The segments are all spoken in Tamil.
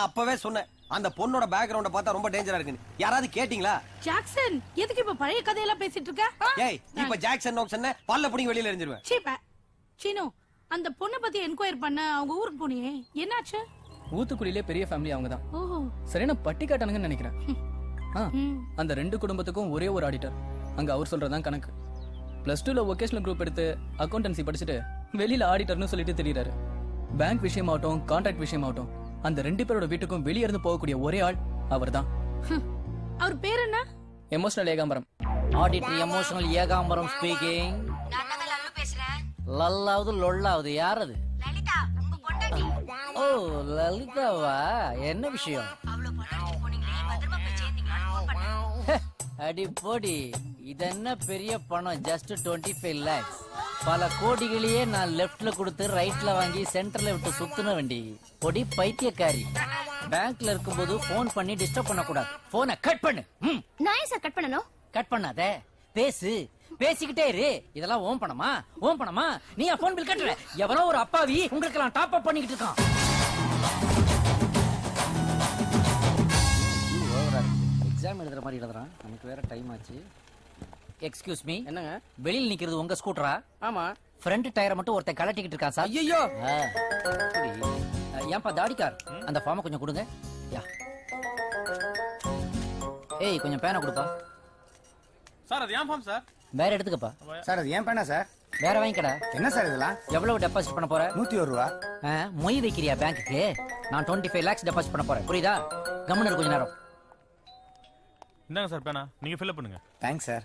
நான் அப்பவே சொன்னேன் அந்த பொண்ணோட பேக்ரவுண்ட பார்த்தா ரொம்ப டேஞ்சரா இருக்குன்னு யாராவது கேட்டீங்களா ஜாக்சன் எதுக்கு இப்ப பழைய கதையெல்லாம் பேசிட்டு இருக்க ஆ? ஏய் இப்ப ஜாக்சன் நோக்சன் பல்ல புடிங்க வெளியில எரிஞ்சிருவேன் சீ, பே. சீனு அந்த பொண்ணை பத்தி என்கொயர் பண்ண அவங்க ஊருக்கு போனியே என்னாச்சு ஊத்துக்குடியிலே பெரிய ஃபேமிலி அவங்க தான் ஓஹோ சரியான பட்டி காட்டானுங்கன்னு நினைக்கிறேன் ஆ ம். அந்த ரெண்டு குடும்பத்துக்கும் ஒரே ஒரு ஆடிட்டர் அங்க அவர் சொல்றதுதான் கணக்கு பிளஸ் டூல ஒகேஷனல் குரூப் எடுத்து அக்கௌண்டன்சி படிச்சுட்டு வெளியில ஆடிட்டர்னு சொல்லிட்டு தெரியுறாரு பேங்க் விஷயமாகட்டும் கான்ட்ராக்ட் விஷயமாகட்டும் அந்த ரெண்டு பேரோட வீட்டுக்கும் வெளியே இருந்து போகக்கூடிய ஒரே ஆள் அவர்தான் ஹம். அவர் பேர் என்ன emotional Ekambaram auditor emotional Ekambaram speaking லல்லாவது லொல்லாவது யார் அது ஓ லலிதாவா என்ன விஷயம் ஹே, அடி போடி இது என்ன பெரிய பணம் ஜஸ்ட் டுவெண்ட்டி ஃபைவ் லேக்ஸ் பல கோடிகளையே நான் லெஃப்ட்ல கொடுத்து ரைட்ல வாங்கி சென்டர்ல விட்டு சுத்துன வண்டி பொடி பைத்தியக்காரி பேங்க்ல இருக்கும்போது போன் பண்ணி டிஸ்டர்ப் பண்ணக்கூடாது போனை கட் பண்ணு ம் நான் ஏன் சார் கட் பண்ணணும் கட் பண்ணாத பேசு பேசிக்கிட்டே இரு இதெல்லாம் ஓம் பணமா ஓம் பணமா நீ போன் பில் கட்டுற எவனோ ஒரு அப்பாவி உங்களுக்கு எல்லாம் டாப் அப் பண்ணிக்கிட்டு இருக்கான் எக்ஸாம் எழுதுற மாதிரி எழுதுறான் நமக்கு வேற டைம் ஆச்சு எக்ஸ்கியூஸ் மீ என்னங்க வெளியில் நிக்கிறது உங்க ஸ்கூட்டரா ஆமா ஃப்ரண்ட் டயரை மட்டும் ஒருத்தன் கலட்டிக்கிட்டு இருக்கான் சார் ஐயோ ஆ, அப்படி. அஹ், ஏன்பா தாடிக்கார் அந்த ஃபார்மை கொஞ்சம் கொடுங்க யா ஏய் கொஞ்சம் பேனை கொடுப்பா சார் அது ஏன் ஃபார்ம் சார் வேற எடுத்துக்கப்பா சார் அது ஏன் பேனா சார் வேற வாங்கிக்கடா என்ன சார் இதெல்லாம் எவ்வளவு டெபாசிட் பண்ண போற நூத்தி ஒரு ரூபா ஆ, மொய் வைக்கிறியா பேங்க்குக்கு நான் டுவெண்ட்டி ஃபைவ் லேக்ஸ் டெபாசிட் பண்ண போறேன் புரியுதா கம்முன்னு இரு கொஞ்ச நேரம் இந்தாங்க சார் பேனா நீங்க ஃபில் பண்ணுங்க தேங்க்ஸ் சார்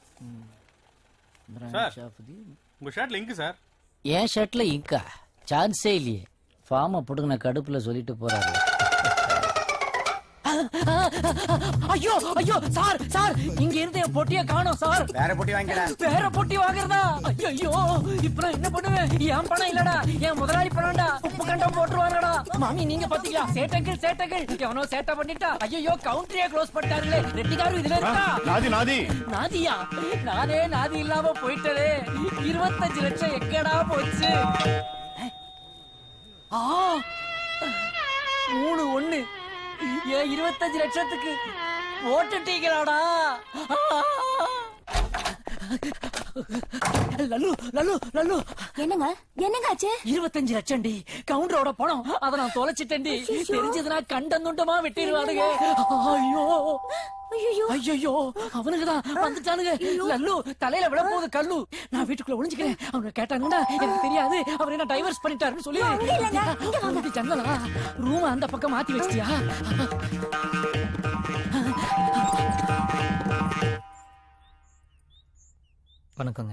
சார். உங்க ஷர்ட்ல இங்கு சார் என் ஷர்ட்ல இங்கா சான்ஸே இல்லையே ஃபார்மை புடுங்கின கடுப்புல சொல்லிட்டு போறாரு ஐயோ ஐயோ சார் சார் இங்க இருந்து என் பொட்டிய காணோம் சார் வேற போட்டி வாங்கிடா வேற பொட்டி வாங்குறதா ஐயோ இப்ப நான் என்ன பண்ணுவேன் என் பணம் இல்லடா என் முதலாளி பணம்டா உப்பு கண்டம் போட்டுருவாங்கடா மாமி நீங்க பாத்தீங்களா சேட்டங்கள் சேட்டங்கள் எவனோ சேட்டை பண்ணிட்டா ஐயோ கவுண்டரியே க்ளோஸ் பண்ணிட்டாருங்களே ரெட்டிகாரும் இதுல இருக்கா நாதி நாதி நாதியா நானே நாதி இல்லாம போயிட்டதே இருபத்தஞ்சு லட்சம் எங்கடா போச்சு ஆ மூணு ஒண்ணு ஏன் இருபத்தஞ்சு லட்சத்துக்கு ஓட்டுட்டீங்களாடா லல்லு லல்லு லல்லு என்னங்க என்னங்க ஆச்சு இருபத்தஞ்சு லட்சம் டி கவுண்டரோட பணம் அதை நான் தொலைச்சிட்டேன்டி தெரிஞ்சதுன்னா கண்டந்துண்டமா வெட்டிடுவானுங்க ஐயோ ஐயோ ஐயோ அவனுக்குதான் வந்துட்டானுங்க லல்லு தலையில விழ போகுது கல்லு நான் வீட்டுக்குள்ள ஒளிஞ்சுக்கிறேன் அவங்க கேட்டாங்கன்னா எனக்கு தெரியாது அவர் என்ன டைவர்ஸ் பண்ணிட்டாருன்னு சொல்லி அங்க இல்லைங்க, இங்க வாங்க. அப்படி ஜன்னலா ரூம் அந்த பக்கம் மாத்தி வச்சிட்டியா வணக்கங்க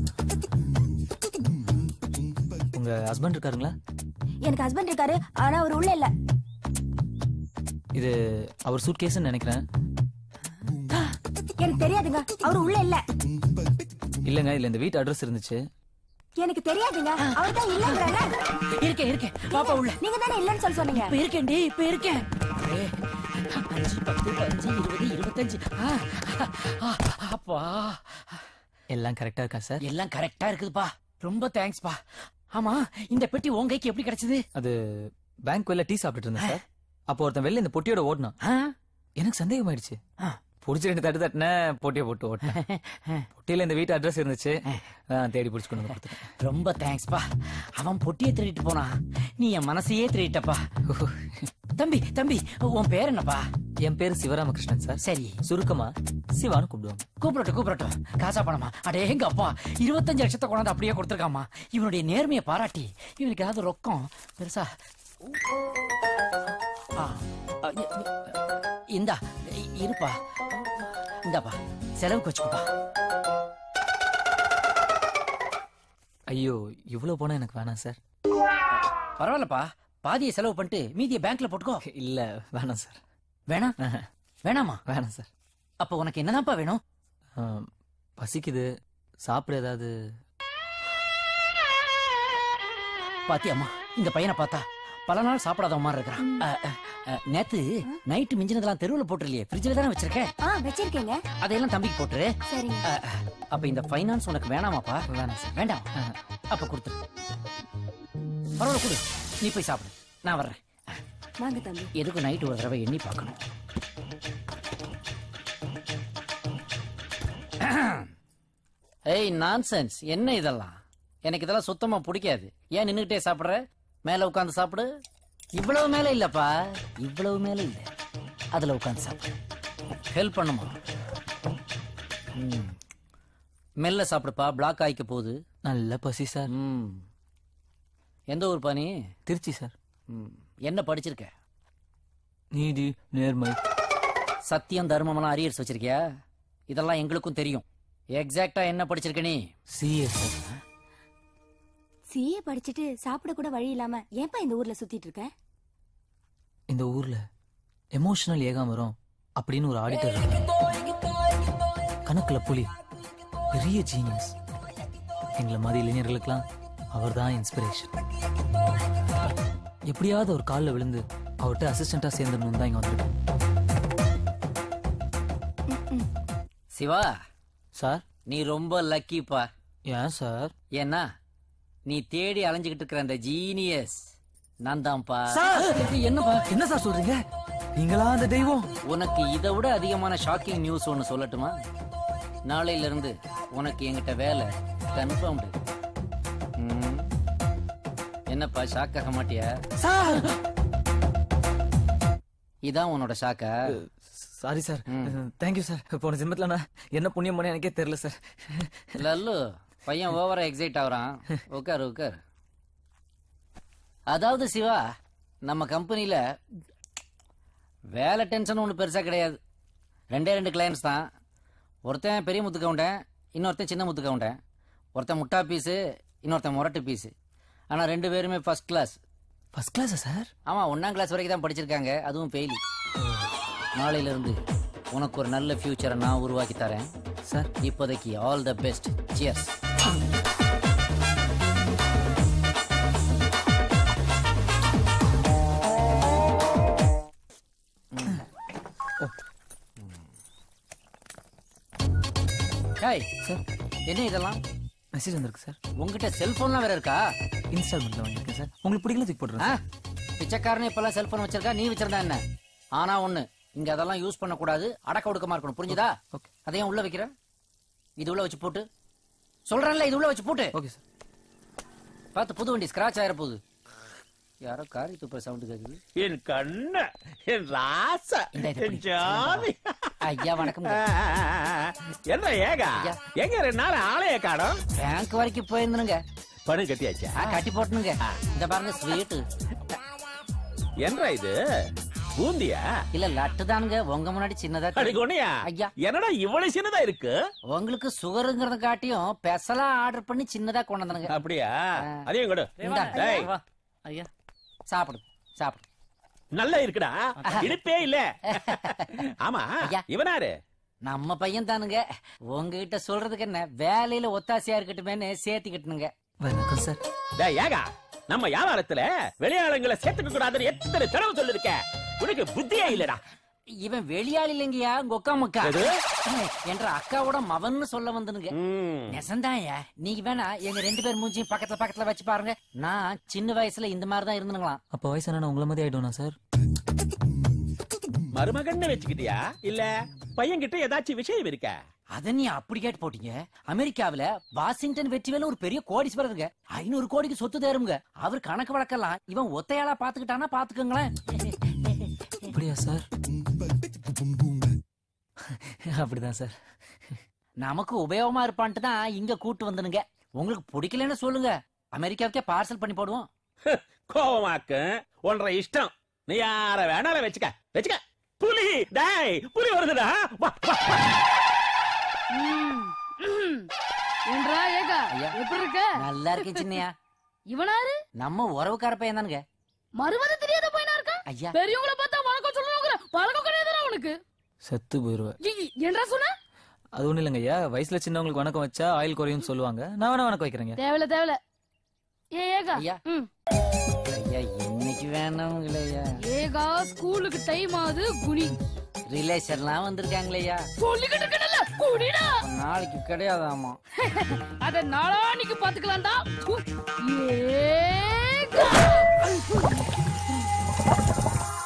உங்க ஹஸ்பண்ட் இருக்காருங்களா எனக்கு ஹஸ்பண்ட் இருக்காரு ஆனா அவர் உள்ள இல்ல இது அவர் சூட் கேஸ்ன்னு நினைக்கிறேன் எனக்கு தெரியாதுங்க அவர் உள்ள இல்ல இல்லைங்க இல்ல இந்த வீட்டு அட்ரஸ் இருந்துச்சு எனக்கு தெரியாதுங்க அவர் தான் இல்லங்கறாங்க இருக்கேன் இருக்கேன் பாப்பா உள்ள நீங்க தானே இல்லன்னு சொல்லி சொன்னீங்க இப்ப இருக்கேன்டி இப்ப இருக்கேன் ஏய், அஞ்சு பத்து பதினஞ்சு இருபது இருபத்தஞ்சு ஆ, ஆ, அப்பா எல்லாம் கரெக்டா இருக்கா சார் எல்லாம் கரெக்டா இருக்குதுப்பா ரொம்ப தேங்க்ஸ்ப்பா ஆமா இந்த பெட்டி உன் கைக்கு எப்படி கிடைச்சது அது பேங்க் வெளில டீ சாப்பிட்டுட்டு இருந்தேன் சார் அப்போ ஒருத்தன் வெளில இந்த பொட்டியோட ஓடினான் ஆ? எனக்கு சந்தேகம் ஆயிடுச்சு ஆ. புடிச்சு ரெண்டு தட்டு தட்டினேன் பொட்டியை போட்டு ஓட்டேன் பொட்டியில இந்த வீட்டு அட்ரஸ் இருந்துச்சு நான் தேடி பிடிச்சு கொண்டு வந்து கொடுத்துட்டேன் ரொம்ப தேங்க்ஸ்ப்பா அவன் பொட்டியை திருடிட்டு போனான் நீ என் மனசையே திருடிட்டப்பா தம்பி தம்பி உன் பேர் என்னப்பா என் பேரு சிவராமகிருஷ்ணன் சார் சரி சுருக்கமா சிவான்னு கூப்பிடுவாங்க கூப்பிடட்டும் கூப்பிடட்டும் காசா பணமா அடே எங்க அப்பா இருபத்தஞ்சு லட்சத்தை கொண்டாந்து அப்படியே கொடுத்துருக்காமா இவனுடைய நேர்மையை பாராட்டி இவனுக்கு ஏதாவது ரொக்கம் பெருசா ஆ, அ, இ- இ- இந்தா இ- இருப்பா இந்தாப்பா செலவுக்கு வச்சுக்கோப்பா ஐயோ இவ்வளவு போனா எனக்கு வேணாம் சார் பரவாயில்லப்பா பாதியை செலவு பண்ணிட்டு மீதியை பேங்க்ல போட்டுக்கோ இல்ல வேணாம் சார் வேணாம் வேணாமா வேணாம் சார் அப்ப உனக்கு என்னதான்ப்பா வேணும் ஆ, பசிக்குது சாப்பிட ஏதாவது பாத்தியம்மா இந்த பையனை பார்த்தா பல நாள் சாப்பிடாத மாதிரி இருக்கிறான் அ, அ, அ, நேத்து நைட்டு மிஞ்சினதெல்லாம் தெருவுல போட்டுருலையே ஃப்ரிட்ஜ்ல தானே வச்சிருக்கேன் ஆ வச்சிருக்கேங்க அதையெல்லாம் தம்பிக்கு போட்டுரு சரிங்க அ, அ, அப்ப இந்த ஃபைனான்ஸ் உனக்கு வேணாமாப்பா வேணாம் சார் வேண்டாம் அப்ப கொடுத்துரு பரவாயில்ல கொடு நீ போய் சாப்பிடு நான் வர்றேன் வாங்க தம்பி எதுக்கு நைட் ஒரு தடவை எண்ணி பார்க்கணும் ஏய் நான்சென்ஸ் என்ன இதெல்லாம் எனக்கு இதெல்லாம் சுத்தமா பிடிக்காது ஏன் நின்னுகிட்டே சாப்பிடுற மேல உட்காந்து சாப்பிடு இவ்வளவு மேல இல்லப்பா இவ்வளவு மேல இல்ல அதுல உட்காந்து சாப்பிடு ஹெல்ப் பண்ணுமா ம். மெல்ல சாப்பிடுப்பா பிளாக் ஆயிக்க போகுது நல்ல பசி சார் ம். எந்த ஊர் பாணி திருச்சி சார் ம். என்ன படிச்சிருக்க நீதி நேர்மை சத்தியம் தர்மமெல்லாம் அரியர்ஸ் வச்சிருக்கியா இதெல்லாம் எங்களுக்கும் தெரியும் எக்ஸாக்டா என்ன படிச்சிருக்க நீ சிஏ சார் சிஏ படிச்சுட்டு சாப்பிட கூட வழி இல்லாம ஏன்பா இந்த ஊர்ல சுத்திட்டு இருக்க இந்த ஊர்ல எமோஷனல் ஏகாமரம் அப்படின்னு ஒரு ஆடிட்டர் கணக்குல புலி பெரிய ஜீனியஸ் எங்களை மாதிரி இளைஞர்களுக்கெல்லாம் அவர் தான் இன்ஸ்பிரேஷன் எப்படியாவது ஒரு காலில் விழுந்து அவர்கிட்ட அசிஸ்டண்டா சேர்ந்துடணும் தான் இங்க வந்திருக்கேன் சிவா சார் நீ ரொம்ப லக்கிப்பா ஏன் சார் ஏன்னா நீ தேடி அலைஞ்சுகிட்டு இருக்கிற அந்த ஜீனியஸ் நான் தான்ப்பா என்னப்பா என்ன சார் சொல்றீங்க நீங்களா அந்த தெய்வம் உனக்கு இதை விட அதிகமான ஷாக்கிங் நியூஸ் ஒன்னு சொல்லட்டுமா நாளையில இருந்து உனக்கு என்கிட்ட வேலை கன்ஃபார்ம்டு என்னப்பா ஷாக் ஆக மாட்டியா சார் இதான் உன்னோட ஷாக்கா சாரி சார் தேங்க்யூ சார் போன ஜென்மத்துல நான் என்ன புண்ணியம் பண்ண எனக்கே தெரியல சார் லல்லு பையன் ஓவரா எக்ஸைட் ஆகுறான் உட்கார் உட்கார் அதாவது சிவா நம்ம கம்பெனில வேலை டென்ஷன் ஒன்றும் பெருசா கிடையாது ரெண்டே ரெண்டு கிளையன்ஸ் தான் ஒருத்தன் பெரிய முத்து கவுண்டன் இன்னொருத்தன் சின்ன முத்து கவுண்டன் ஒருத்தன் முட்டா பீஸு இன்னொருத்தன் முரட்டு பீஸு ஆனால் ரெண்டு பேருமே ஃபர்ஸ்ட் கிளாஸ் ஃபர்ஸ்ட் கிளாஸா சார் ஆமா ஒன்னாம் கிளாஸ் வரைக்கும் தான் படிச்சிருக்காங்க அதுவும் ஃபெயிலி நாளையில இருந்து உனக்கு ஒரு நல்ல ஃபியூச்சரை நான் உருவாக்கி தரேன் சார் இப்போதைக்கு all the best cheers hi sir என்ன இதெல்லாம் மெசேஜ் வந்திருக்கு சார் உங்ககிட்ட செல்போன்லாம் வேற இருக்கா இன்ஸ்டால்மெண்ட்ல வாங்கியிருக்கேன் சார் உங்களுக்கு பிடிக்கல தூக்கி போட்டுறேன் ஆ? பிச்சைக்காரனே இப்பெல்லாம் செல்போன் வச்சிருக்கா நீ வச்சிருந்தா என்ன ஆனா ஒண்ணு இங்க அதெல்லாம் யூஸ் பண்ண கூடாது அடக்க ஒடுக்கமா இருக்கணும் புரிஞ்சுதா ஓகே. அதையும் உள்ள வைக்கிற இது உள்ள வச்சு போட்டு சொல்றேன்ல இது உள்ள வச்சு போட்டு ஓகே சார் பார்த்து புது வண்டி ஸ்கிராச் ஆயிர போகுது யாரோ காரி துப்புற சவுண்ட் கேக்குது என் கண்ண என் ராசா இந்த இது என் பிடி. ஜாதி ஐயா வணக்கம் என்ன ஏகா ஐயா. எங்க ரெண்டு நாள் ஆளைய காணோம் பேங்க் வரைக்கும் போயிருந்தனுங்க பணம் கட்டியாச்சா ஆ, கட்டி போட்டுனுங்க இந்த பாருங்க ஸ்வீட் என்ன இது பூந்தியா இல்ல லட்டு தானுங்க உங்க முன்னாடி சின்னதா அடி கொனையா ஐயா. என்னடா இவ்வளவு சின்னதா இருக்கு உங்களுக்கு சுகருங்கிறத காட்டியும் பெசலா ஆர்டர் பண்ணி சின்னதா கொண்டு வந்தனுங்க அப்படியா அதையும் கொடு இந்தா, டேய், வா. ஐயா சாப்பிடு சாப்பிடு நல்லா இருக்குடா இடுப்பே இல்ல ஆமா ஐயா. இவனாரு நம்ம பையன் தானுங்க உங்ககிட்ட சொல்றதுக்கு என்ன வேலையில ஒத்தாசையா இருக்கட்டுமேன்னு சேர்த்துக்கிட்டுனுங்க வணக்கம் சார் டேய் ஏகா நம்ம வியாபாரத்துல வெளியாளங்களை சேர்த்துக்க கூடாதுன்னு எத்தனை தடவை சொல்லிருக்க உனக்கு புத்தியே இல்லடா இவன் வெளியாள் இல்லைங்கயா உங்க ஒக்கா முக்கா எது? என்ற அக்காவோட மவன்னு சொல்ல வந்தனுங்க ம். நெசந்தாயா நீங்க வேணா எங்க ரெண்டு பேர் மூஞ்சியும் பக்கத்துல பக்கத்துல வச்சு பாருங்க நான் சின்ன வயசுல இந்த மாதிரி தான் இருந்தனுங்களாம் அப்போ வயசான நான் உங்களை மாதிரி ஆயிடுவேனா சார் மருமகன்னு வச்சுக்கிட்டியா இல்ல பையன்கிட்ட ஏதாச்சும் விஷயம் இருக்கா அத நீ அப்படி கேட்டு போட்டீங்க அமெரிக்காவுல வாஷிங்டன் வெற்றிவேல ஒரு பெரிய கோடீஸ்வரருங்க ஐநூறு கோடிக்கு சொத்து தேருங்க அவர் கணக்கு வழக்கெல்லாம் இவன் ஒத்தையாளா பாத்துக்கிட்டானா பாத்துக்கோங்களேன் அப்படியா சார் அப்படிதான் சார் நமக்கு உபயோகமா இருப்பான்ட்டு தான் இங்க கூட்டு வந்தனுங்க உங்களுக்கு பிடிக்கலன்னு சொல்லுங்க அமெரிக்காவுக்கே பார்சல் பண்ணி போடுவோம் கோவமாக்கு ஒன்றரை இஷ்டம் நீ யார வேணாலும் வச்சுக்க வச்சுக்க புலி டேய் புலி வருதுடா வா, வா, வா. என்றா ஏகா ஐயா. எப்படி இருக்க நல்லா இருக்கேன் சின்னையா இவனாரு நம்ம உறவுக்கார பையன் தானுங்க மறுமத தெரியாத பையனா இருக்கா ஐயா பெரியவங்கள பார்த்தா வணக்கம் சொல்லணுங்கிற பழக்கம் கிடையாதுடா உனக்கு செத்து போயிருவேன் இ- இ- என்றா சொன்ன அது ஒண்ணும் இல்லைங்க ஐயா வயசுல சின்னவங்களுக்கு வணக்கம் வச்சா ஆயில் குறையும்னு சொல்லுவாங்க நான் வேணா வணக்கம் வைக்கிறேங்க தேவையில்ல தேவையில்ல ஏ ஏகா ஐயா. ம். ஐயா இன்னைக்கு வேணாங்களேயா ஏகா ஸ்கூலுக்கு டைம் ஆகுது குனி ரிலேஷன்லாம் வந்திருக்காங்களேயா சொல்லிக்கிட்டு இருக்கல குனிடா நாளைக்கு கிடையாதாமா அத நாளானிக்கு பாத்துக்கலாம்டா கு- ஏகா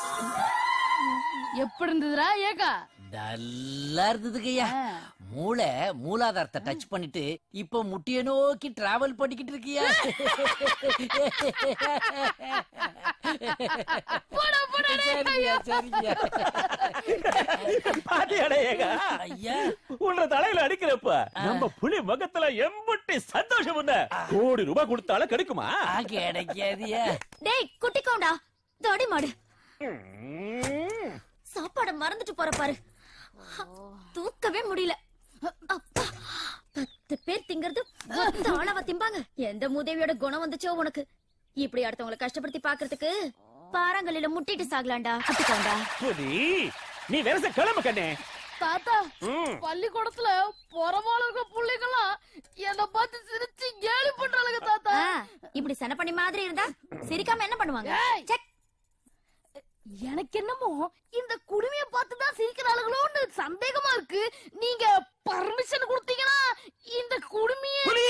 எப்படி இருந்ததுடா ஏக்கா நல்லா இருந்ததுங்கய்யா மூளை மூலாதாரத்தை டச் பண்ணிட்டு இப்போ முட்டிய நோக்கி டிராவல் பண்ணிக்கிட்டு இருக்கியா சரிங்கய்யா, சரிங்கய்யா. பாத்தியாடா ஏகா ஐயா உன்ற தலையில அடிக்கிறப்ப நம்ம புலி முகத்துல எம்புட்டி சந்தோஷம் என்ன கோடி ரூபாய் கொடுத்தாலும் கிடைக்குமா ஆ, கிடைக்காதியா டேய் குட்டிக்கோண்டா தடி மாடு சாப்பாட மறந்துட்டு போற பாரு தூக்கவே முடியல அப்பா பத்து பேர் திங்கிறது மொத்த ஆளவா திம்பாங்க எந்த மூதேவியோட குணம் வந்துச்சோ உனக்கு இப்படி அடுத்தவங்களை கஷ்டப்படுத்தி பாக்குறதுக்கு பாறாங்கல்லில முட்டிட்டு சாகலாண்டா குட்டிக்கோண்டா புலி நீ வெரச கிளம்பு கண்ணே தாத்தா ம். பள்ளிக்கூடத்துல புறமால இருக்க பிள்ளைங்களாம் என்ன பார்த்து சிரிச்சு கேலி பண்றாளுங்க தாத்தா ஆ, இப்படி சனப்பண்ணி மாதிரி இருந்தா சிரிக்காம என்ன பண்ணுவாங்க ஏய். செக். எனக்கு என்னமோ இந்த குடுமைய பார்த்து தான் சிரிக்கிறாளுகளோன்னு சந்தேகமா இருக்கு நீங்க பர்மிஷன் கொடுத்தீங்கன்னா இந்த குடுமைய புலி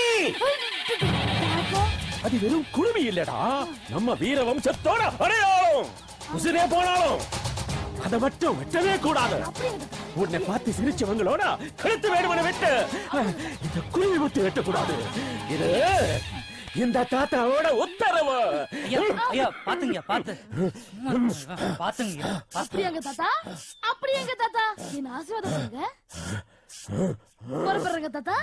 அது வெறும் குடுமி இல்லடா நம்ம வீர வம்சத்தோட அடையாளம் உசிரே போனாலும் அதை மட்டும் வெட்டவே கூடாது உன்னை பார்த்து சிரிச்சவங்களோட கழுத்து வேணுமன வெட்டு இந்த குருவி முத்து வெட்டக்கூடாது இது இந்த தாத்தாவோட உத்தரவு ஐயா ஐயா பாத்துங்க பாத்து பாத்துங்க அப்படியாங்க தாத்தா அப்படியாங்க தாத்தா என்ன ஆசீர்வாதம் பண்ணுங்க புறப்படுறங்க தாத்தா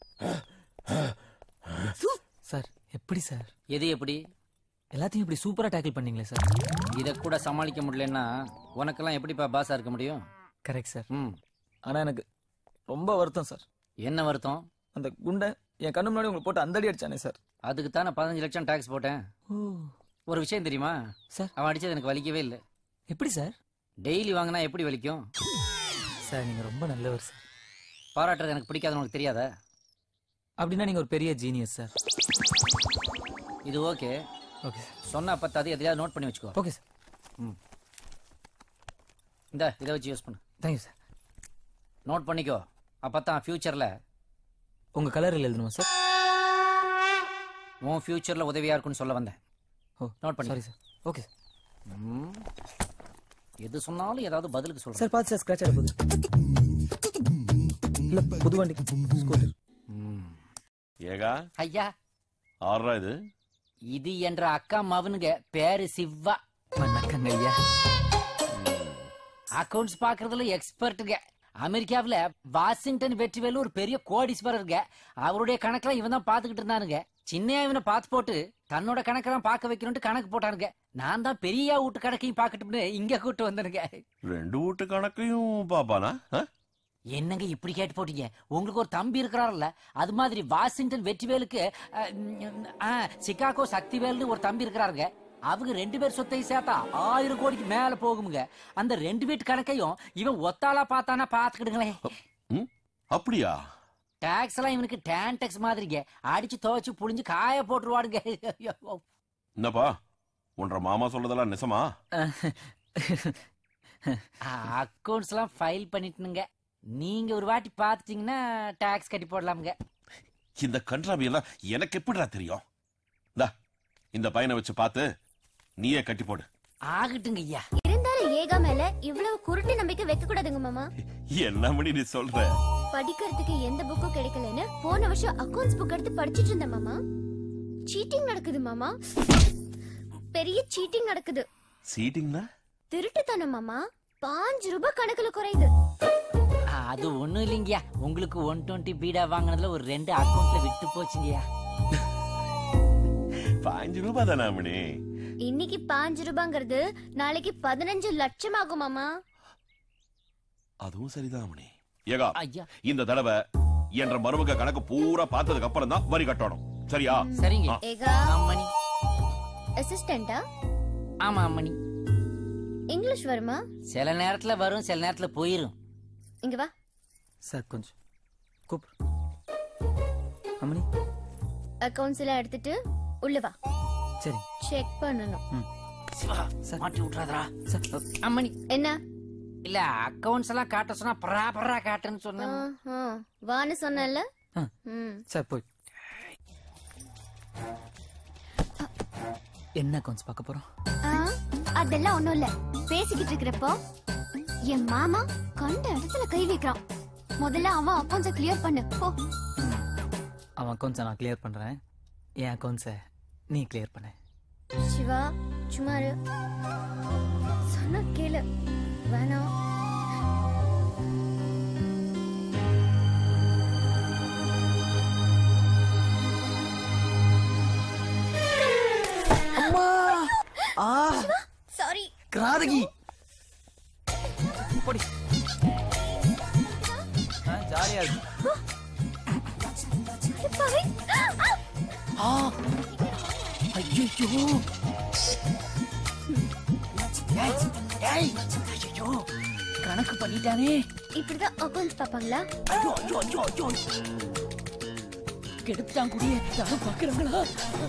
சார் எப்படி சார் எது எப்படி எல்லாத்தையும் இப்படி சூப்பரா டேக்கிள் பண்ணீங்களே சார் இத கூட சமாளிக்க முடியலன்னா உனக்கெல்லாம் எப்படிப்பா பாஸா இருக்க முடியும் கரெக்ட் சார் ம் ஆனா எனக்கு ரொம்ப வருத்தம் சார் என்ன வருத்தம் அந்த குண்டை என் கண்ணு முன்னாடி உங்களுக்கு போட்டு அந்தடி அடிச்சானே சார் அதுக்கு தான் நான் பதினஞ்சு லட்சம் டாக்ஸ் போட்டேன் ஓ ஒரு விஷயம் தெரியுமா சார் அவன் அடிச்சது எனக்கு வலிக்கவே இல்லை எப்படி சார் டெய்லி வாங்கினா எப்படி வலிக்கும் சார் நீங்க ரொம்ப நல்லவர் சார் பாராட்டுறது எனக்கு பிடிக்காதுன்னு உனக்கு தெரியாதா அப்படின்னா நீங்க ஒரு பெரிய ஜீனியஸ் சார் இது ஓகே ஓகே சார் சொன்னா பத்தாது எதையாவது நோட் பண்ணி வச்சுக்கோ ஓகே சார் இந்த இதை வச்சு யூஸ் பண்ணு தேங்க்யூ சார் நோட் பண்ணிக்கோ அப்பதான் ஃபியூச்சர்ல உங்க கலரில் எழுதணுமா சார் உன் ஃபியூச்சர்ல உதவியா இருக்கும்னு சொல்ல வந்தேன் ஓ நோட் பண்ணி சாரி சார் ஓகே சார் ம். எது சொன்னாலும் ஏதாவது பதிலுக்கு சொல்றேன் சார் பார்த்து சார் ஸ்க்ராட்ச் ஆக போகுது இல்ல புது வண்டி ஸ்கூட்டர் ஏகா ஐயா ஆறா இது இது என்ற அக்கா மவனுங்க பேரு சிவா வணக்கங்க ஐயா அக்கவுண்ட்ஸ் பாக்குறதுல எக்ஸ்பர்ட்டுங்க அமெரிக்காவுல வாஷிங்டன் வெற்றிவேலு ஒரு பெரிய கோடீஸ்வரருங்க அவருடைய கணக்கெல்லாம் இவன் தான் பாத்துக்கிட்டு இருந்தானுங்க சின்ன இவனை பார்த்து போட்டு தன்னோட கணக்கெல்லாம் பார்க்க வைக்கணும்னு கணக்கு போட்டானுங்க நான் தான் பெரிய வீட்டு கணக்கையும் பார்க்கட்டும்னு இங்க கூட்டு வந்தனுங்க ரெண்டு வீட்டு கணக்கையும் பாப்பானா என்னங்க இப்படி கேட்டு போட்டீங்க உங்களுக்கு ஒரு தம்பி இருக்கிறாருல்ல அது மாதிரி வாஷிங்டன் வெற்றிவேலுக்கு அஹ், ம், ஆ, சிகாகோ சக்திவேல்னு ஒரு தம்பி இருக்கிறாருங்க அவங்க ரெண்டு பேர் சொத்தையும் சேர்த்தா ஆயிரம் கோடிக்கு மேல போகுமுங்க அந்த ரெண்டு வீட்டு கணக்கையும் இவன் ஒத்தாளா பார்த்தானா பாத்துக்கிடுங்களேன் அப்படியா டாக்ஸ் எல்லாம் இவனுக்கு டேன் டேக்ஸ் மாதிரிங்க அடிச்சு துவைச்சு புளிஞ்சு காய போட்டுருவாடுங்க என்னப்பா உன்ற மாமா சொல்றதெல்லாம் நிசமா அக்கௌண்ட்ஸ் எல்லாம் ஃபைல் பண்ணிட்டுனுங்க நீங்க ஒரு வாட்டி பாத்துட்டீங்கன்னா டாக்ஸ் கட்டி போடலாமுங்க இந்த கன்றாவி எல்லாம் எனக்கு எப்படிடா தெரியும் இந்தா இந்த பையனை வச்சு பார்த்து நீயே கட்டி போடு ஆகட்டுங்க ஐயா இருந்தாலும் ஏகா மேல இவ்வளவு குருட்டு நம்பிக்கை வைக்க கூடாதுங்க மாமா என்ன மணி நீ சொல்ற படிக்கிறதுக்கு எந்த புக்கும் கிடைக்கலன்னு போன வருஷம் அக்கவுண்ட்ஸ் புக் எடுத்து படிச்சிட்டு இருந்தேன் மாமா சீட்டிங் நடக்குது மாமா பெரிய சீட்டிங் நடக்குது சீட்டிங்னா திருட்டுத்தனம் மாமா பாஞ்சு ரூபாய் கணக்குல குறையுது அது ஒண்ணும் இல்லைங்கய்யா உங்களுக்கு ஒன் டுவெண்ட்டி பீடா வாங்கினதுல ஒரு ரெண்டு அக்கௌண்ட்ல விட்டு போச்சுங்கய்யா பாஞ்சு ரூபாய் தானே மணி இன்னைக்கு பாஞ்சு ரூபாங்கிறது நாளைக்கு பதினஞ்சு லட்சம் ஆகும் மாமா அதுவும் சரிதான் மணி ஏகா ஐயா இந்த தடவை என்ற மருமக கணக்கு பூரா பார்த்ததுக்கு அப்புறம் தான் வரி கட்டணும் சரியா சரிங்க ஆ. ஏகா அம்மணி அசிஸ்டண்டா ஆமா அம்மணி இங்கிலீஷ் வருமா சில நேரத்துல வரும் சில நேரத்துல போயிரும் இங்க வா சார் கொஞ்சம் கூப்பிடு அம்மணி அக்கவுண்ட்ஸ் எல்லாம் எடுத்துட்டு உள்ள வா சரி செக் பண்ணணும் சிவா சார். மாட்டி விட்டுறாதரா சார் அ, அம்மணி என்ன இல்ல அக்கவுண்ட்ஸ் எல்லாம் காட்ட சொன்னா ப்ராப்பரா காட்டுன்னு சொன்னேன் ஆ, ஆ. வான்னு சொன்னல ஆ. ம் சார் போய் என்ன அக்கௌண்ட்ஸ் பார்க்க போறோம் ஆ, அதெல்லாம் ஒண்ணும் இல்ல பேசிக்கிட்டு இருக்கிறப்போ என் மாமா கண்ட இடத்துல கை வைக்கிறான் முதல்ல அவன் அக்கௌண்ட்ஸ கிளியர் பண்ணு போ அவன் அக்கௌண்ட்ஸை நான் கிளியர் பண்றேன் என் அக்கௌண்ட்ஸை நீ கிளியர் பண்ணு சிவா சும்மா இரு சொன்னா கேளு வேணாம் ஆ சாரி கிராதகி போடி ஆ, ஜாலியா இருக்கு ஆ ஐயோ ஏய் ஐயோ கணக்கு பண்ணிட்டானே இப்படிதான் அக்கௌண்ட்ஸ் பாப்பாங்களா ஐயோ ஐயோ ஐயோ ஐயோ கெடுத்துட்டான் குடியே யாரும் பாக்குறாங்களா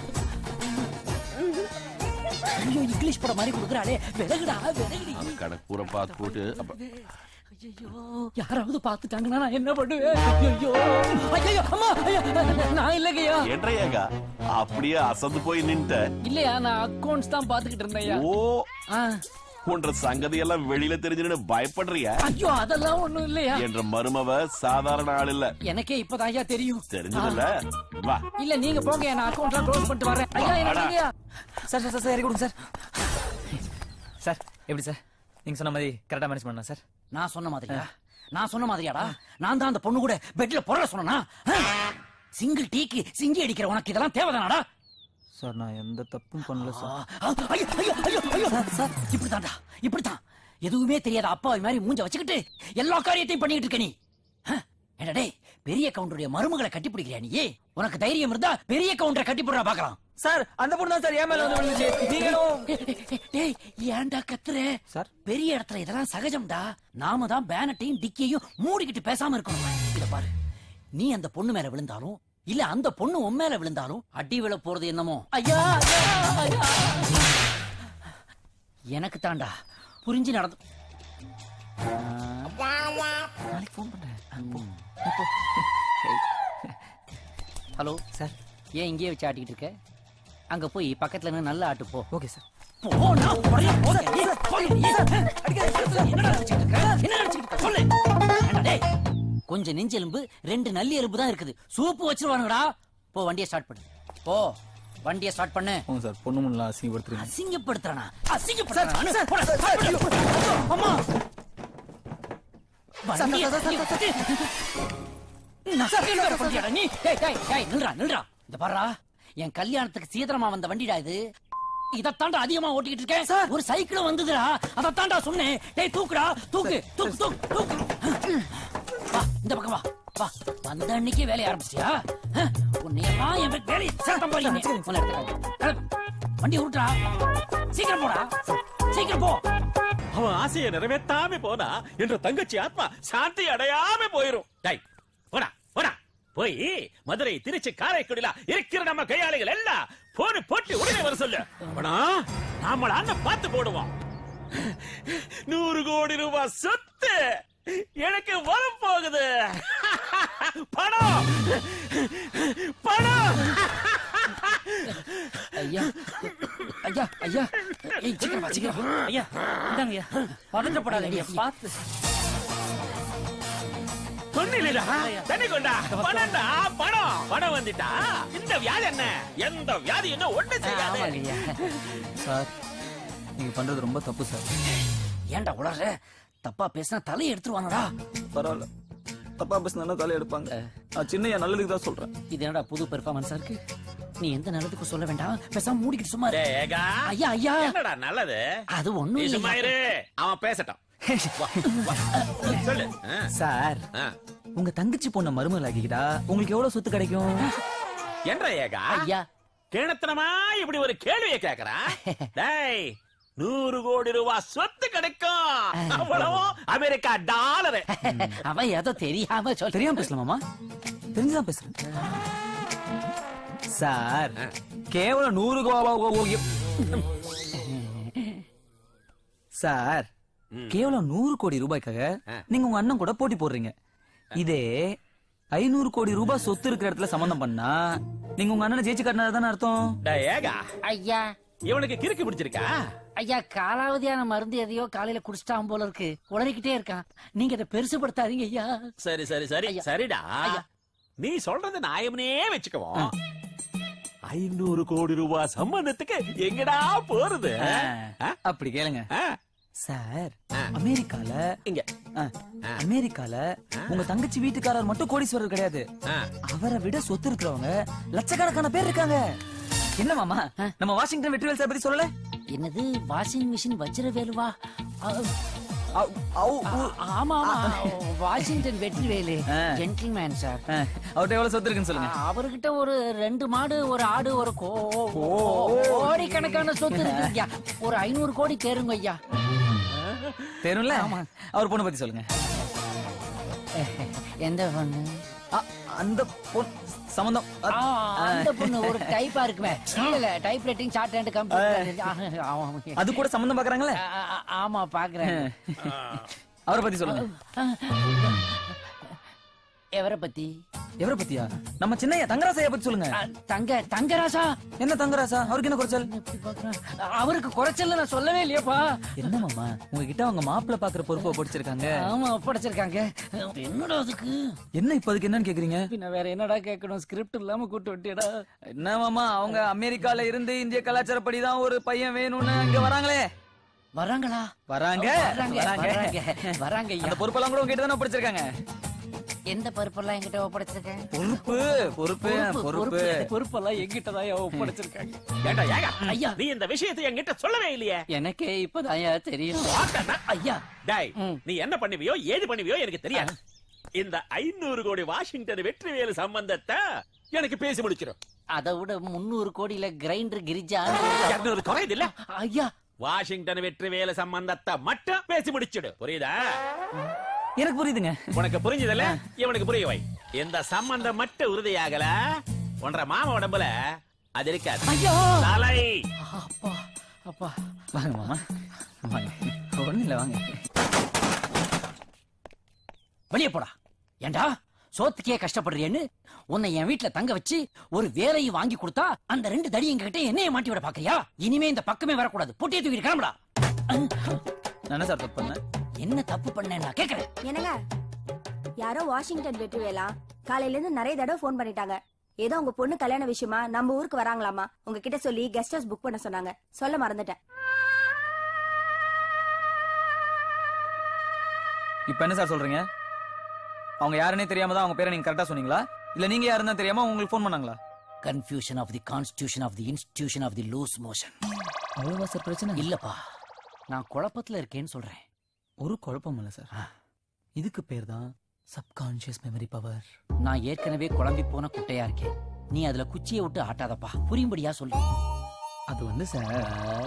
ஐயோ இங்கிலீஷ் படம் மாதிரி கொடுக்குறாளே விலகுடா விலகுடி கணக்கு பூரா பார்த்து போட்டு அப்ப ஐயோ யாராவது பாத்துட்டாங்கன்னா நான் என்ன பண்ணுவேன் ஐயோ ஐயோ அம்மா ஐயோ, நான் இல்லைங்கய்யா என்றையாங்க அப்படியே அசந்து போய் நின்ட்ட இல்லையா நான் அக்கௌண்ட்ஸ் தான் பாத்துக்கிட்டு இருந்தேன் ஓ உன்ற சங்கதி எல்லாம் வெளியில தெரிஞ்சுன்னு பயப்படுறியா ஐயோ அதெல்லாம் ஒண்ணும் இல்லையா என்ற மருமவ சாதாரண ஆள் இல்ல எனக்கே இப்பதான் ஐயா தெரியும் தெரிஞ்சதுல வா இல்ல நீங்க போங்க நான் அக்கௌண்ட்லாம் க்ளோஸ் பண்ணிட்டு வரேன் ஐயா வாடா. எனக்கு சார் சார் சார் சார் இறக்கி விடுங்க சார் சார் எப்படி சார் நீங்க சொன்ன மாதிரி கரெக்டா மேனேஜ் பண்ணலாம் சார் நான் சொன்ன மாதிரியா நான் சொன்ன மாதிரியாடா நான் தான் அந்த பொண்ணு கூட பெட்ல பொருள சொன்னா சிங்கிள் டீக்கு சிங்கி அடிக்கிற உனக்கு இதெல்லாம் தேவைதானாடா சார் நான் எந்த தப்பும் பண்ணல சார் ஆ, ஐயோ, ஐயோ, ஐயோ, ஐயோ. சார் இப்படித்தான்டா இப்படித்தான் எதுவுமே தெரியாத அப்பாவை மாதிரி மூஞ்ச வச்சுக்கிட்டு எல்லா காரியத்தையும் பண்ணிட்டு இருக்க நீ ஆ, என்னடா டேய் பெரிய கவுண்டருடைய மருமகளை கட்டி பிடிக்கிறியா நீ உனக்கு தைரியம் இருந்தா பெரிய கவுண்டரை கட்டி போடுறா பாக்கலாம் சார் அந்த பொண்ணு தான் சார் ஏன் மேல வந்து விழுந்துச்சு நீங்க ஏதோ- டேய் ஏன்டா கத்துற சார் பெரிய இடத்துல இதெல்லாம் சகஜம்டா நாம தான் பேனட்டையும் டிக்கையும் மூடிக்கிட்டு பேசாம இருக்கணும் இத பாரு நீ அந்த பொண்ணு மேல விழுந்தாலும் இல்ல அந்த பொண்ணு உன் மேல விழுந்தாலும் அடி விழ போறது என்னமோ ஐயா ஐயா, ஐயா. எனக்கு தாண்டா புரிஞ்சு நடந்து நாளைக்கு ஃபோன் பண்றேன் ஹலோ சார் ஏன் இங்கேயே வச்சு ஆட்டிக்கிட்டு இருக்க அங்க போய் பக்கத்துல நின்னு நல்லா ஆட்டு போ ஓகே சார் போனா உடனே போங்க. ஏய், போங்க. ஏய், என்னடா நினைச்சிட்டு இருக்க? என்ன நினைச்சிட்டு இருக்க? சொல்லு. ஏண்டா டேய், கொஞ்சம் நெஞ்செலும்பு ரெண்டு நல்லி எலும்பு தான் இருக்குது சூப்பு வச்சிருவானுங்கடா போ வண்டியை ஸ்டார்ட் பண்ணு போ வண்டியை ஸ்டார்ட் பண்ணு போங்க சார் பொண்ணு முன்னலாம் அசிங்கப்படுத்துறீங்க அசிங்கப்படுத்துறானா அசிங்கப்படுத்துறானா அம்மா வண்டியை நிறுத்து. நசுக்கிட்டு வர போறியாடா நீ டேய் டேய் டேய் நில்றா நில்றா இந்த பாருடா என் கல்யாணத்துக்கு சீதனமா வந்த வண்டிடா இது இதத்தாண்டா அதிகமா ஓட்டிக்கிட்டு இருக்கேன் ஒரு சைக்கிளும் வந்ததுடா அதத்தாண்டா சொன்னேன் டேய் தூக்குடா தூக்கு தூக்கு தூக்கு தூக்கு வா இந்த பக்கம் வா வா வந்த அன்னைக்கே வேலைய ஆரம்பிச்சியா உன்னையெல்லாம் என் வே- வேலையை சட்டம் போறீங்க உன்னை எடுத்துக்காங்க. கிளம்பு. வண்டி உருட்டுடா சீக்கிரம் போடா சீக்கிரம் போ அவன் ஆசையை நிறைவேற்றாம போனா என்ற தங்கச்சி ஆத்மா சாந்தி அடையாம போயிரும் டேய் போடா போடா போய் மதுரை திருச்சி காரைக்குடில இருக்கிற நம்ம கையாளிகள் எல்லாம் போடு போட்டு உடனே வர சொல்லு போனா நாம அண்ணன் பார்த்து போடுவோம் நூறு கோடி ரூபாய் சொத்து எனக்கு வரம் போகுது பணம் பணம் ஐயா ஐயா ஐயா ஏய் சீக்கிரம் வா சீக்கிரம் வா. ஐயா இந்தாங்க ஐயா பதற்றப்படாதீங்க பார்த்து சொன்னிலடா தண்ணி கொண்டா பணம்டா பணம் பணம் வந்துட்டா இந்த வியாதி என்ன எந்த வியாதி என்ன ஒண்ணு செய்யாது ஆமாங்க ஐயா சார் நீங்க பண்றது ரொம்ப தப்பு சார் ஏன்டா உளற தப்பா பேசினா தலையை எடுத்துருவானடா பரவாயில்ல தப்பா பேசினா தலை எடுப்பாங்க நான் சின்ன நல்லதுக்கு தான் சொல்றேன் இது என்னடா புது பெர்ஃபார்மன்ஸா இருக்கு நீ எந்த நல்லதுக்கும் சொல்ல வேண்டாம் பேசாம மூடிக்கிட்டு சும்மா இரு. டேய், ஏகா. ஐயா ஐயா என்னடா நல்லது அது ஒண்ணும் நீ இல்லையா. சும்மா இரு அவன் பேசட்டும் வா, வா. சொல்லு ஆ. சார் ஆ. உங்க தங்கச்சி பொண்ண மருமகள் ஆக்கிக்கிட்டா உங்களுக்கு எவ்வளவு சொத்து கிடைக்கும் என்ற ஏகா ஐயா கிணத்தனமா இப்படி ஒரு கேள்வியை கேக்குறான் டேய் நூறு கோடி ரூபாய் சொத்து கிடைக்கும் அவ்வளவும் அமெரிக்கா டாலரு அவன் ஏதோ தெரியாம சொல்ல தெரியாம பேசலாமாமா தெரிஞ்சுதான் பேசுறேன் சார் கேவலம் நூறு கோவா சார் கேவலம் நூறு கோடி ரூபாய்க்காக நீங்க உங்க அண்ணன் கூட போட்டி போடுறீங்க இதே ஐநூறு கோடி ரூபாய் சொத்து இருக்கிற இடத்துல சம்பந்தம் பண்ணா நீங்க உங்க அண்ணனை ஜெயிச்சு காட்டினது தானே அர்த்தம் டேய் ஏகா ஐயா இவனுக்கு கிறுக்கு பிடிச்சிருக்கா ஐயா காலாவதியான மருந்து எதையோ காலையில குடிச்சிட்டான் போல இருக்கு உளறிக்கிட்டே இருக்கான் நீங்க அதை பெருசுபடுத்தாதீங்க ஐயா சரி சரி சரி ஐயா. சரிடா ஐயா. நீ சொல்றது நியாயம்னே வச்சுக்குவோம் ஐநூறு கோடி ரூபாய் சம்பந்தத்துக்கு எங்கடா போறது ஆ, அப்படி கேளுங்க ஆ, சார் அமெரிக்கால இங்க ஆ, அமெரிக்கால உங்க தங்கச்சி வீட்டுக்காரர் மட்டும் கோடீஸ்வரர் கிடையாது ஆ. அவரை விட சொத்து இருக்கிறவங்க லட்சக்கணக்கான பேர் இருக்காங்க என்ன மாமா நம்ம வாஷிங்டன் வெற்றிவேல் சார் பத்தி சொல்லல என்னது வாஷிங் மிஷின் வச்சிர வேலுவா அ- அவ், அவ், உ- ஆமா ஆமா வாஷிங்டன் வெற்றிவேலு ஆ. ஜென்டில்மேன் சார் ஆ, அவர்ட்ட எவ்வளவு சொத்து இருக்குன்னு சொல்லுங்க அவர்கிட்ட ஒரு ரெண்டு மாடு ஒரு ஆடு ஒரு கோ- கோடி கணக்கான சொத்து இருக்கு ஐயா ஒரு ஐநூறு கோடி தேருங்க ஐயா தெரியும்ல அவர் பொண்ணு பத்தி சொல்லுங்க எந்த பொண்ணு ஆ, அந்த பொண்ணு சம்பந்தம் அ- ஆ, அந்த பொண்ணு ஒரு டைப்பா இருக்குமே இல்ல இல்ல type writing shorthand computer அது கூட சம்பந்தம் பாக்குறாங்களே ஆமா பாக்குறேன் அவரை பத்தி சொல்லுங்க எவரை பத்தி எவரை பத்தியா நம்ம சின்னையா தங்கராசையா பத்தி சொல்லுங்க அ, தங்க தங்கராசா என்ன தங்கராசா அவருக்கு என்ன குறைச்சல் எப்படி பார்க்கறேன்? அவருக்கு குறைச்சல நான் சொல்லவே இல்லையேப்பா என்ன மாமா உங்ககிட்ட அவங்க மாப்பிள்ள பாக்குற பொறுப்பை படிச்சிருக்காங்க ஆமா ஒப்படைச்சிருக்காங்க என்னடா அதுக்கு என்ன இப்ப அதுக்கு என்னன்னு கேக்குறீங்க பின்ன வேற என்னடா கேட்கணும் ஸ்கிரிப்ட் இல்லாம கூட்டு விட்டியடா என்ன மாமா அவங்க அமெரிக்கால இருந்து இந்திய கலாச்சாரப்படி தான் ஒரு பையன் வேணும்னு இங்க வராங்களே வராங்களா வராங்க வராங்க வராங்க வராங்க ஐயா. அந்த பொறுப்பெல்லாம் கூட உங்ககிட்ட தானே படிச்சிருக்காங்க எந்த பருப்பெல்லாம் என்கிட்ட ஒப்படைச்சிருக்கேன் பொறுப்பு பொறுப்பு பொறுப்பு பொறுப்பெல்லாம் என்கிட்ட தான் ஒப்படைச்சிருக்காங்க ஏண்டா ஏங்க ஐயா. நீ இந்த விஷயத்தை என்கிட்ட சொல்லவே இல்லையே எனக்கே இப்பதான் தெரியும் ஐயா டேய் ம். நீ என்ன பண்ணுவியோ ஏது பண்ணுவியோ எனக்கு தெரியாது இந்த ஐநூறு கோடி வாஷிங்டன் வெற்றிவேலு சம்பந்தத்தை எனக்கு பேசி முடிச்சிடும் அதை விட முன்னூறு கோடியில கிரைண்டர் கிரிஜா இருநூறு குறையுது இல்ல ஐயா வாஷிங்டன் வெற்றிவேலு சம்பந்தத்தை மட்டும் பேசி முடிச்சிடு புரியுதா எனக்கு புரியுதுங்க உனக்கு புரிஞ்சதுல இவனுக்கு புரிய வை இந்த சம்பந்தம் மட்டும் உறுதியாகல உன்ற மாமா உடம்புல அது இருக்காது ஐயா தலை அப்பா அப்பா வாங்க மாமா வாங்க ஒண்ணு இல்ல வாங்க வெளியே போடா ஏண்டா சோத்துக்கே கஷ்டப்படுறியேன்னு உன்னை என் வீட்டுல தங்க வச்சு ஒரு வேலையை வாங்கி கொடுத்தா அந்த ரெண்டு தடி எங்க கிட்ட என்னைய மாட்டி விட பாக்குறியா இனிமே இந்த பக்கமே வரக்கூடாது பொட்டியை தூக்கி கிளம்புடா நான் என்ன சார் தப்பு பண்ணேன் என்ன தப்பு பண்ணேன் நான் கேக்குறேன் என்னங்க யாரோ வாஷிங்டன் வெற்றி வேலா காலையில இருந்து நிறைய தடவை ஃபோன் பண்ணிட்டாங்க ஏதோ உங்க பொண்ணு கல்யாண விஷயமா நம்ம ஊருக்கு வராங்களாமா உங்ககிட்ட சொல்லி கெஸ்ட் ஹவுஸ் புக் பண்ண சொன்னாங்க சொல்ல மறந்துட்டேன் இப்ப என்ன சார் சொல்றீங்க அவங்க யாருன்னே தெரியாம தான் அவங்க பேரை நீங்க கரெக்டா சொன்னீங்களா இல்ல நீங்க யாருன்னு தான் தெரியாம உங்களுக்கு ஃபோன் பண்ணாங்களா confusion of the constitution of the institution of the loose motion அவ்வளவா சார் பிரச்சனை இல்லப்பா நான் குழப்பத்துல இருக்கேன்னு சொல்றேன் ஒரு குழப்பம் இல்ல சார் இதுக்கு பேர் தான் சப்கான்ஷியஸ் மெமரி பவர் நான் ஏற்கனவே குழம்பி போன குட்டையா இருக்கேன் நீ அதுல குச்சியை விட்டு ஆட்டாதப்பா புரியும்படியா சொல்லு அது வந்து சார்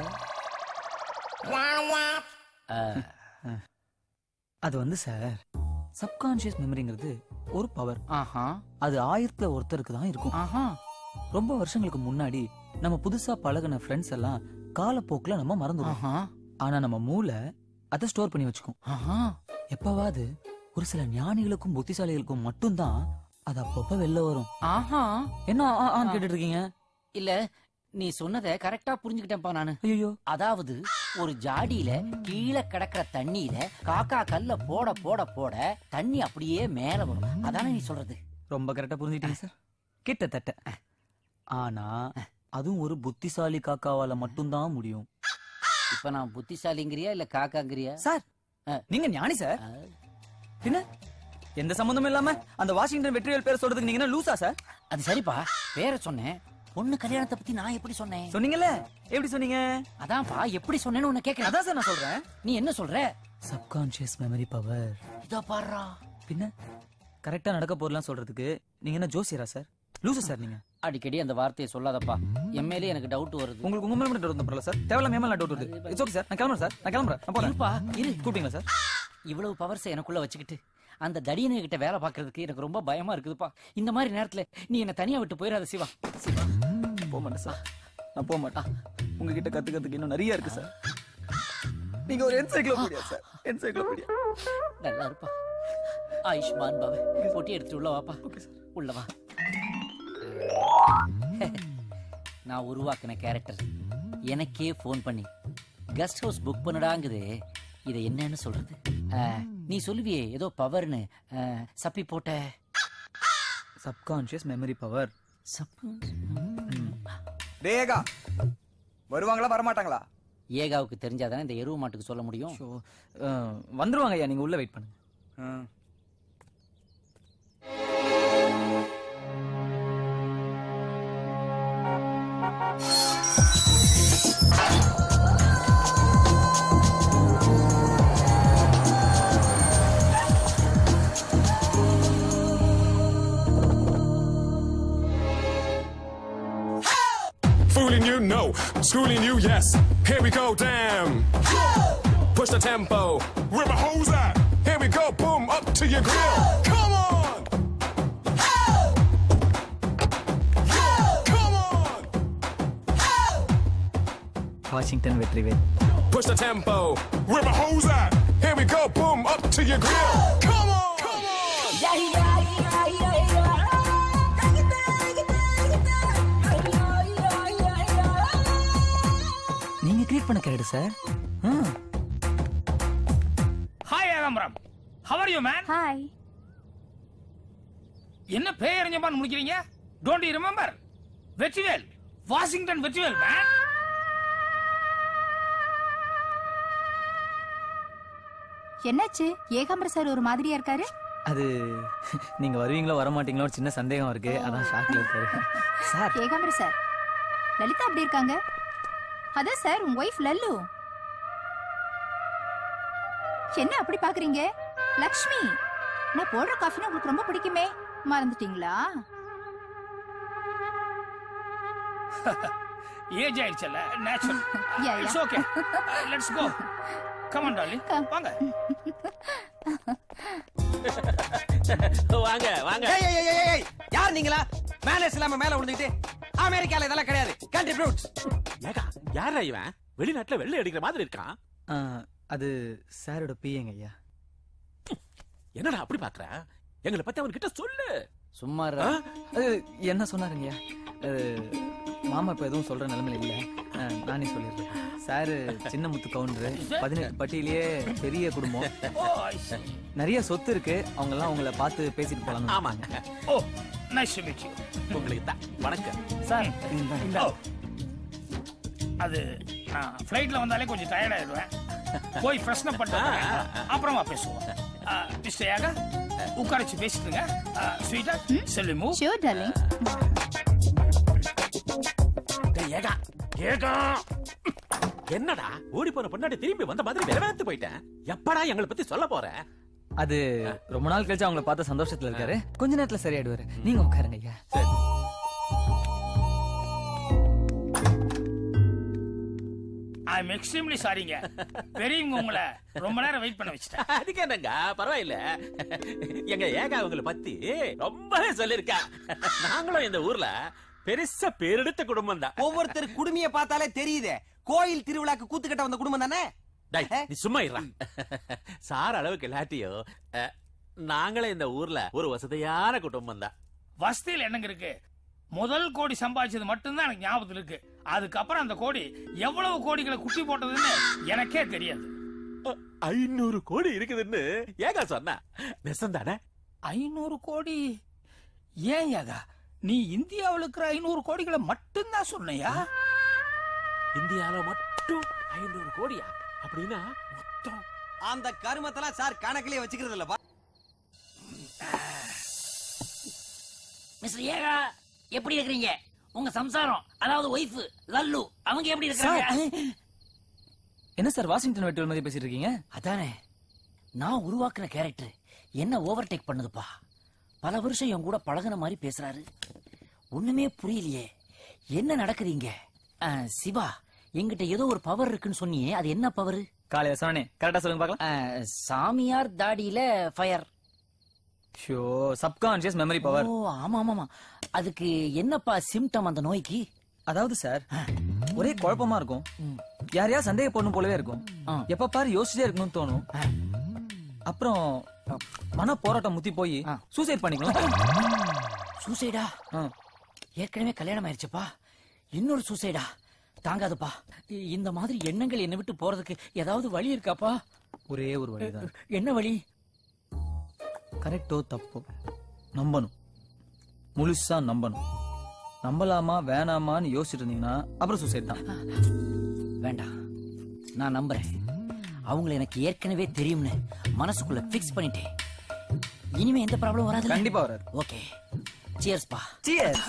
அது வந்து சார் சப்கான்ஷியஸ் மெமரிங்கிறது ஒரு பவர் ஆஹா அது ஆயிரத்துல ஒருத்தருக்கு தான் இருக்கும் ஆஹா ரொம்ப வருஷங்களுக்கு முன்னாடி நம்ம புதுசா பழகுன ஃப்ரெண்ட்ஸ் எல்லாம் காலப்போக்குல நம்ம மறந்துடுவோம் ஆஹா ஆனா நம்ம மூளை அதை ஸ்டோர் பண்ணி வச்சுக்கும் ஆஹா எப்பவாவது ஒரு சில ஞானிகளுக்கும் புத்திசாலிகளுக்கும் மட்டும்தான் அது அப்பப்ப வெளில வரும் ஆஹா என்ன ஆ, ஆன்னு கேட்டுட்டு இருக்கீங்க இல்ல நீ சொன்னதை கரெக்டா புரிஞ்சுக்கிட்டேன்ப்பா நானு ஐயோ அதாவது ஒரு ஜாடியில கீழே கிடக்குற தண்ணியில காக்கா கல்ல போட போட போட தண்ணி அப்படியே மேல வரும் அதானே நீ சொல்றது ரொம்ப கரெக்டா புரிஞ்சுட்டீங்க சார் கிட்டத்தட்ட ஆனா அதுவும் ஒரு புத்திசாலி காக்காவால மட்டும்தான் முடியும் இப்ப நான் புத்திசாலிங்கிறியா இல்ல காக்காங்கிறியா சார் நீங்க ஞானி சார் என்ன எந்த சம்பந்தமும் இல்லாம அந்த வாஷிங்டன் வெற்றிவேல் பேர் சொல்றதுக்கு நீங்க என்ன லூசா சார் அது சரிப்பா பேரை சொன்னேன் பொண்ணு கல்யாணத்தை பத்தி நான் எப்படி சொன்னேன் சொன்னீங்கல்ல எப்படி சொன்னீங்க அதான்ப்பா எப்படி சொன்னேன்னு உன்னை கேக்குறேன் அதான் சார் நான் சொல்றேன் நீ என்ன சொல்ற சப்கான்ஷியஸ் மெமரி பவர் இதோ பாடுறா பின்ன கரெக்டா நடக்க போறலாம் சொல்றதுக்கு நீங்க என்ன ஜோசியரா சார் லூசு சார் நீங்க அடிக்கடி அந்த வார்த்தையை சொல்லாதப்பா என் மேலே எனக்கு டவுட் வருது உங்களுக்கு உங்க மேல மட்டும் டவுட் பரவாயில்ல சார் தேவையில்லாம என் மேல டவுட் வருது இட்ஸ் ஓகே சார் நான் கிளம்புறேன் சார் நான் கிளம்புறேன் நான் போறேன் இருப்பா இரு கூப்பிட்டீங்களா சார் இவ்வளவு பவர்ஸ் எனக்குள்ள வச்சுக்கிட்டு அந்த தடியனு கிட்ட வேலை பாக்குறதுக்கு எனக்கு ரொம்ப பயமா இருக்குதுப்பா இந்த மாதிரி நேரத்துல நீ என்ன தனியா விட்டு போயிடாத சிவா சிவா போக மாட்டேன் சார் நான் போக மாட்டேன் உங்ககிட்ட கத்துக்கிறதுக்கு இன்னும் நிறைய இருக்கு சார் நீங்க ஒரு என்சைக்ளோபீடியா சார் என்சைக்ளோபீடியா நல்லா இருப்பா ஆயுஷ்மான் பாபு பொட்டி எடுத்துட்டு உள்ள வாப்பா உள்ள வா நான் உருவாக்கின கேரக்டர் எனக்கே ஃபோன் பண்ணி கெஸ்ட் ஹவுஸ் புக் பண்ணுடாங்குது இதை என்னன்னு சொல்றது ஆ, நீ சொல்லுவியே ஏதோ பவர்னு ஆ, சப்பி போட்ட சப்கான்ஷியஸ் மெமரி பவர் டேகா வருவாங்களா வரமாட்டாங்களா ஏகாவுக்கு தெரிஞ்சாதானே இந்த எருவு மாட்டுக்கு சொல்ல முடியும் வந்துருவாங்க ஐயா நீங்க உள்ள வெயிட் பண்ணுங்க Fooling you, no. Schooling you, yes. Here we go, damn. Push the tempo. Where my hoes at? Here we go, boom, up to your grill. Come on! Come on! Washington Vetrivel Push the tempo. Where my hoes at? Here we go, boom, up to your grill. Come on! Come on! நீங்க கிரியேட் பண்ண character sir hi Ekambaram how are you man hi என்ன பேரஞ்சமான் முடிக்கிறீங்க don't you remember Vetrivel Washington Vetrivel man என்னாச்சு ஏகாம்பர சார் ஒரு மாதிரியா இருக்காரு அது நீங்க வருவீங்களோ வர மாட்டீங்களோ ஒரு சின்ன சந்தேகம் இருக்கு அதான் ஷாக்ல இருக்காரு சார் ஏகாம்பர சார் லலிதா எப்படி இருக்காங்க அதான் சார் உங்க ஒய்ஃப் லல்லு என்ன அப்படி பாக்குறீங்க லக்ஷ்மி நான் போடுற காஃபினா உங்களுக்கு ரொம்ப பிடிக்குமே மறந்துட்டீங்களா ஏஜ் ஆயிடுச்சல்ல natural Yeah, yeah. It's okay let's go come on darling வாங்க வாங்க வாங்க ஏய் ஏய், ஏய், ஏய், ஏய், யார் நீங்களா மேனேஜ் இல்லாம மேல விழுந்துட்டு அமெரிக்கால இதெல்லாம் கிடையாது கண்ட்ரி ப்ரூட்ஸ் ஏகா யாரா இவன் வெளிநாட்டுல வெள்ளை அடிக்கிற மாதிரி இருக்கான் ஆ, அது சாரோட பிஏங்க ஐயா என்னடா அப்படி பாக்குற எங்களை பத்தி அவன்கிட்ட சொல்லு சும்மா அது என்ன சொன்னாருங்கய்யா அது மாமா இப்ப எதுவும் சொல்ற நிலைமையில இல்ல ஆ, நானே சொல்லிடுறேன் சாரு சின்ன முத்து கவுண்டரு பதினெட்டு பட்டியலையே பெரிய குடும்பம் நிறைய சொத்து இருக்கு அவங்க எல்லாம் உங்களை பார்த்து பேசிட்டு போலாம் ஆமாங்க oh nice to meet you உங்களுக்கு தான் வணக்கம் சார் ஓ அது நான் ஃப்ளைட்ல வந்தாலே கொஞ்சம் டயர்ட் ஆயிடுவேன் போய் பிரச்சனை பண்ணிட்டு அப்புறமா பேசுவோம் மிஸ்டர் யாகா உட்காரச்சு பேசிட்டுங்க ஸ்வீட்டா செல்லி மூவ் ஷியோர் டார்லிங் டேய், ஏகா ஏகா என்னடா ஓடி போன பொண்ணாடி திரும்பி வந்த மாதிரி நிறைவேத்து போயிட்டேன் எப்படா எங்களை பத்தி சொல்ல போற அது ரொம்ப நாள் கழிச்சு அவங்கள பார்த்த சந்தோஷத்துல இருக்காரு கொஞ்ச நேரத்துல சரியாயிடுவாரு நீங்க உட்காருங்க ஐயா ஐ எம் எக்ஸ்ட்ரீம்லி சாரிங்க பெரியவங்க உங்களை ரொம்ப நேரம் வெயிட் பண்ண வச்சுட்டேன் அதுக்கு என்னங்க பரவாயில்ல எங்க ஏகா உங்களை பத்தி ரொம்பவே சொல்லிருக்கா நாங்களும் இந்த ஊர்ல பெருசா பேரெடுத்த குடும்பம் தான் ஒவ்வொருத்தர் குடுமிய பார்த்தாலே தெரியுதே கோயில் திருவிழாக்கு கூத்துக்கட்ட வந்த குடும்பம் தானே டேய், நீ சும்மா இருடா சார் அளவுக்கு இல்லாட்டியோ அஹ், நாங்களே இந்த ஊர்ல ஒரு வசதியான குடும்பம் தான் வசதியில் என்னங்க இருக்கு முதல் கோடி சம்பாதிச்சது மட்டும்தான் எனக்கு ஞாபகத்தில் இருக்கு அதுக்கப்புறம் அந்த கோடி எவ்வளவு கோடிகளை குட்டி போட்டதுன்னு எனக்கே தெரியாது ஐநூறு கோடி இருக்குதுன்னு ஏகா சொன்னா நெசம் தானே ஐநூறு கோடி ஏன் யாகா நீ இந்தியாவில் இருக்கிற ஐநூறு கோடிகளை மட்டும்தான் சொன்னையா இந்தியால மட்டும் ஐநூறு கோடியா அப்படின்னா மொத்தம் அந்த கருமத்தெல்லாம் சார் கணக்கிலேயே வச்சுக்கிறது இல்லப்பா மிஸ்டர் ஏகா எப்படி இருக்கிறீங்க உங்க சம்சாரம் அதாவது ஒய்ஃப் லல்லு அவங்க எப்படி இருக்காங்க என்ன சார் வாஷிங்டன் வெட்டுவல் மாதிரி பேசிட்டு இருக்கீங்க அதானே நான் உருவாக்குன கேரக்டர் என்ன ஓவர்டேக் பண்ணுதுப்பா பல வருஷம் என் கூட பழகுன மாதிரி பேசுறாரு ஒண்ணுமே புரியலையே என்ன நடக்குதுங்க சிவா என்கிட்ட ஏதோ ஒரு பவர் இருக்குன்னு சொன்னியே அது என்ன பவர் காலையில சொன்னே கரெக்டா சொல்லுங்க பார்க்கலாம் சாமியார் தாடியில fire show subconscious memory power ஓ ஆமா ஆமா ஆமா அதுக்கு என்னப்பா சிம்டம் அந்த நோய்க்கு அதாவது சார் ஒரே குழப்பமா இருக்கும் யாரையா சந்தேக பொண்ணு போலவே இருக்கும் எப்ப பாரு யோசிச்சே இருக்கணும்னு தோணும் அப்புறம் மன போராட்டம் முத்தி போய் சூசைட் பண்ணிக்கலாம் சூசைடா ஏற்கனவே கல்யாணம் ஆயிடுச்சுப்பா இன்னொரு சூசைடா தாங்காதுப்பா இந்த மாதிரி எண்ணங்கள் என்னை விட்டு போறதுக்கு ஏதாவது வழி இருக்காப்பா ஒரே ஒரு வழிதான் என்ன வழி கரெக்டோ தப்போ நம்பணும் முழுசா நம்பணும் நம்பலாமா வேணாமான்னு யோசிச்சுட்டு இருந்தீங்கன்னா அப்புறம் சூசைட் தான் வேண்டாம் நான் நம்புறேன் அவங்கள எனக்கு ஏற்கனவே தெரியும்னு மனசுக்குள்ள ஃபிக்ஸ் பண்ணிட்டேன் இனிமே எந்த ப்ராப்ளம் வராது கண்டிப்பா வராது ஓகே சியர்ஸ் பா சியர்ஸ்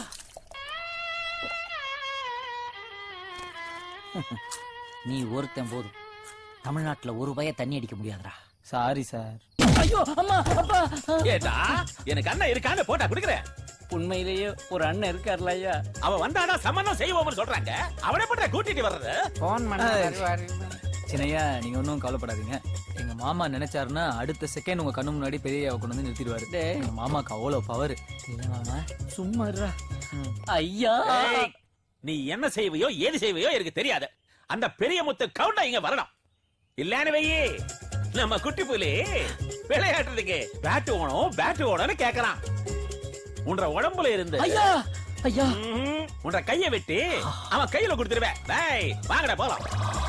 நீ ஒருத்தன் போதும் தமிழ்நாட்டுல ஒரு பய தண்ணி அடிக்க முடியாதுடா சாரி சார் ஐயோ அம்மா அப்பா ஏடா எனக்கு அண்ணன் இருக்கான்னு போட்டா குடுக்குறேன் உண்மையிலேயே ஒரு அண்ணன் இருக்கார்ல ஐயா அவன் வந்தாடா சம்மந்தம் செய்வோம்னு சொல்றாங்க அவனை பண்ற கூட்டிட்டு வர்றது போன் சின்னையா நீங்க ஒன்றும் கவலைப்படாதீங்க எங்க மாமா நினைச்சாருன்னா அடுத்த செகண்ட் உங்க கண்ணு முன்னாடி பெரிய கொண்டு வந்து நிறுத்திடுவாரு எங்க மாமாக்கு அவ்வளவு பவர் இல்ல மாமா சும்மா இருடா. ஐயா ஏய், நீ என்ன செய்வையோ ஏது செய்வையோ எனக்கு தெரியாது அந்த பெரிய முத்து கவுண்டா இங்க வரணும் இல்லன்னு வையே நம்ம குட்டி புலி விளையாட்டுறதுக்கு பேட்டு ஓணும் பேட்டு ஓணும்னு கேக்குறான் உன்ற உடம்புல இருந்து ஐயா ஐயா ம்ஹும். உன்ற கைய வெட்டி அவன் கையில கொடுத்துருவேன் டேய் வாங்கடா போலாம்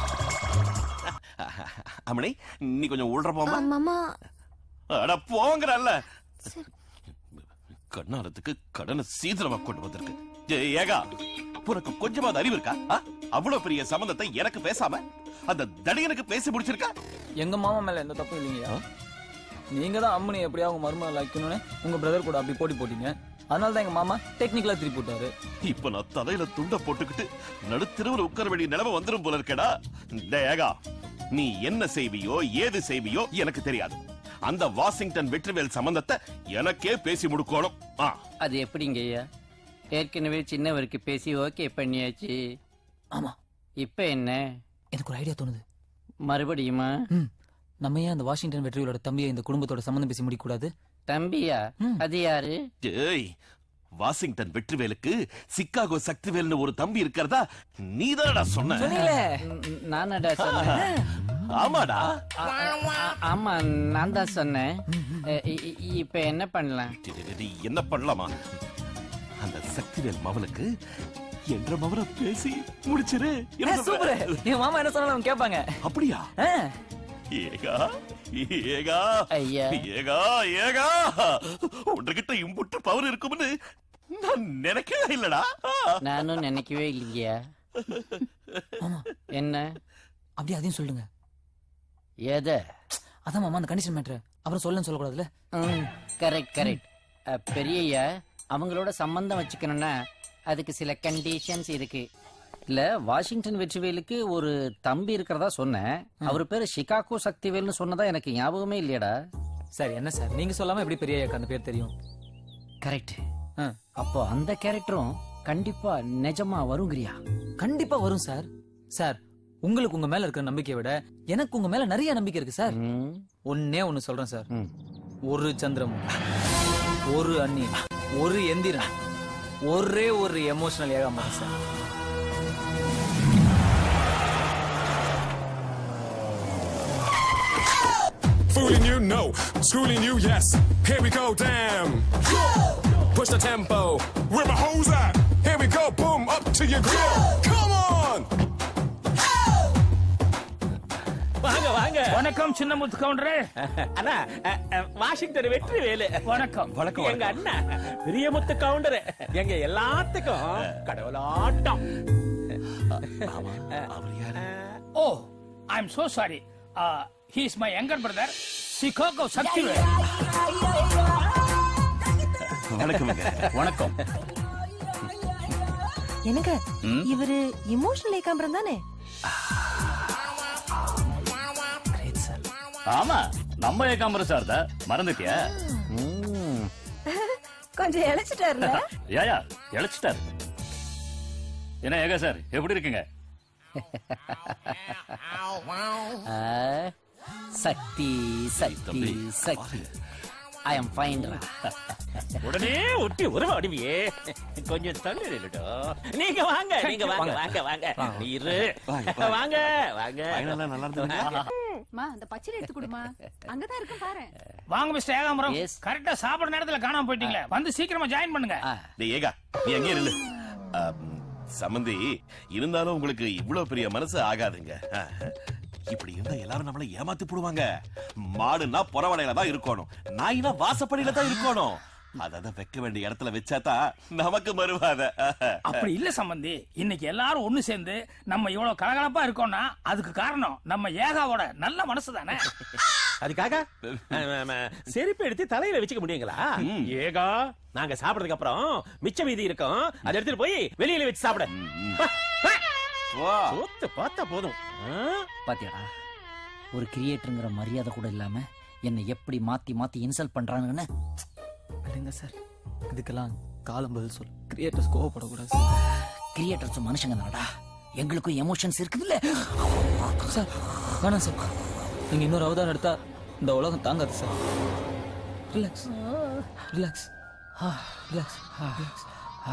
அம்மணி நீ கொஞ்சம் உள்ற போமா மாமா அட போங்கறல்ல கண்ணாலத்துக்கு கடனை சீக்கிரமா கொண்டு வந்திருக்கு ஏய், ஏகா உனக்கு கொஞ்சமாவது அறிவு இருக்கா ஆ? அவ்வளவு பெரிய சம்பந்தத்தை எனக்கு பேசாம அந்த தடியனுக்கு பேசி முடிச்சிருக்கா எங்க மாமா மேல எந்த தப்பும் இல்லைங்கய்யா நீங்க தான் அம்மனி எப்படியா உங்க மருமகள் வைக்கணும்னு உங்க பிரதர் கூட அப்படி போட்டி போட்டீங்க அதனால தான் எங்க மாமா டெக்னிக்கலா திருப்பி விட்டாரு இப்ப நான் தலையில துண்ட போட்டுக்கிட்டு நடுத்தருவில் உட்கார வேண்டிய நிலைமை வந்துரும் போல இருக்கடா டேய் ஏகா நீ என்ன செய்வியோ ஏது செய்வியோ எனக்கு தெரியாது அந்த வாஷிங்டன் வெற்றிவேல் சம்பந்தத்தை எனக்கே பேசி முடுக்கணும் ஆ அது எப்படிங்க ஐயா ஏற்கனவே சின்னவருக்கு பேசி ஓகே பண்ணியாச்சு ஆமா இப்ப என்ன எனக்கு ஒரு ஐடியா தோணுது மறுபடியுமா ம் நம்ம ஏன் அந்த வாஷிங்டன் வெற்றியோட தம்பியை இந்த குடும்பத்தோட சம்மந்தம் பேசி முடிக்க கூடாது தம்பியா அது யாரு ஏய் வாஷிங்டன் வெற்றிவேலுக்கு சிக்காகோ சக்திவேல்னு ஒரு தம்பி இருக்கிறதா நீதானடா சொன்ன நானடா சொன்னேன் ஆமாடா ஆ- ஆமா நான் தான் சொன்னேன் இ- இ- இப்ப என்ன பண்ணலாம் டேய், டேய், டேய், என்ன பண்ணலாமா அந்த சக்திவேல் மவனுக்கு என்ற மவனை பேசி முடிச்சிரு என்ன சொல்ற? சூப்பர் என் மாமா என்ன சொன்னாலும் கேட்பாங்க அப்படியா ஆ. ஏகா ஏகா ஐயா. ஏகா ஏகா உன்கிட்ட இம்புட்டு பவர் இருக்கும்னு நான் நினைக்கவே இல்லடா நானும் நினைக்கவே இல்லையா என்ன அப்படியே அதையும் சொல்லுங்க எதை அதான் மாமா அந்த கண்டிஷன் மேட்ரு அப்புறம் சொல்லன்னு சொல்லக்கூடாதுல்ல கரெக்ட் கரெக்ட் பெரியய்யா அவங்களோட சம்பந்தம் வச்சுக்கணும்னா அதுக்கு சில கண்டிஷன்ஸ் இருக்கு இல்ல வாஷிங்டன் வெற்றிவேலுக்கு ஒரு தம்பி இருக்கிறதா சொன்னேன் அவர் பேரு சிகாகோ சக்திவேல்னு சொன்னதா எனக்கு ஞாபகமே இல்லையடா சார் என்ன சார் நீங்க சொல்லாம எப்படி பெரிய ஐயாக்கு அந்த பேர் தெரியும் கரெக்ட் அப்போ அந்த கேரக்டரும் கண்டிப்பா நிஜமா வருங்கிறியா கண்டிப்பா வரும் சார் சார் உங்களுக்கு உங்க மேல இருக்கிற நம்பிக்கையை விட எனக்கு உங்க மேல நிறைய நம்பிக்கை இருக்கு சார் ஒன்னே ஒண்ணு சொல்றேன் சார் ஒரு சந்திரமும் ஒரு அந்நியன் ஒரு எந்திரன் ஒரே ஒரு எமோஷனல் ஏகாம sir Fooling you, no. Schooling you, yes. Here we go, damn. Push the tempo. Where my hoes at? Here we go, boom, up to your grill. Come on! வாங்க வாங்க வணக்கம் சின்ன முத்து கவுண்டரே அண்ணா அ, அ, வாஷிங்டன் வெற்றி வேலு வணக்கம் வணக்கம் எங்க அண்ணா பெரிய முத்து கவுண்டர் எங்க எல்லாத்துக்கும் கடவுளாட்டம் oh I am so sorry he is my younger brother Chicago Sakthivel வணக்கமுங்க வணக்கம் எனக்கு ம்? இவரு இமோஷனல் ஏகாம்பரம் தானே ஆமா நம்ம ஏகாம்பரம் சார் தான் மறந்துட்டியா கொஞ்சம் இழைச்சிட்டாருல ஏயா இழைச்சிட்டாரு என்ன ஏகா சார் எப்படி இருக்குங்க ஆ, சக்தி சக்தி சக்தி ஐ எம் ஃபைன் உடனே ஒட்டி உருவாடுவியே கொஞ்சம் தள்ளி நில்லுடா. நீங்க வாங்க நீங்க வாங்க வாங்க வாங்க நீ இரு வாங்க வாங்க நல்லா இருந்ததுங்களா? மா அந்த பச்சை எடுத்து கொடுமா அங்கதான் இருக்கும் பாரு வாங்க மிஸ்டர் ஏகாம்பரம் கரெக்டா சாப்பிடுற நேரத்துல காணாம போயிட்டீங்களே வந்து சீக்கிரமா ஜாயின் பண்ணுங்க டேய் ஏகா நீ அங்கே இரு சம்மந்தி இருந்தாலும் உங்களுக்கு இவ்வளவு பெரிய மனசு ஆகாதுங்க இப்படி இருந்தா எல்லாரும் நம்மள ஏமாத்தி போடுவாங்க மாடுனா புறவடையில தான் இருக்கணும் நாய்னா வாசப்படியில தான் இருக்கணும் அத வைக்க வேண்டிய இடத்துல வச்சாதான் நமக்கு மறுவாத அப்படி இல்ல சம்பந்தி இன்னைக்கு எல்லாரும் ஒண்ணு சேர்ந்து நம்ம இவ்வளவு கலகலப்பா இருக்கோம்னா அதுக்கு காரணம் நம்ம ஏகாவோட நல்ல மனசு தானே அதுக்காக ஆமா, செருப்பு எடுத்து தலையில வச்சுக்க முடியுங்களா ஏகா நாங்க சாப்பிடுறதுக்கு அப்புறம் மிச்ச மீதி இருக்கும் அதை எடுத்துட்டு போய் வெளியில வச்சு சாப்பிட சோத்து பார்த்தா போதும் பாத்தியாடா ஒரு கிரியேட்டருங்கிற மரியாதை கூட இல்லாம என்னை எப்படி மாத்தி மாத்தி இன்சல்ட் பண்றாங்கன்னு இல்லைங்க சார் இதுக்கெல்லாம் காலம் பதில் சொல் கிரியேட்டர்ஸ் கோவப்படக்கூடாது கிரியேட்டர்ஸ் மனுஷங்க தானடா எங்களுக்கும் எமோஷன்ஸ் இருக்குதுல்ல சார் வேணாம் சார் நீங்க இன்னொரு அவதாரம் எடுத்தா இந்த உலகம் தாங்காது sir relax relax relax relax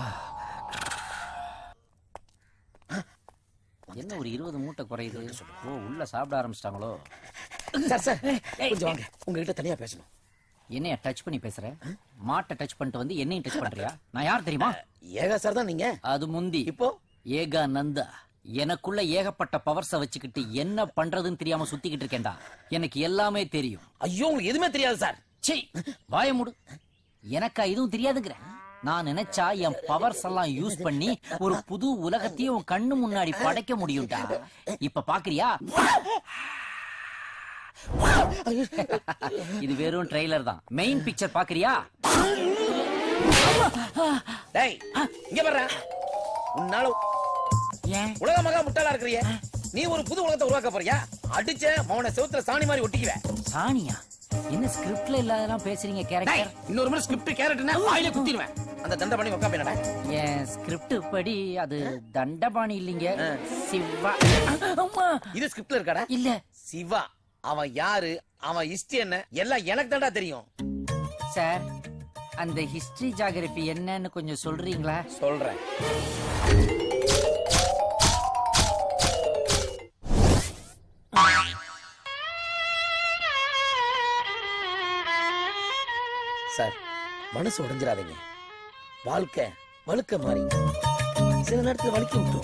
என்ன ஒரு இருபது மூட்டை குறையுது ஓ உள்ள சாப்பிட ஆரம்பிச்சிட்டாங்களோ சார் சார் கொஞ்சம் வாங்க உங்ககிட்ட தனியா பேசணும் என்னைய டச் பண்ணி பேசுற மாட்டை டச் பண்ணிட்டு வந்து என்னையும் டச் பண்றியா நான் யார் தெரியுமா ஏகா சார் தான் நீங்க அது முந்தி இப்போ ஏகா நந்தா எனக்குள்ள ஏகப்பட்ட பவர்ஸ வச்சுக்கிட்டு என்ன பண்றதுன்னு தெரியாம சுத்திக்கிட்டு இருக்கேன்டா எனக்கு எல்லாமே தெரியும் ஐயோ உங்களுக்கு எதுவுமே தெரியாது சார் சீ வாய மூடு எனக்கா இதுவும் தெரியாதுங்கிற நான் நினைச்சா என் பவர்ஸ் எல்லாம் யூஸ் பண்ணி ஒரு புது உலகத்தையே உன் கண்ணு முன்னாடி படைக்க முடியும்டா இப்ப பாக்குறியா இது வெறும் ட்ரெய்லர் தான் மெயின் பிக்சர் பாக்குறியா டேய் இங்க வர்ற உன்னால உலக மகா முட்டாளா இருக்கிறிய நீ ஒரு புது உலகத்தை உருவாக்க போறியா அடிச்ச மௌன செவுத்துல சாணி மாதிரி ஒட்டிக்குவேன் சாணியா என்ன ஸ்கிரிப்ட்ல இல்லாதெல்லாம் பேசுறீங்க கேரக்டர் இன்னொரு முறை ஸ்கிரிப்ட் கேரக்டர்னா வாயில குத்திடுவேன் அந்த தண்டபாணி உட்காந்து என்னடா என் ஸ்கிரிப்ட் படி அது தண்டபாணி இல்லைங்க சிவா இது ஸ்கிரிப்ட்ல இருக்காடா இல்ல சிவா அவன் யாரு அவன் ஹிஸ்டரி என்ன எல்லாம் எனக்கு தான்டா தெரியும் சார் அந்த ஹிஸ்டரி ஜாகிரபி என்னன்னு கொஞ்சம் சொல்றீங்களா சொல்றேன் சார் மனசு உடைஞ்சிடாதீங்க வாழ்க்கை வழுக்க மாறி சில நேரத்துல வலிக்க விட்டுரும்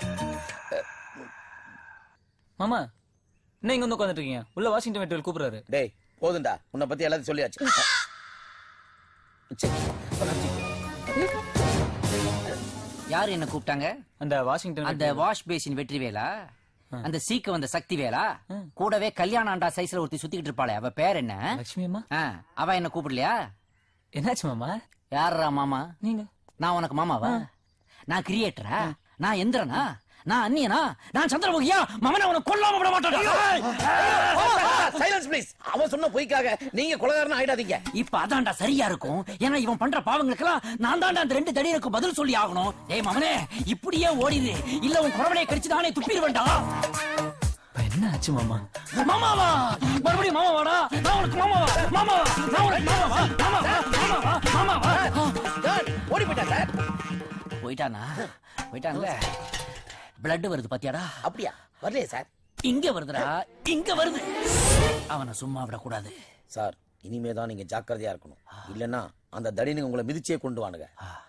மாமா என்ன இங்க வந்து உட்காந்துட்டு இருக்கீங்க உள்ள வாஷிங்டன் மெட்டீரியல் கூப்பிடுறாரு டேய் போதும்டா உன்னை பத்தி எல்லாத்தையும் சொல்லியாச்சு சரி, இப்ப நான் சீக்கிரம். யார் என்ன கூப்பிட்டாங்க அந்த வாஷிங்டன் அந்த வாஷ் பேசின் வெற்றி வேலா அந்த சீக்க வந்த சக்தி வேலா கூடவே கல்யாண ஆண்டா சைஸ்ல ஒருத்தி சுத்திக்கிட்டு இருப்பாளே அவ பேர் என்ன லட்சுமி அம்மா ஆ, அவ என்ன கூப்பிடலையா என்னாச்சு மாமா யாரா மாமா நீங்க நான் உனக்கு மாமாவா நான் கிரியேட்டரா நான் எந்திரனா நான் அந்நியனா நான் சந்திரமுகியா மமனை உனக்கு கொல்லாம விட மாட்டேன் சைலன்ஸ் ப்ளீஸ் அவன் சொன்ன பொய்க்காக நீங்க கொலகாரன் ஆயிடாதீங்க இப்ப அதான்டா சரியா இருக்கும் ஏன்னா இவன் பண்ற பாவங்களுக்கெல்லாம் நான் தான்டா அந்த ரெண்டு தடியருக்கு பதில் சொல்லி ஆகணும் ஏய் மவனே இப்படியே ஓடிடு இல்ல உன் குறவனையை கடிச்சு தானே துப்பிடுவேன்டா என்ன ஆச்சு மாமா மாமாவா மறுபடியும் மாமாவாடா நான் உனக்கு மாமாவா மாமாவா நான் உனக்கு மாமாவா மாமாவா மாமாவா மாமாவா ஓடி போயிட்டா சார் போயிட்டானா போயிட்டான்ல பிளட் வருது பாத்தியாடா அப்படியா வரலையே சார் இங்க வருதுடா இங்க வருது அவனை சும்மா விடக்கூடாது சார் இனிமே தான் நீங்க ஜாக்கிரதையா இருக்கணும் இல்லன்னா அந்த தடினுங்க உங்களை மிதிச்சே கொண்டு வானுங்க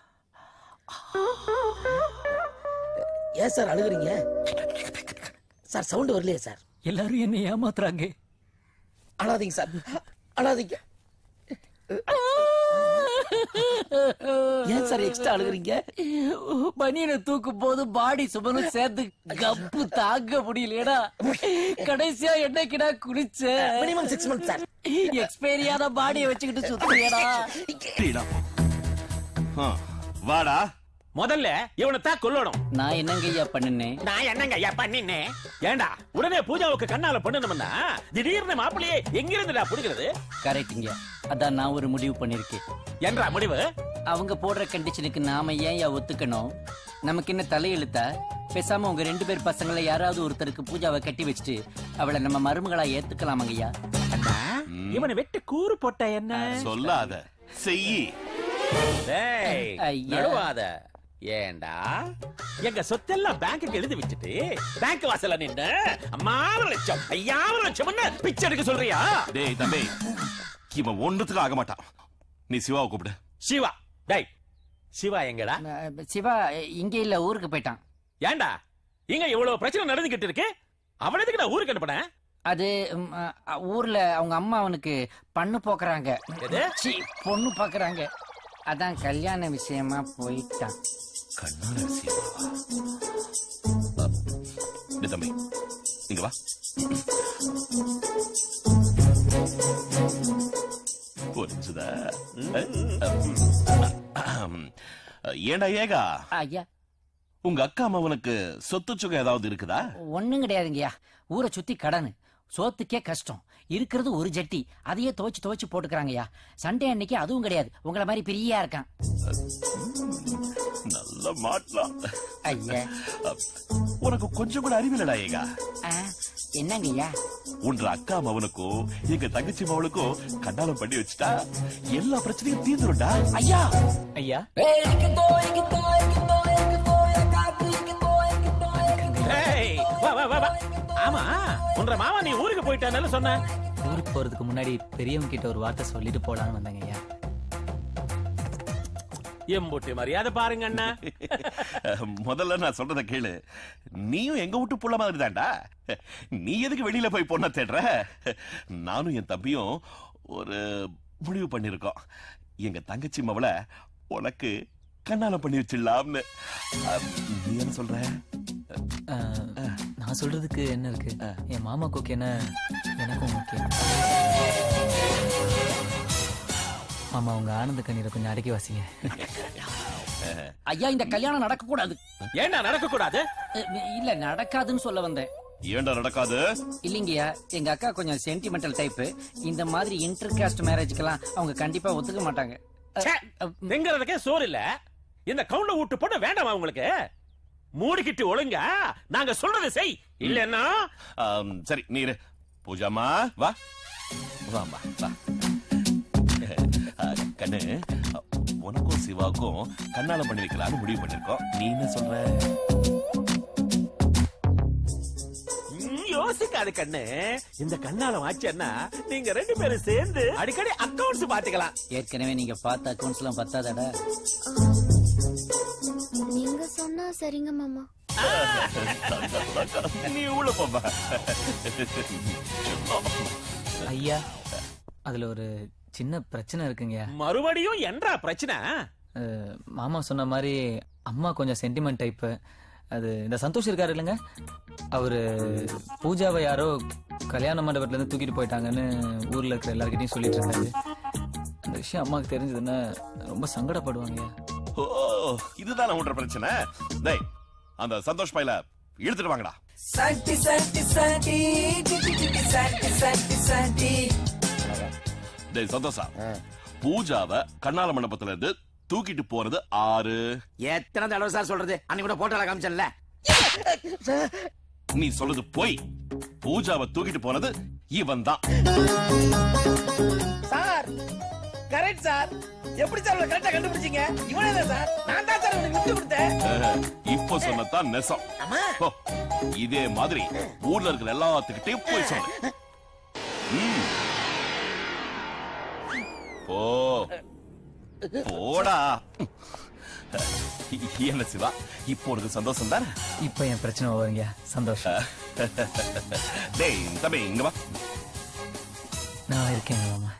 ஏன் சார் அழுகுறீங்க சார் சவுண்ட் வரலையே சார் எல்லாரும் என்ன ஏமாத்துறாங்க அழாதீங்க சார் அழாதீங்க ஏன் சார் எக்ஸ்ட்ரா அழுகுறீங்க பனியனை தூக்கும் போது பாடி சுமனும் சேர்ந்து கப்பு தாங்க முடியலடா கடைசியா என்னைக்குடா குளிச்ச மினிமம் சிக்ஸ் மந்த் சார் எக்ஸ்பைரியான பாடியை வச்சுக்கிட்டு சுத்துறியடா ஆ, வாடா முதல்ல இவனை தான் கொல்லணும் நான் என்னங்க ஐயா பண்ணுனேன் நான் என்னங்க ஐயா பண்ணினேன் ஏண்டா உடனே பூஜாவுக்கு கண்ணால பண்ணணும்னா திடீர்னு மாப்பிள்ளையே எங்கிருந்துடா புடிக்கிறது கரெக்டுங்க அதான் நான் ஒரு முடிவு பண்ணிருக்கேன் என்றா முடிவு அவங்க போடுற கண்டிஷனுக்கு நாம ஏன் யா ஒத்துக்கணும் நமக்கு என்ன தலையெழுத்தா பேசாம உங்க ரெண்டு பேர் பசங்களை யாராவது ஒருத்தருக்கு பூஜாவை கட்டி வச்சுட்டு அவளை நம்ம மருமகளா ஏத்துக்கலாமாங்கய்யா இவனை வெட்டு கூறு போட்ட என்ன சொல்லாத செய்யி டேய், ஐயா. நடுவாத ஏண்டா எங்க சொத்தெல்லாம் பேங்க்குக்கு எழுதி வச்சுட்டு பேங்க் வாசல்ல நின்னு அம்மாவது லட்சம் ஐயாவது லட்சம் பிச்சை எடுக்க சொல்றியா டேய் தம்பி இவன் ஒண்ணுத்துக்கு ஆக மாட்டான் நீ சிவாவை கூப்பிடு சிவா டேய் சிவா எங்கடா சிவா இங்க இல்ல ஊருக்கு போயிட்டான் ஏன்டா இங்க இவ்வளவு பிரச்சனை நடந்துகிட்டு இருக்கு அவன் எதுக்கு நான் ஊருக்கு அனுப்பினேன் அது ம், அ, ஊர்ல அவங்க அம்மா அவனுக்கு பண்ணு போக்குறாங்க எது? சீ, பொண்ணு பாக்குறாங்க அதான் கல்யாண விஷயமா போயிட்டான் கண்ணால விஷயமாவா? அ, டேய் தம்பி இங்க வா புரிஞ்சுதா அஹம். ஏண்டா ஏகா ஐயா உங்க அக்கா அம்மாவனுக்கு சொத்து சுகம் ஏதாவது இருக்குதா ஒண்ணும் கிடையாதுங்கய்யா ஊரை சுத்தி கடனு சோத்துக்கே கஷ்டம் இருக்கிறது ஒரு ஜட்டி அதையே துவைச்சு துவைச்சு போட்டுக்கிறாங்கய்யா சண்டே அன்னைக்கு அதுவும் கிடையாது உங்களை மாதிரி பிரியா இருக்கான் நல்ல மாட்டலாம் ஐயா உனக்கு கொஞ்சம் கூட அறிவில்லடா ஏகா ஆ, என்னங்கய்யா உன்ற அக்கா மவனுக்கும் எங்க தங்கச்சி மவனுக்கும் கண்டாலம் பண்ணி வச்சுட்டா எல்லா பிரச்சனையும் தீர்ந்துரும்டா ஐயா ஐயா ஏய், வா வா வா வா ஆமா உன்ற மாமா நீ ஊருக்கு போயிட்டான்னு சொன்ன ஊருக்கு போறதுக்கு முன்னாடி பெரியவங்க கிட்ட ஒரு வார்த்தை சொல்லிட்டு போலான்னு வந்தேங்க ஐயா எம்புட்டி மரியாதை பாருங்க அண்ணா முதல்ல நான் சொல்றத கேளு நீயும் எங்க வீட்டு புள்ள மாதிரி தான்டா நீ எதுக்கு வெளியில போய் பொண்ணை தேடுற நானும் என் தம்பியும் ஒரு முடிவு பண்ணிருக்கோம் எங்க தங்கச்சி மவளை உனக்கு கண்ணால பண்ணி வச்சிடலாம்னு அஹ், நீ என்ன சொல்ற அஹ், நான் சொல்றதுக்கு என்ன இருக்கு என் மாமா ஓகே என்ன எனக்கும் ஓகே மாமா உங்க ஆனந்த கண்ணீரை கொஞ்சம் அடக்கி வாசிங்க ஐயா இந்த கல்யாணம் நடக்க கூடாது ஏண்டா நடக்க கூடாது இல்ல நடக்காதுன்னு சொல்ல வந்தேன் ஏன்டா நடக்காது இல்லைங்கய்யா எங்க அக்கா கொஞ்சம் சென்டிமெண்டல் டைப் இந்த மாதிரி இன்டர் காஸ்ட் மேரேஜ்க்கெல்லாம் அவங்க கண்டிப்பா ஒத்துக்க மாட்டாங்க ச்சே, திங்கறதுக்கே சோறு இல்ல இந்த கவுண்ட விட்டு போட வேண்டாமா உங்களுக்கு மூடிக்கிட்டு ஒழுங்கா நாங்க சொல்றதை செய் இல்லன்னா ஆம், சரி நீ இரு. பூஜாமா வா வாமா வா அஹ், கண்ணு உனக்கும் சிவாவுக்கும் கண்ணால பண்ணி வைக்கலாம்னு முடிவு பண்ணிருக்கோம் நீ என்ன சொல்ற ம், யோசிக்காது கண்ணு இந்த கண்ணாலம் ஆச்சுன்னா நீங்க ரெண்டு பேரும் சேர்ந்து அடிக்கடி அக்கவுண்ட்ஸ் பாத்துக்கலாம் ஏற்கனவே நீங்க பார்த்த அக்கௌண்ட்ஸ் எல்லாம் பத்தாதடா நீங்க சொன்னா சரிங்க மாமா நீ உள்ள போமா ஐயா அதுல ஒரு சின்ன பிரச்சனை இருக்குங்கய்யா மறுபடியும் என்றா பிரச்சனை அஹ், மாமா சொன்ன மாதிரி அம்மா கொஞ்சம் சென்டிமெண்ட் டைப்பு அது இந்த சந்தோஷ் இருக்காரு இல்லைங்க அவரு பூஜாவை யாரோ கல்யாண மண்டபத்துல இருந்து தூக்கிட்டு போயிட்டாங்கன்னு ஊர்ல இருக்கிற எல்லார்கிட்டயும் சொல்லிட்டு இருக்காரு அந்த விஷயம் அம்மாவுக்கு தெரிஞ்சதுன்னா ரொம்ப சங்கடப்படுவாங்க ஓ இதுதானே உன்ற பிரச்சனை டேய் அந்த சந்தோஷ் பையில இழுத்துட்டு வாங்கடா Sandy Sandy Sandy DD DD Sandy Sandy Sandy டேய் சந்தோஷா பூஜாவை கண்ணால மண்டபத்துல இருந்து தூக்கிட்டு போறது ஆறு எத்தனை தடவை சார் சொல்றது அன்னைக்கு கூட போட்டோல காமிச்சல நீ சொல்றது போய் பூஜாவை தூக்கிட்டு போனது இவன் தான் சார் கரெக்ட் சார் எப்படி சார் கரெக்டா கண்டுபிடிச்சீங்க இவனே தான் சார் நான் தான் சார் உனக்கு விட்டு கொடுத்தேன் இப்போ சொன்னதான் நெசம் போ. இதே மாதிரி ஊர்ல இருக்கிற எல்லாத்துக்கிட்டையும் போய் சொல்லு ம். போ போடா என்ன சிவா இப்போ உனக்கு சந்தோஷம் தானே இப்போ என் பிரச்சனை வருங்க சந்தோஷம் டேய் தம்பி இங்க வா நான் இருக்கேன் மாமா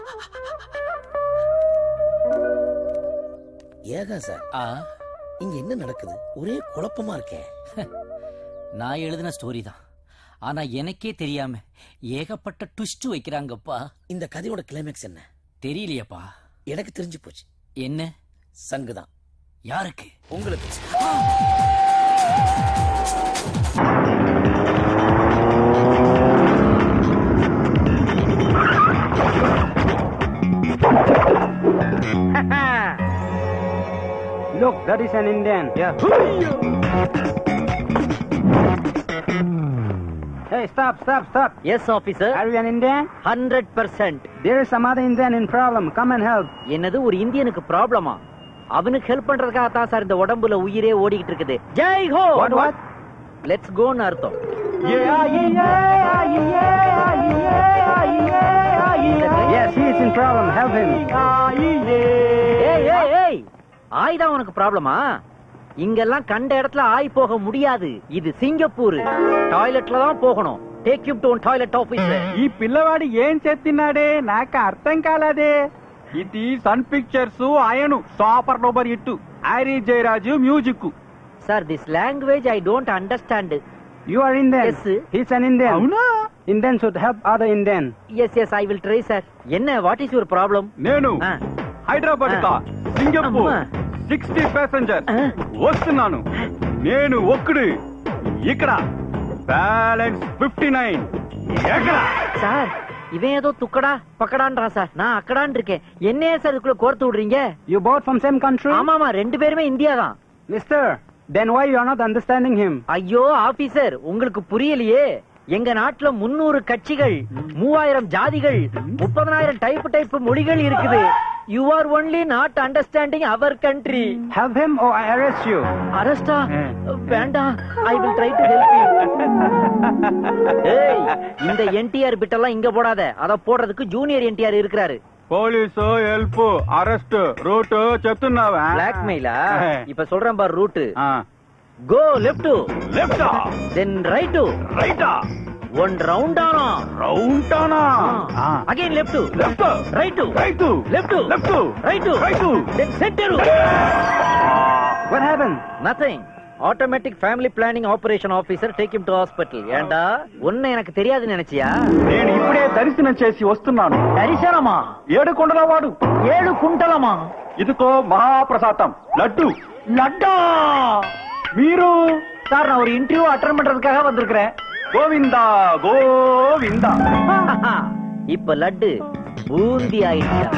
ஏகா சார் இங்க என்ன நடக்குது ஒரே குழப்பமா இருக்கே நான் எழுதின ஸ்டோரி தான் ஆனா எனக்கே தெரியாம ஏகப்பட்ட ட்விஸ்ட் வைக்கிறாங்கப்பா இந்த கதையோட கிளைமேக்ஸ் என்ன தெரியலையப்பா எனக்கு தெரிஞ்சு போச்சு என்ன சங்குதான் யாருக்கு உங்களுக்கு Look, that is an Indian. Yeah. Hey, stop, stop, stop. Yes, officer. Are you an Indian? Hundred percent There is some other Indian in problem. Come and help. என்னது ஒரு இந்தியனுக்கு ப்ராப்ளமா அவனுக்கு ஹெல்ப் பண்றதுக்காக தான் சார் இந்த உடம்புல உயிரே ஓடிக்கிட்டு இருக்குது ஜெய் ஹோ What, what? லெட்ஸ் கோன்னு அர்த்தம் Yes, he is in problem. Help him. ஏய் ஏய் ஏய் ஆய் தான் உனக்கு ப்ராப்ளமா இங்கெல்லாம் கண்ட இடத்துல ஆய் போக முடியாது இது சிங்கப்பூர் டாய்லெட்ல தான் போகணும் take you to toilet officer ఈ పిల్లవాడు ఏం చెప్తున్నాడే నాకు అర్థం కాలేదే ఇది సన్ పిక్చర్స్ ఆయను సూపర్ డూపర్ హిట్ ఆరి Jayaraj music sir this language I don't understand you are Indian Yes. He's an Indian అవునా? Indian should help other Indian yes yes I will try sir என்ன వాట్ ఈస్ యువర్ ప్రాబ్లం నేను హైదరాబాద్ కా సింగపూర్ అమ్మా. సిక్స్టీ ప్యాసింజర్ వస్తున్నాను నేను ఒక్కడు ఇక్కడ బ్యాలెన్స్ ఫిఫ్టీ నైన్ ఎక్కడ சார் இவன் ஏதோ துக்கடா பக்கடான்றான் சார் நான் அக்கடான் இருக்கேன் என்னையே சார் இதுக்குள்ள கோர்த்து விடுறீங்க you both from same country ஆமா ஆமா ரெண்டு பேருமே இந்தியா தான் mister then why you are not understanding him ஐயோ ஆபீசர் உங்களுக்கு புரியலையே எங்க நாட்டுல முன்னூறு கட்சிகள் மூவாயிரம் ஜாதிகள் முப்பதனாயிரம் டைப் டைப் மொழிகள் இருக்குது you are only not understanding our country have him oh I arrest you அரஸ்டா வேண்டாம் I will try to help you ஏய் இந்த என்டிஆர் பிட்டெல்லாம் இங்க போடாத அத போடுறதுக்கு ஜூனியர் என்டிஆர் இருக்கிறாரு పోలీసు హెల్ప్ అరెస్ట్ రూట్ చెప్తున్నావా பிளாக் மெயிலா இப்ப சொல்றேன் பாரு route go left left then right ரைட்டா ஒன் ரவுண்ட் ஆனா రౌండ్ ఆనా again left left right right left left right right then centre what happen nothing automatic family planning operation officer take him to hospital ஏண்டா ஒன்னு எனக்கு தெரியாதுன்னு நினைச்சியா నేను ఇప్పుడే దర్శనం చేసి వస్తున్నాను దర్శనమా ఏడు కొండల వాడు ఏడు కుంటలమా ఇదిగో మహాప్రసాదం లడ్డు லட்டா మీరు சார் நான் ஒரு இன்டர்வியூ அட்டன் பண்றதுக்காக வந்திருக்கிறேன் గోవిందా గోవిందా இப்ப லட்டு பூந்தி ஆயிடுச்சா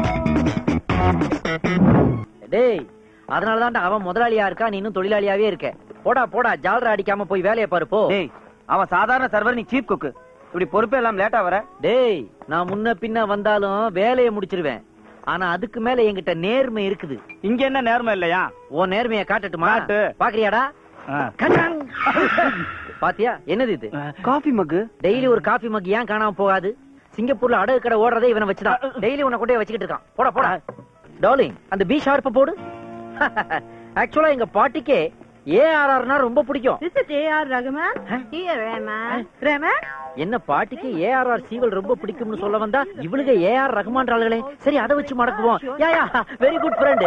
டேய் அதனாலதான் அவன் முதலாளியா இருக்கா நீ இன்னும் தொழிலாளியாவே இருக்க போடா போடா ஜாலரா அடிக்காம போய் வேலையை பாரு போ டேய் அவன் சாதாரண சர்வர் நீ சீப் குக்கு இப்படி பொறுப்பே எல்லாம் லேட்டா வர டேய் நான் முன்ன பின்ன வந்தாலும் வேலையை முடிச்சிருவேன் ஆனா அதுக்கு மேல என்கிட்ட நேர்மை இருக்குது இங்க என்ன நேர்மை இல்லையா உன் நேர்மையை காட்டட்டுமா காட்டு. பாக்குறியாடா கச்சாங். பாத்தியா என்னது இது காஃபி மக்கு டெய்லி ஒரு காபி மக் ஏன் காணாம போகாது சிங்கப்பூர்ல அடகு கடை ஓடுறதே இவனை வச்சுதான் டெய்லி உன்னை கொண்டே வச்சுக்கிட்டு இருக்கான் போடா போடா டார்லிங் அந்த பி ஷார்ப்ப போடு ஆக்சுவலா எங்க பாட்டிக்கே ஏஆர்ஆர்னா ரொம்ப பிடிக்கும் This is A.R. Raghuman. Here, Rahman. Rahman? என்ன பாட்டிக்கு ஏஆர்ஆர் சீவல் ரொம்ப பிடிக்கும்னு சொல்ல வந்தா இவளுக்கு ஏஆர் ரகுமான்றாளுகளே சரி அதை வச்சு மடக்குவோம் yeah yeah very good friend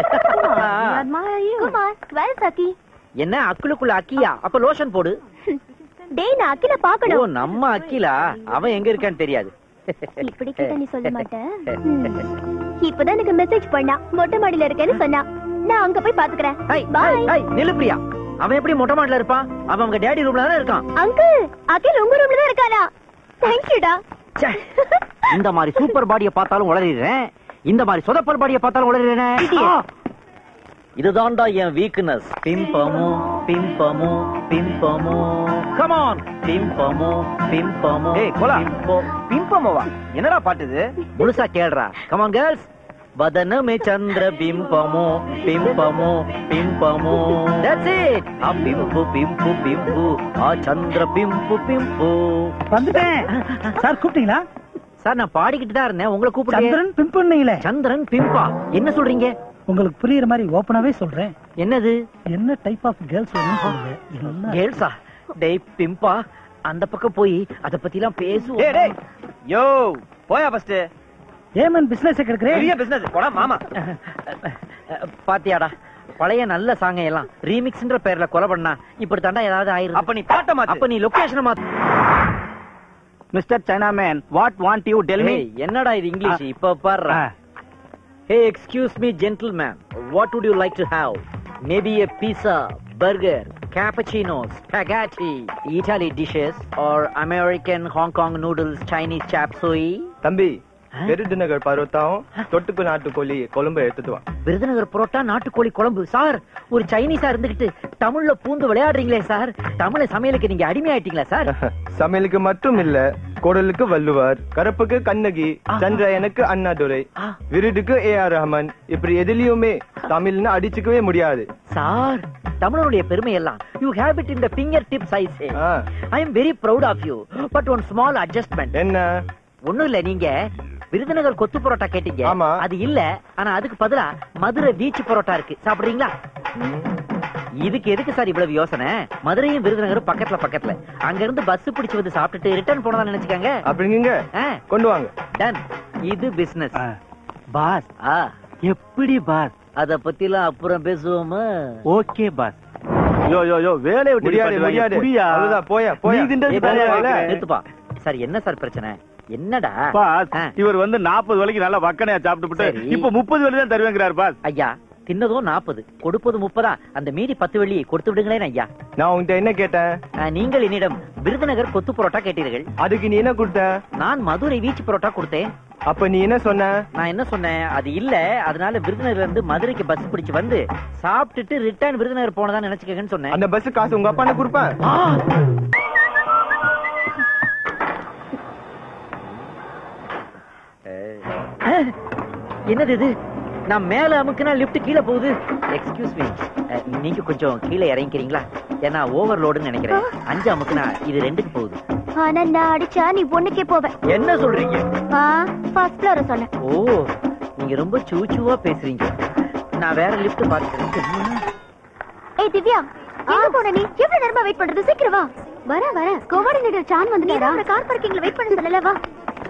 Kumar Vel சகி என்ன அக்குளுக்குள்ள அக்கியா அப்ப லோஷன் போடு டேய் நான் அகில ஓ பாக்கணும் நம்ம அக்கிலா அவன் எங்க இருக்கான்னு தெரியாது இப்படி கேட்டா நீ சொல்ல மாட்டேன் இப்பதான் எனக்கு மெசேஜ் பண்ணா மொட்டை மாடியில இருக்கேன்னு சொன்னா நான் அங்க போய் பாத்துக்கிறேன் பாய் ஏய், நில்லு பிரியா அவன் எப்படி மொட்டை மாடல இருப்பான் அவன் அவங்க டேடி ரூம்ல தானே இருக்கான் அங்கிள் அகில் உங்க ரூம்ல தான் இருக்கானா தேங்க்யூடா இந்த மாதிரி சூப்பர் பாடியை பார்த்தாலும் உளறிடுறேன் இந்த மாதிரி சொதப்பல் பாடியை பார்த்தாலும் உளறிடுறேன் இதுதான்டா என் வீக்னஸ் பிம்பமோ பிம்பமோ பிம்பமோ கமான் பிம்பமோ பிம்பமோ ஏய், போலா. பிம்பமோவா என்னடா பாட்டு இது முழுசா கேள்றா கமான் கேர்ள்ஸ் வதனமே சந்திர பிம்பமோ பிம்பமோ பிம்பமோ தட்ஸ் இட் ஆ பிம்பு பிம்பு பிம்பு ஆ சந்திர பிம்பு பிம்பு வந்துட்டேன் சார் கூப்பிட்டீங்களா சார் நான் பாடிக்கிட்டு தான் இருந்தேன் உங்களை கூப்பிட்டு சந்திரன் பிம்புன்னீங்களே சந்திரன் பிம்பா என்ன சொல்றீங்க உங்களுக்கு புரியுற மாதிரி ஓப்பனாவே சொல்றேன் என்னது என்ன டைப் ஆஃப் கேர்ள்ஸ் வேணும்னு சொல்லுங்க எல்லாம் கேர்ள்ஸா டேய் பிம்பா அந்த பக்கம் போய் அத பத்தி எல்லாம் டேய் பேசுவோம் டேய் யோ போயா ஃபர்ஸ்ட் ஏமன் பிசினஸ் பெரிய கேக்குறேன் பிசினஸ் போடா மாமா பாத்தியாடா பழைய நல்ல சாங்க எல்லாம் ரீமிக்ஸ்ன்ற பேர்ல கொலை பண்ணா இப்படி தாண்டா ஏதாவது ஆயிரும் அப்ப நீ பாட்ட மாத்து அப்ப நீ லொகேஷன் மாத்து mister China man what want you tell me ஏய், என்னடா இது இங்கிலீஷ் இப்ப பாரு hey excuse me gentleman what would you like to have maybe a pizza burger cappuccino spaghetti italy dishes or american hong kong noodles chinese chap suey தம்பி விருதுநகர் பரோட்டாவும் தொட்டுக்கு நாட்டுக்கோழி கொழும்பு எடுத்துட்டு வா விருதுநகர் புரோட்டா நாட்டுக்கோழி குழம்பு சார் ஒரு சைனீஸா இருந்துகிட்டு தமிழ்ல பூந்து விளையாடுறீங்களே சார் தமிழ சமையலுக்கு நீங்க அடிமையாயிட்டீங்களா சார் சமையலுக்கு மட்டும் இல்ல குரலுக்கு வள்ளுவர் கருப்புக்கு கண்ணகி சந்திரயனுக்கு அண்ணாதுரை விருதுக்கு ஏ ஆர் ரஹ்மான் இப்படி எதுலயுமே தமிழ்னு அடிச்சுக்கவே முடியாது சார் தமிழனுடைய பெருமை எல்லாம் you have it in the fingertip size I am very proud of you but one small adjustment என்ன ஒண்ணும் இல்ல நீங்க விருதுநகர் கொத்து பரோட்டா கேட்டீங்க அது இல்ல ஆனா அதுக்கு பதிலா மதுரை பீச் பரோட்டா இருக்கு சாப்பிடுறீங்களா இதுக்கு எதுக்கு சார் இவ்வளவு யோசனை மதுரையும் விருதுநகரும் பக்கத்துல பக்கத்துல அங்க இருந்து பஸ் பிடிச்சு வந்து சாப்பிட்டுட்டு ரிட்டர்ன் போனதா நினைச்சுக்காங்க அப்படிங்க கொண்டு வாங்க டன் இது பிசினஸ் பாஸ் ஆ எப்படி பாஸ் அத பத்தி எல்லாம் அப்புறம் பேசுவோமா ஓகே பாஸ் யோ யோ யோ வேலையை விட்டு முடியாது, நிப்பாட்டுவாங்க. முடியாது. புரியா? அவ்வளவுதான், போயா, போயா. நீ தின்றது ஏய், வேலையா பரவாயில்ல. இல்ல? நிறுத்துப்பா சார் என்ன சார் பிரச்சனை என்னடா பாஸ் இவர் வந்து நாற்பது வரைக்கும் நல்லா வக்கனையா சாப்பிட்டு சரி. இப்ப முப்பது வரை தான் தருவேங்கிறார் பாஸ் ஐயா தின்னதும் நாற்பது கொடுப்பது முப்பதா அந்த மீதி பத்து வெள்ளி கொடுத்து விடுங்களேன் ஐயா நான் உன்கிட்ட என்ன கேட்டேன் நீங்கள் என்னிடம் விருதுநகர் கொத்து பரோட்டா கேட்டீர்கள் அதுக்கு நீ என்ன கொடுத்த நான் மதுரை வீச்சு பரோட்டா கொடுத்தேன் அப்ப நீ என்ன சொன்ன நான் என்ன சொன்னேன் அது இல்ல அதனால விருதுநகர்ல இருந்து மதுரைக்கு பஸ் பிடிச்சு வந்து சாப்பிட்டுட்டு ரிட்டர்ன் விருதுநகர் போனதா நினைச்சுக்கங்கன்னு சொன்னேன் அந்த பஸ் காசு உங்க அப்பா கொடுப்பேன் அஹ், என்னது இது நான் மேல அமுக்குனா லிஃப்ட் கீழே போகுது எக்ஸ்கியூஸ் மீ நீங்க கொஞ்சம் கீழே இறங்கிக்கிறீங்களா ஏன்னா ஓவர்லோடுன்னு நினைக்கிறேன் அஞ்சு அமுக்குனா இது ரெண்டுக்கு போகுது ஆனா நான் அடிச்சா நீ ஒண்ணுக்கே போவ என்ன சொல்றீங்க ஆ ஃபர்ஸ்ட் ஃப்ளோர சொன்னேன் ஓ நீங்க ரொம்ப சூச்சுவா பேசுறீங்க நான் வேற லிஃப்ட் பாத்துக்கிறேன் ஏய் திவ்யா எங்க போன நீ எவ்வளவு நேரமா வெயிட் பண்றது சீக்கிரம் வா வர வர கோவார்டினேட்டர் சான் வந்து நீ கார் பார்க்கிங்ல வெயிட் பண்ண சொல்லல வா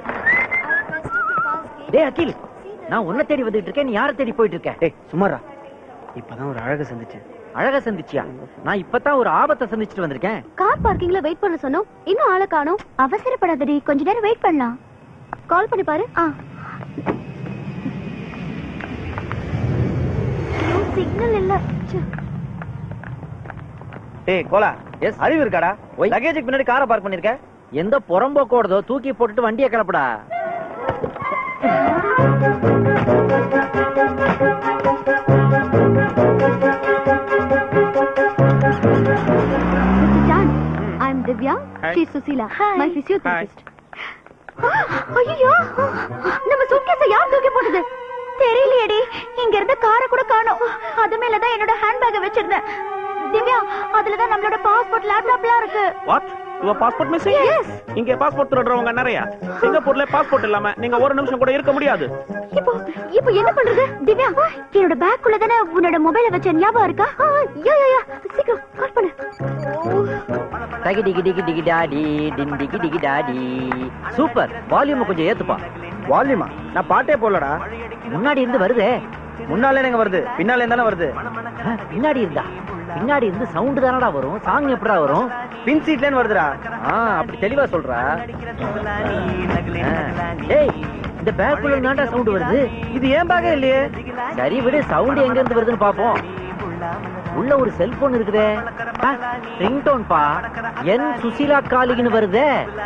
டேய் அகில் நான் உன்னை தேடி வந்துட்டு இருக்கேன் நீ யாரை தேடி போயிட்டு இருக்க ஏய் சுமாரா இப்பதான் ஒரு அழக சந்திச்சேன் அழகா சந்திச்சியா நான் இப்பதான் ஒரு ஆபத்தை சந்திச்சுட்டு வந்திருக்கேன் கார் பார்க்கிங்ல வெயிட் பண்ண சொன்னோம் இன்னும் ஆளை காணோம் அவசரப்படாதடி கொஞ்ச நேரம் வெயிட் பண்ணலாம் கால் பண்ணி பாரு ஆ சிக்னல் இல்ல ச்சே. டேய் கோலா எஸ் அறிவு இருக்காடா லக்கேஜுக்கு பின்னாடி காரை பார்க் பண்ணிருக்க எந்த புறம்போக்கோடதோ தூக்கி போட்டுட்டு வண்டியை கிளப்புடா Mr. Chan, I'm Divya. Hi. She's Susila, my physiotherapist. Hi. ஐயோ நம்ம சூட்கேஸ யார் தூக்கி போட்டது தெரியலையேடி இங்க இருந்த காரை கூட காணோம் அது மேலதான் என்னோட ஹேண்ட்பேக்க வச்சிருந்தேன் திவ்யா அதுலதான் நம்மளோட பாஸ்போர்ட் லேப்டாப்லாம் இருக்கு வாட் யுவர் பாஸ்போர்ட் மிஸ்ஸிங் இங்க பாஸ்போர்ட் திருடுறவங்க நிறைய சிங்கப்பூர்ல பாஸ்போர்ட் இல்லாம நீங்க ஒரு நிமிஷம் கூட இருக்க முடியாது இப்போ இப்போ என்ன பண்றது திவ்யா என்னோட பேக் குள்ள தானே உன்னோட மொபைல வச்ச ஞாபகம் இருக்கா ஆ, யா யா யா சீக்கிரம் கால் பண்ணு டகி டிகி டிகி டிகி டாடி டின் டிகி டிகி டாடி சூப்பர் வால்யூம் கொஞ்சம் ஏத்துப்பா வால்யூமா நான் பாட்டே போடலடா முன்னாடி இருந்து வருதே முன்னாலே எங்க வருது பின்னாலே தானே வருது ஆ, பின்னாடி இருந்தா பின்னாடி இருந்து சவுண்ட் தானடா வரும் சாங் எப்படா வரும் பின் சீட்ல வருதுடா ஆ அப்படி தெளிவா சொல்றா ஆ. டேய் இந்த பேக்குள்ள தான்டா சவுண்ட் வருது இது ஏன் பாக்க இல்லையே சரி விடு சவுண்ட் எங்க இருந்து வருதுன்னு பாப்போம் உள்ள ஒரு செல்போன் இருக்குதே ரிங்டோன் பா என் சுசீலா காலிங்னு வருதே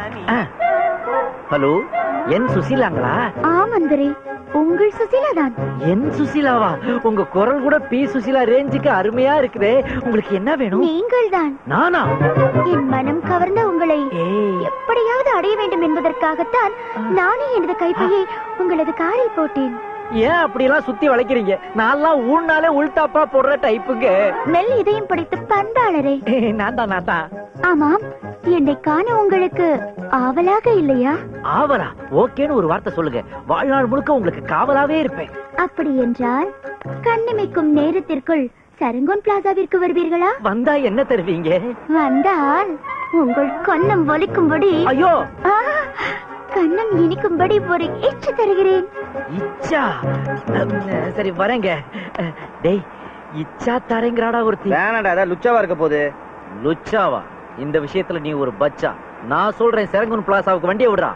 ஹலோ என் சுசீலாங்களா ஆமந்தரே உங்கள் சுசீலா தான் என் சுசீலாவா உங்க குரல் கூட பி சுசீலா ரேஞ்சுக்கு அருமையா இருக்குதே உங்களுக்கு என்ன வேணும் நீங்கள் தான் நானா என் மனம் கவர்ந்த உங்களை எப்படியாவது அடைய வேண்டும் என்பதற்காகத்தான் நானே எனது கைப்பையை உங்களது காரில் போட்டேன் ஏன் அப்படி எல்லாம் சுத்தி வளைக்கிறீங்க நான்லாம் ஊன்னாலே உள்டாப்பா போடுற டைப்புங்க மெல் இதயம் படித்த பண்பாளரே நான் தான் நான் தான் ஆமாம் என்னை காண உங்களுக்கு ஆவலாக இல்லையா ஆவலா ஓகேன்னு ஒரு வார்த்தை சொல்லுங்க வாழ்நாள் முழுக்க உங்களுக்கு காவலாவே இருப்பேன் அப்படி என்றால் கண்ணிமைக்கும் நேரத்திற்குள் சரங்கோன் பிளாசாவிற்கு வருவீர்களா வந்தா என்ன தருவீங்க வந்தால் உங்கள் கண்ணம் வலிக்கும்படி ஐயோ கண்ணம் இனிக்கும்படி ஒரு எச்சு தருகிறேன் இச்சா அஹ், சரி வரேங்க அஹ், டேய் இச்சா தரேங்கிறாடா ஒருத்தி வேணாடா அதான் லுச்சாவா இருக்க போகுது லுச்சாவா இந்த விஷயத்துல நீ ஒரு பச்சா நான் சொல்றேன் செரங்குன் பிளாசாவுக்கு வண்டியை விடுறா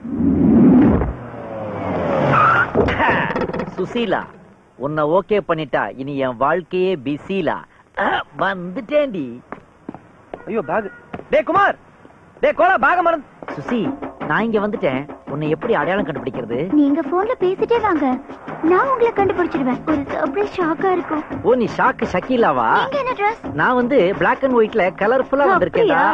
சுசீலா உன்னை ஓகே பண்ணிட்டா இனி என் வாழ்க்கையே பிஸிலா அஹ், வந்துட்டேன்டி ஐயோ பேக் டேய் குமார் டேய் கோலா பேக மறந்து சுசி நான் இங்க வந்துட்டேன் உன்னை எப்படி அடையாளம் கண்டுபிடிக்கிறது நீங்க போன்ல பேசிட்டே வாங்க நான் உங்களை கண்டுபிடிச்சிடுவேன் ஒரு சர்ப்ரைஸ் ஷாக்கா இருக்கும் ஓ நீ ஷாக்கு ஷக்கீலாவா நீங்க என்ன ட்ரெஸ் நான் வந்து பிளாக் அண்ட் ஒயிட்ல கலர்ஃபுல்லா வந்திருக்கேன்டா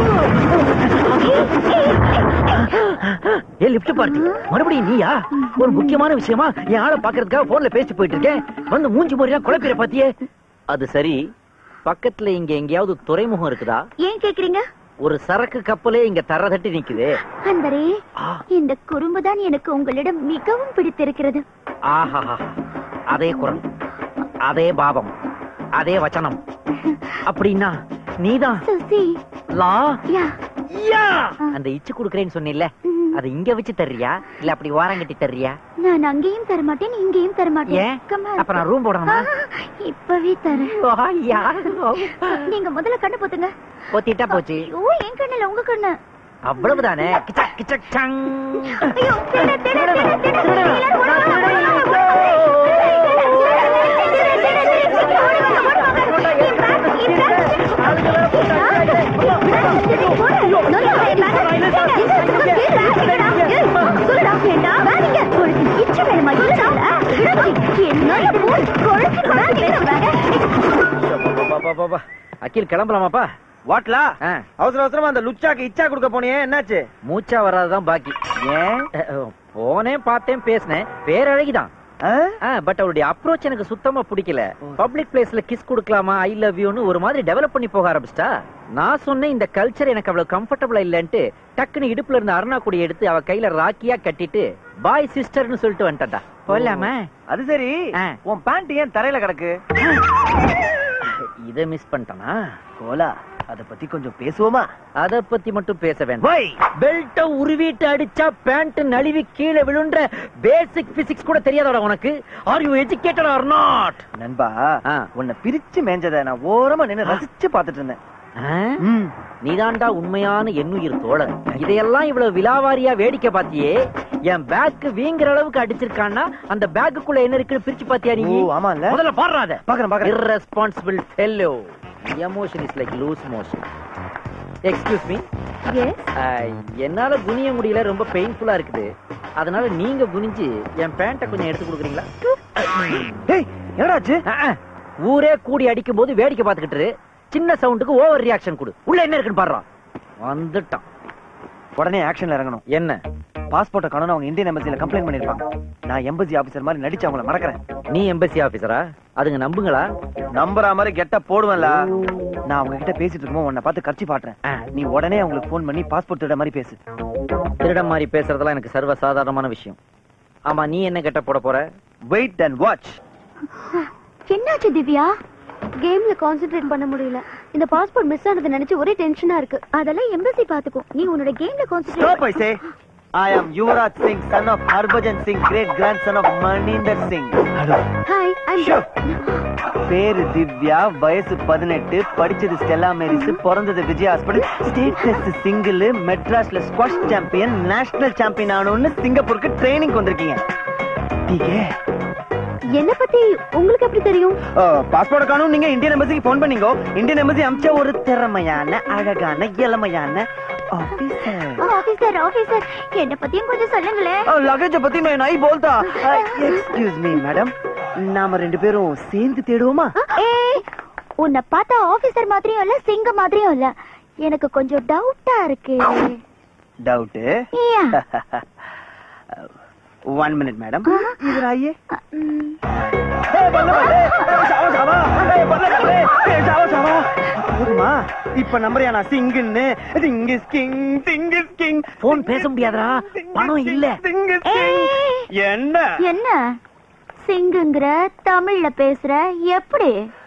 ஏ லிப்ட் பார்ட்டி மறுபடியும் நீயா ஒரு முக்கியமான விஷயமா என் ஆளை பாக்குறதுக்காக போன்ல பேசி போயிட்டு இருக்கேன் வந்து மூஞ்சி மொழியா குழப்பிற பாத்தியே அது சரி பக்கத்துல இங்க எங்கேயாவது துறைமுகம் இருக்குதா ஏன் கேக்குறீங்க ஒரு சரக்கு கப்பலே இங்க தர தட்டி நிக்குது அன்பரே இந்த குறும்புதான் எனக்கு உங்களிடம் மிகவும் பிடித்திருக்கிறது ஆஹா அதே குரல் அதே பாவம் அதே வச்சனம் அப்படின்னா நீதான் சுசி லா யா யா அந்த இச்சு குடுக்கறேன்னு சொன்னில்ல அது இங்க வச்சு தர்றியா இல்ல அப்படி ஓரங்கட்டி தர்றியா நான் அங்கேயும் தர மாட்டேன் இங்கேயும் தர மாட்டேன் ஏன்? Come on. அப்ப நான் room போடணுமா? ஆ, இப்பவே தரேன் ஐயா. நீங்க முதல்ல கண்ணு போத்துங்க பொத்திட்டா போச்சு ஐயோ என் கண்ணு இல்ல உங்க கண்ணு அவ்வளவுதானே கிச்சக் கிச்சக் சங் ஐயோ திருட, திருட, திருட, திருட, திருட, அகில் கிளம்பலாமாப்பா வாட்லா அவசர அவசரமா அந்த லுச்சாக்கு இச்சா கொடுக்க போனியே என்னாச்சு மூச்சா வராதுதான் பாக்கி ஏன் போனேன் பார்த்தேன் பேசினேன் பேரழகிதான் பட் அவளுடைய அப்ரோச் எனக்கு சுத்தமா பிடிக்கல பப்ளிக் பிளேஸ்ல கிஸ் கொடுக்கலாமா ஐ லவ் யூன்னு ஒரு மாதிரி டெவலப் பண்ணி போக ஆரம்பிச்சிட்டா நான் சொன்னேன் இந்த கல்ச்சர் எனக்கு அவ்வளவு கம்ஃபர்டபுளா இல்லன்ட்டு டக்குன்னு இடுப்புல இருந்த அருணா கொடி எடுத்து அவ கையில ராக்கியா கட்டிட்டு பாய் சிஸ்டர்னு சொல்லிட்டு வந்துட்டா போலாமா அது சரி உன் பேண்ட் ஏன் தரையில கிடக்கு இத மிஸ் பண்ணிட்டனா கோலா அத பத்தி கொஞ்சம் பேசுவோமா அத பத்தி மட்டும் பேச வேண்டாம் பெல்ட்ட உருவிட்டு அடிச்சா பேண்ட் நழுவி கீழே விழுன்ற பேசிக் பிசிக்ஸ் கூட தெரியாதடா உனக்கு are you educated or not நண்பா உன்னை பிரிச்சு மேஞ்சத நான் ஓரமா நின்னு ரசிச்சு பாத்துட்டு இருந்தேன் நீதாண்டா உண்மையான எண்ணுயிர் தோழன் இதையெல்லாம் இவ்வளவு விலாவாரியா வேடிக்கை பாத்தியே என் பேக் வீங்குற அளவுக்கு அடிச்சிருக்கான்னா அந்த பேக்குக்குள்ள என்ன இருக்குன்னு பிரிச்சு பாத்தியா நீ ஓ, ஆமால்ல? முதல்ல பாடுறாத பாக்குறேன் பாக்குறேன் irresponsible fellow emotion is like loose motion excuse me என்னால குனிய முடியல ரொம்ப பெயின்ஃபுல்லா இருக்குது அதனால நீங்க குனிஞ்சு என் பேண்ட கொஞ்சம் எடுத்து கொடுக்குறீங்களா என்னடாச்சு ஊரே கூடி அடிக்கும் போது வேடிக்கை பார்த்துக்கிட்டு இரு. சின்ன சவுண்டுக்கு ஓவர் ரியாக்ஷன் கொடு உள்ள என்ன இருக்குன்னு பாடுறான் வந்துட்டான் உடனே ஆக்ஷன்ல இறங்கணும் என்ன பாஸ்போர்ட்டை காணோம் அவங்க இந்தியன் எம்பசில கம்ப்ளைண்ட் பண்ணிருப்பாங்க நான் எம்பசி ஆபீசர் மாதிரி நடிச்சு அவங்கள மறக்கிறேன் நீ எம்பசி ஆபீசரா அதுங்க நம்புங்களா நம்புற மாதிரி கெட்ட போடுவேன்ல நான் அவங்க கிட்ட பேசிட்டு இருக்கும்போது உன்னை பார்த்து கட்சி பாட்டுறேன் நீ உடனே அவங்களுக்கு ஃபோன் பண்ணி பாஸ்போர்ட் திருட மாதிரி பேசு திருடம் மாதிரி பேசுறதெல்லாம் எனக்கு சர்வ சாதாரணமான விஷயம் ஆமா நீ என்ன கெட்ட போட போற வெயிட் அண்ட் வாட்ச் என்னாச்சு திவ்யா கேம்ல கான்சென்ட்ரேட் பண்ண முடியல இந்த பாஸ்போர்ட் மிஸ் ஆனது நினைச்சு ஒரே டென்ஷனா இருக்கு அதெல்லாம் எம்பசி பாத்துக்கும் நீ உன்னோட கேம்ல stop I concentrate say I am Yuvraj Singh son of Harbhajan Singh great grandson of Maninder Singh hello hi I'm பேரு திவ்யா வயசு பதினெட்டு படிச்சது ஸ்டெல்லா மேரிஸ் பிறந்தது Vijay hospital state test single மெட்ராஸ்ல ஸ்குவாஷ் சாம்பியன் நேஷனல் சாம்பியன் ஆனோன்னு சிங்கப்பூருக்கு ட்ரைனிங் வந்திருக்கீங்க டீகே என்ன பத்தி உங்களுக்கு எப்படி தெரியும் பாஸ்போர்ட் காணும் நீங்க இந்தியன் எம்பசிக்கு போன் பண்ணீங்க இந்தியன் எம்பசி அமிச்ச ஒரு திறமையான அழகான இளமையான ஆபீசர் ஆபீசர் ஆபீசர் என்ன பத்தியும் கொஞ்சம் சொல்லுங்களேன் லகேஜ பத்தி मैं नहीं बोलता எக்ஸ்கியூஸ் மீ மேடம் நாம ரெண்டு பேரும் சேர்ந்து தேடுவோமா ஏய் உன்னை பார்த்தா ஆபீசர் மாதிரியும் இல்ல சிங்க மாதிரியும் இல்ல எனக்கு கொஞ்சம் டவுட்டா இருக்கு doubt Yeah. One minute madam इधर आइए போதுமா இப்ப நம்பரையா நான் சிங்குன்னு Singh king Singh king phone பேச முடியாதா பணம் இல்ல என்ன என்ன சிங்குங்கிற தமிழ்ல பேசுற எப்படி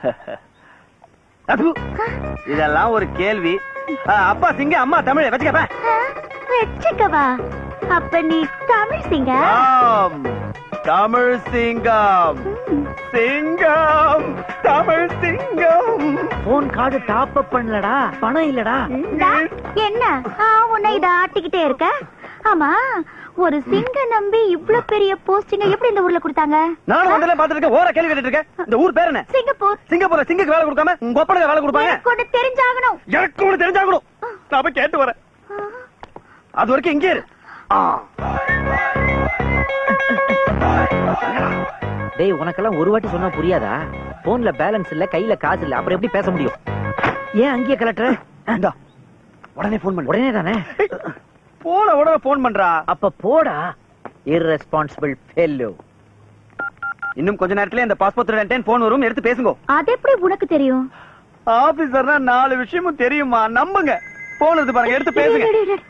அது, இதெல்லாம் ஒரு கேள்வி ஆ, அப்பா சிங்க அம்மா தமிழ் வச்சுக்கப்ப வச்சுக்கவா அப்ப நீ தமிழ் சிங்க ஆம் தமிழ் சிங்கம் சிங்கம் தமிழ் சிங்கம் போன் கார்டு டாப் அப் பண்ணலடா பணம் இல்லடா இந்தா, என்ன ஆ, உன்னை இத ஆட்டிக்கிட்டே இருக்க ஆமா ஒரு சிங்க நம்பி இவ்ளோ பெரிய போஸ்டிங்க எப்படி இந்த ஊர்ல கொடுத்தாங்க நானும் வந்தல பாத்துட்டு இருக்கேன் ஓர கேள்வி கேட்டுட்டு இருக்கேன் இந்த ஊர் பேர் என்ன சிங்கப்பூர் சிங்கப்பூர்ல சிங்குக்கு வேலை கொடுக்காம உங்க ஒப்பனுக்கு வேலை கொடுப்பாங்க எனக்கு ஒண்ணு தெரிஞ்சாகணும் எனக்கு ஒண்ணு தெரிஞ்சாகணும் நான் போய் கேட்டு வரேன் அது வரைக்கும் இங்கே இரு ஆ. டேய் உனக்கெல்லாம் ஒரு வாட்டி சொன்னா புரியாதா போன்ல பேலன்ஸ் இல்ல கையில காசு இல்ல அப்புறம் எப்படி பேச முடியும் ஏன் அங்கேயே கலட்டுற இந்தா, உடனே போன் பண்ணு உடனே தானே போன உடனே போன் பண்றா அப்ப போடா irresponsible fellow இன்னும் கொஞ்ச நேரத்துல இந்த பாஸ்போர்ட் திருடன் போன் வரும் எடுத்து பேசுங்க அது எப்படி உனக்கு தெரியும் ஆபீசர்னா நாலு விஷயமும் தெரியுமா நம்புங்க போன் எடுத்து பாருங்க எடுத்து பேசுங்க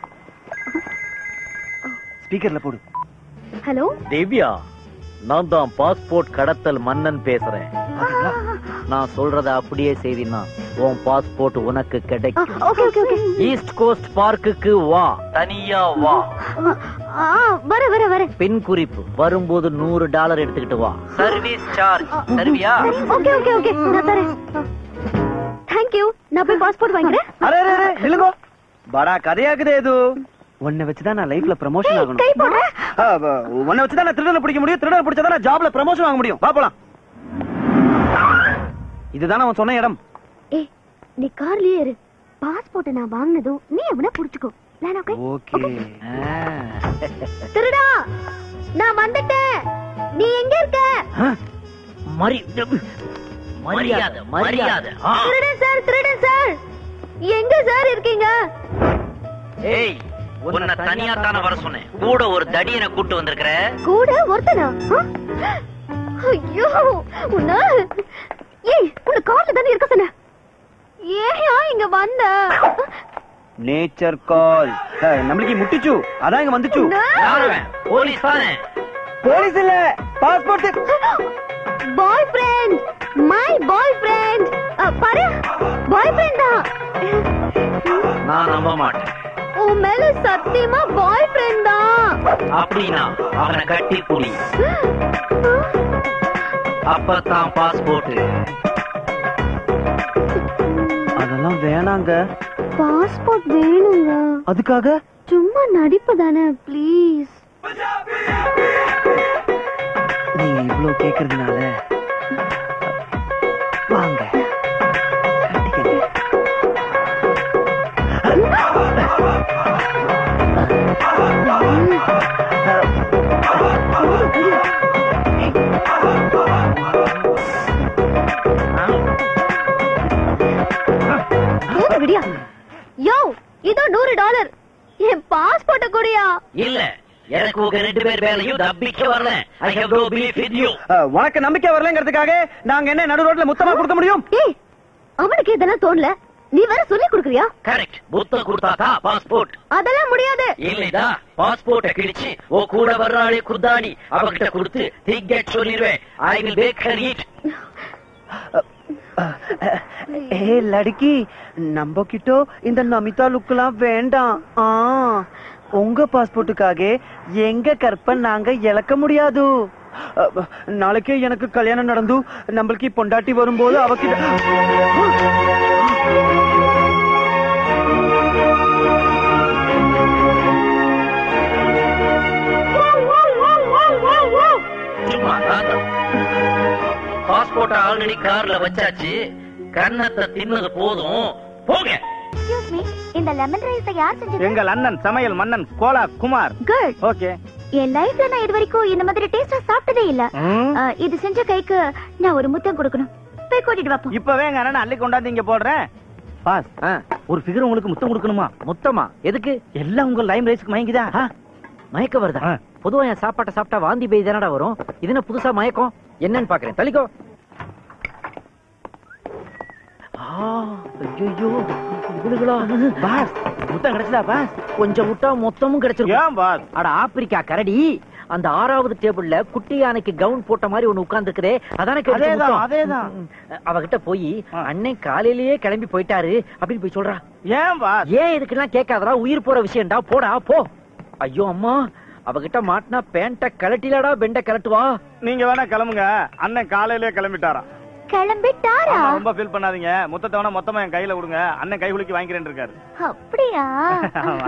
ஸ்பீக்கர்ல போடு ஹலோ திவ்யா நான் தான் பாஸ்போர்ட் கடத்தல் மன்னன் பேசுறேன் நான் சொல்றத அப்படியே செய்தினா உன் பாஸ்போர்ட் உனக்கு கிடைக்கும் okay okay okay East Coast பார்க்குக்கு வா தனியா வா ஆ வர வர வர பின் குறிப்பு வரும்போது நூறு டாலர் எடுத்துக்கிட்டு வா சர்வீஸ் சார்ஜ் தருவியா ஓகே ஓகே ஓகே நான் தரேன் தேங்க் யூ நான் போய் பாஸ்போர்ட் வாங்குறேன் அரே அரே அரே இல்லங்கோ படா கதையாக்குதே இது உன்னை வச்சுதான் நான் லைஃப்ல ப்ரமோஷன் ஆகணும் கை போடுற ஆ, ப- உன்னை வச்சுதான் நான் திருடனை பிடிக்க முடியும் திருடனை பிடிச்சா நான் ஜாப்ல ப்ரமோஷன் வாங்க முடியும் வா போலாம் இதுதானே அவன் சொன்ன இடம் ஏய் நீ கார்லயே இரு பாஸ்போர்ட் நான் வாங்குனதும் நீ அவனை புடிச்சுக்கோ நான் ஓகே ஓகே திருடா நான் வந்துட்டேன் நீ எங்க இருக்க மரி மரியாதை மரியாதை ஆ. திருடன் சார் திருடன் சார் எங்க சார் இருக்கீங்க ஏய் உன்னை தனியா தானே வர சொன்னேன் கூட ஒரு தடியனை கூட்டு வந்திருக்கிற கூட ஒருத்தனா ஆ? ஐயோ உன்ன ஏய் உன்னை கார்ல தானே இருக்க சொன்ன ஏயா இங்க வந்த நேச்சர் கால் நம்மளுக்கு முட்டிச்சு அதான் இங்க வந்துச்சு போலீஸ் தானே போலீஸ் இல்ல passport boyfriend my boyfriend பாரு பாய் ஃப்ரெண்ட் தான் நான் நம்ப மாட்டேன் உன் மேல சத்தியமா பாய் ஃப்ரெண்ட் தான் அப்படின்னா அவனை கட்டி புடி அப்பதான் பாஸ்போர்ட் அதெல்லாம் வேணாங்க பாஸ்போர்ட் வேணுங்க அதுக்காக சும்மா நடிப்பு தானே ப்ளீஸ் நீங்க இவ்ளோ கேக்குறதுனால வாங்க போது விடியா யோ இதோ நூறு டாலர் என் பாஸ்போர்ட்ட கூடயா இல்ல எனக்கு உங்க ரெண்டு பேர் வேலையும் தப்பிக்க வரல I have no belief in you ah, உனக்கு நம்பிக்கை வரலங்கிறதுக்காக நாங்க என்ன நடு ரோட்ல முத்தமா கொடுக்க முடியும் ஏய் அவனுக்கு இதெல்லாம் தோணல நீ வேற சொல்லி கொடுக்குறியா கரெக்ட் புத்த கொடுத்தாதா பாஸ்போர்ட் அதெல்லாம் முடியாது இல்லைதா பாஸ்போர்ட்ட கிழிச்சு ஓ கூட வர்றாளே குர்தானி அவகிட்ட கொடுத்து டிக்கெட் சொல்லிடுவேன் I will make her eat a லடுக்கி நம்ம கிட்ட இந்த நமிதா லுக்லாம் வேண்டாம் ஆ உங்க பாஸ்போர்ட்டுக்காக எங்க கற்ப நாங்க இழக்க முடியாது அஹ், நாளைக்கே எனக்கு கல்யாணம் நடந்து நம்மளுக்கு பொண்டாட்டி வரும்போது அவகிட்ட சும்மா பாஸ்போர்ட் ஆல்ரெடி கார்ல வச்சாச்சு கன்னத்தை தின்னது போதும் போங்க எக்ஸ்கியூஸ் மீ இந்த லெமன் ரைஸ் யார் செஞ்சது எங்கள் அண்ணன் சமையல் மன்னன் கோலா குமார் குட் ஓகே என் லைஃப்ல நான் இது வரைக்கும் இந்த மாதிரி டேஸ்டா சாப்பிட்டதே இல்ல ம். ஆ, இது செஞ்ச கைக்கு நான் ஒரு முத்தம் கொடுக்கணும் போய் கூட்டிட்டு வாப்போம் இப்பவே எங்க அண்ணன் அள்ளி கொண்டாந்து இங்க போடுறேன் பாஸ் ஒரு ஃபிகர் உங்களுக்கு முத்தம் கொடுக்கணுமா முத்தமா எதுக்கு எல்லாம் உங்க லைம் ரைஸ்க்கு மயங்கிதா மயக்கம் வருதா பொதுவா என் சாப்பாட்டை சாப்பிட்டா வாந்தி பேய் தானடா வரும் இது என்ன புதுசா மயக்கம் என்னன்னு பாக்குறேன் தள்ளிக்கோ ஐயோ இவளுகளா பாஸ் முத்தம் கிடைச்சதா பாஸ் கொஞ்சம் விட்டா மொத்தமும் கிடைச்சிருக்கும் ஏன் பாஸ் அட ஆப்பிரிக்கா கரடி அந்த ஆறாவது டேபிள்ல குட்டி யானைக்கு கவுன் போட்ட மாதிரி ஒண்ணு உட்கார்ந்து இருக்குதே அதானே கிடைச்ச அதேதான், முத்தம். அதேதான். ம், ம். அவகிட்ட போய் அண்ணன் காலையிலேயே கிளம்பி போயிட்டாரு அப்படின்னு போய் சொல்றா ஏன் பாஸ் ஏன் இதுக்கெல்லாம் கேட்காதடா உயிர் போற விஷயம்டா போடா போ ஐயோ அம்மா அவகிட்ட மாட்டினா பேண்ட கலட்டிலடா பெண்ட கலட்டுவா நீங்க வேணா கிளம்புங்க அண்ணன் காலையிலேயே கிளம்பிட்டாராம் கிளம்பிட்டாரா ஆமா, ரொம்ப ஃபீல் பண்ணாதீங்க முத்தத்தை வேணா மொத்தமா என் கையில கொடுங்க அண்ணன் கை குலுக்கி வாங்கிக்கிறேன் இருக்காரு அப்படியா ஆமா.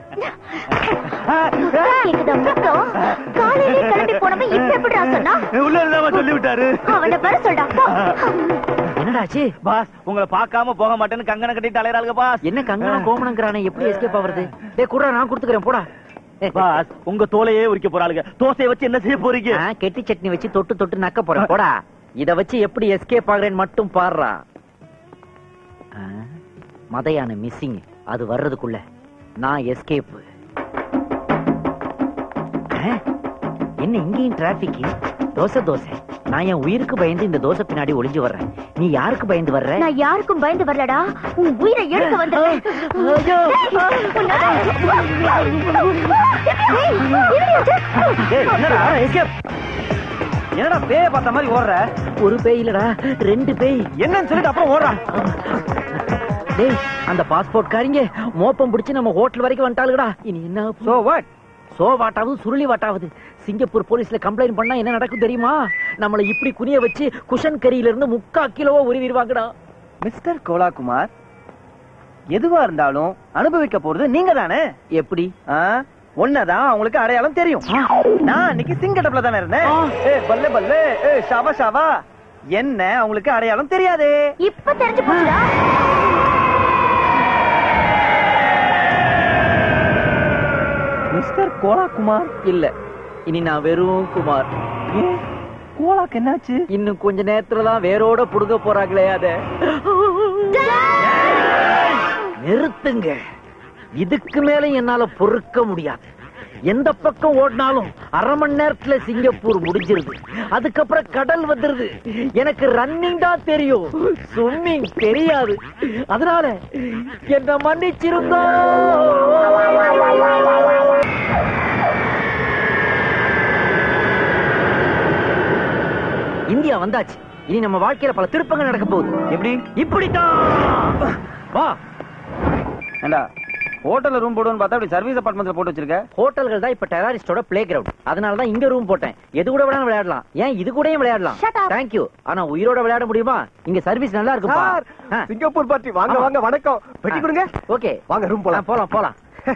கேக்குதா முத்தம் காலையிலே கிளம்பி போனவன் இப்ப எப்படிடா சொன்னா உள்ள இருந்தாம சொல்லி விட்டாரு அவனை வர சொல்டா போ. என்னடாச்சு பாஸ் உங்களை பார்க்காம போக மாட்டேன்னு கங்கணம் கட்டிட்டு அலையறாளுங்க பாஸ் என்ன கங்கணம் கோமணங்கிறானே எப்படி எஸ்கேப் ஆவறது டேய் குடுறா நான் கொடுத்துக்கிறேன் போடா பாஸ் உங்க தோலையே உரிக்க போறாளுங்க தோசையை வச்சு என்ன செய்ய போறீங்க ஆ, கெட்டி சட்னி வச்சு தொட்டு தொட்டு நக்க போறேன் போடா இத வச்சு எப்படி எஸ்கேப் ஆகுறேன்னு மட்டும் பாடுறா ஆ, மதையான மிஸ்ஸிங் அது வர்றதுக்குள்ள நான் எஸ்கேப் என்ன இங்கேயும் டிராபிக் தோசை தோசை நான் என் உயிருக்கு பயந்து இந்த தோசை பின்னாடி ஒளிஞ்சு வர்றேன் நீ யாருக்கு பயந்து வர்ற நான் யாருக்கும் பயந்து வரலடா உன் உயிரை எடுக்க வந்தேன் டேய், என்னடா escape? என்னடா பேய பார்த்த மாதிரி ஓடுற ஒரு பேய் இல்லடா ரெண்டு பேய் என்னன்னு சொல்லிட்டு அப்புறம் ஓடுறான் டேய் அந்த பாஸ்போர்ட் காரிங்க மோப்பம் பிடிச்சு நம்ம ஹோட்டல் வரைக்கும் வந்துட்டாளுடா இனி என்ன சோ வாட் சோ வாட்டாவது சுருளி வாட்டாவது சிங்கப்பூர் போலீஸ்ல கம்ப்ளைண்ட் பண்ணா என்ன நடக்கும் தெரியுமா நம்மள இப்படி குனிய வச்சு குஷன் கரியில இருந்து முக்கா கிலோவா உருவிடுவாங்கடா மிஸ்டர் கோலாகுமார் எதுவா இருந்தாலும் அனுபவிக்க போறது நீங்க தானே எப்படி ஒன்னதான் அவங்களுக்கு அடையாளம் தெரியும் நான் அன்னைக்கு சிங்கடப்ல தானே இருந்தேன் ஏ பல்லே பல்லே ஏ ஷாவா ஷாவா என்ன அவங்களுக்கு அடையாளம் தெரியாது இப்ப தெரிஞ்சு போச்சுடா மிஸ்டர் கோலாகுமார் இல்ல இனி நான் வெறும் குமார் கோலாக்கு என்னாச்சு இன்னும் கொஞ்ச நேரத்துல தான் வேரோட புடுங்க போறாங்களே அத நிறுத்துங்க இதுக்கு மேல என்னால பொறுக்க முடியாது எந்த பக்கம் ஓடினாலும் அரை மணி நேரத்துல சிங்கப்பூர் முடிஞ்சிருது அதுக்கப்புறம் கடல் வந்துருது எனக்கு ரன்னிங் தான் தெரியும் ஸ்விம்மிங் தெரியாது அதனால என்ன மன்னிச்சிருந்தோ இந்தியா வந்தாச்சு இனி நம்ம வாழ்க்கையில பல திருப்பங்கள் நடக்க போகுது எப்படி இப்படித்தான் வா ஏண்டா ஹோட்டல்ல ரூம் போடுவோம்னு பார்த்தா அப்படி சர்வீஸ் அபார்ட்மெண்ட்ல போட்டு வச்சிருக்க ஹோட்டல்கள் தான் இப்ப டெரரிஸ்டோட பிளே கிரவுண்ட் அதனால தான் இங்க ரூம் போட்டேன் எது கூட வேணாலும் விளையாடலாம் ஏன் இது கூடயும் விளையாடலாம் தேங்க்யூ ஆனா உயிரோட விளையாட முடியுமா இங்க சர்வீஸ் நல்லா இருக்குப்பா சார், சிங்கப்பூர் பார்ட்டி வாங்க வாங்க வணக்கம் பெட்டி கொடுங்க ஓகே வாங்க ரூம் போலாம் போலாம் போலாம்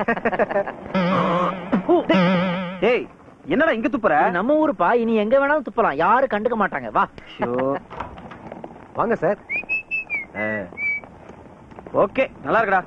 டேய் என்னடா இங்க துப்புற நம்ம ஊருப்பா இனி எங்க வேணாலும் துப்பலாம் யாரும் கண்டுக்க மாட்டாங்க வா வாங்க சார் ஓகே நல்லா இருக்குடா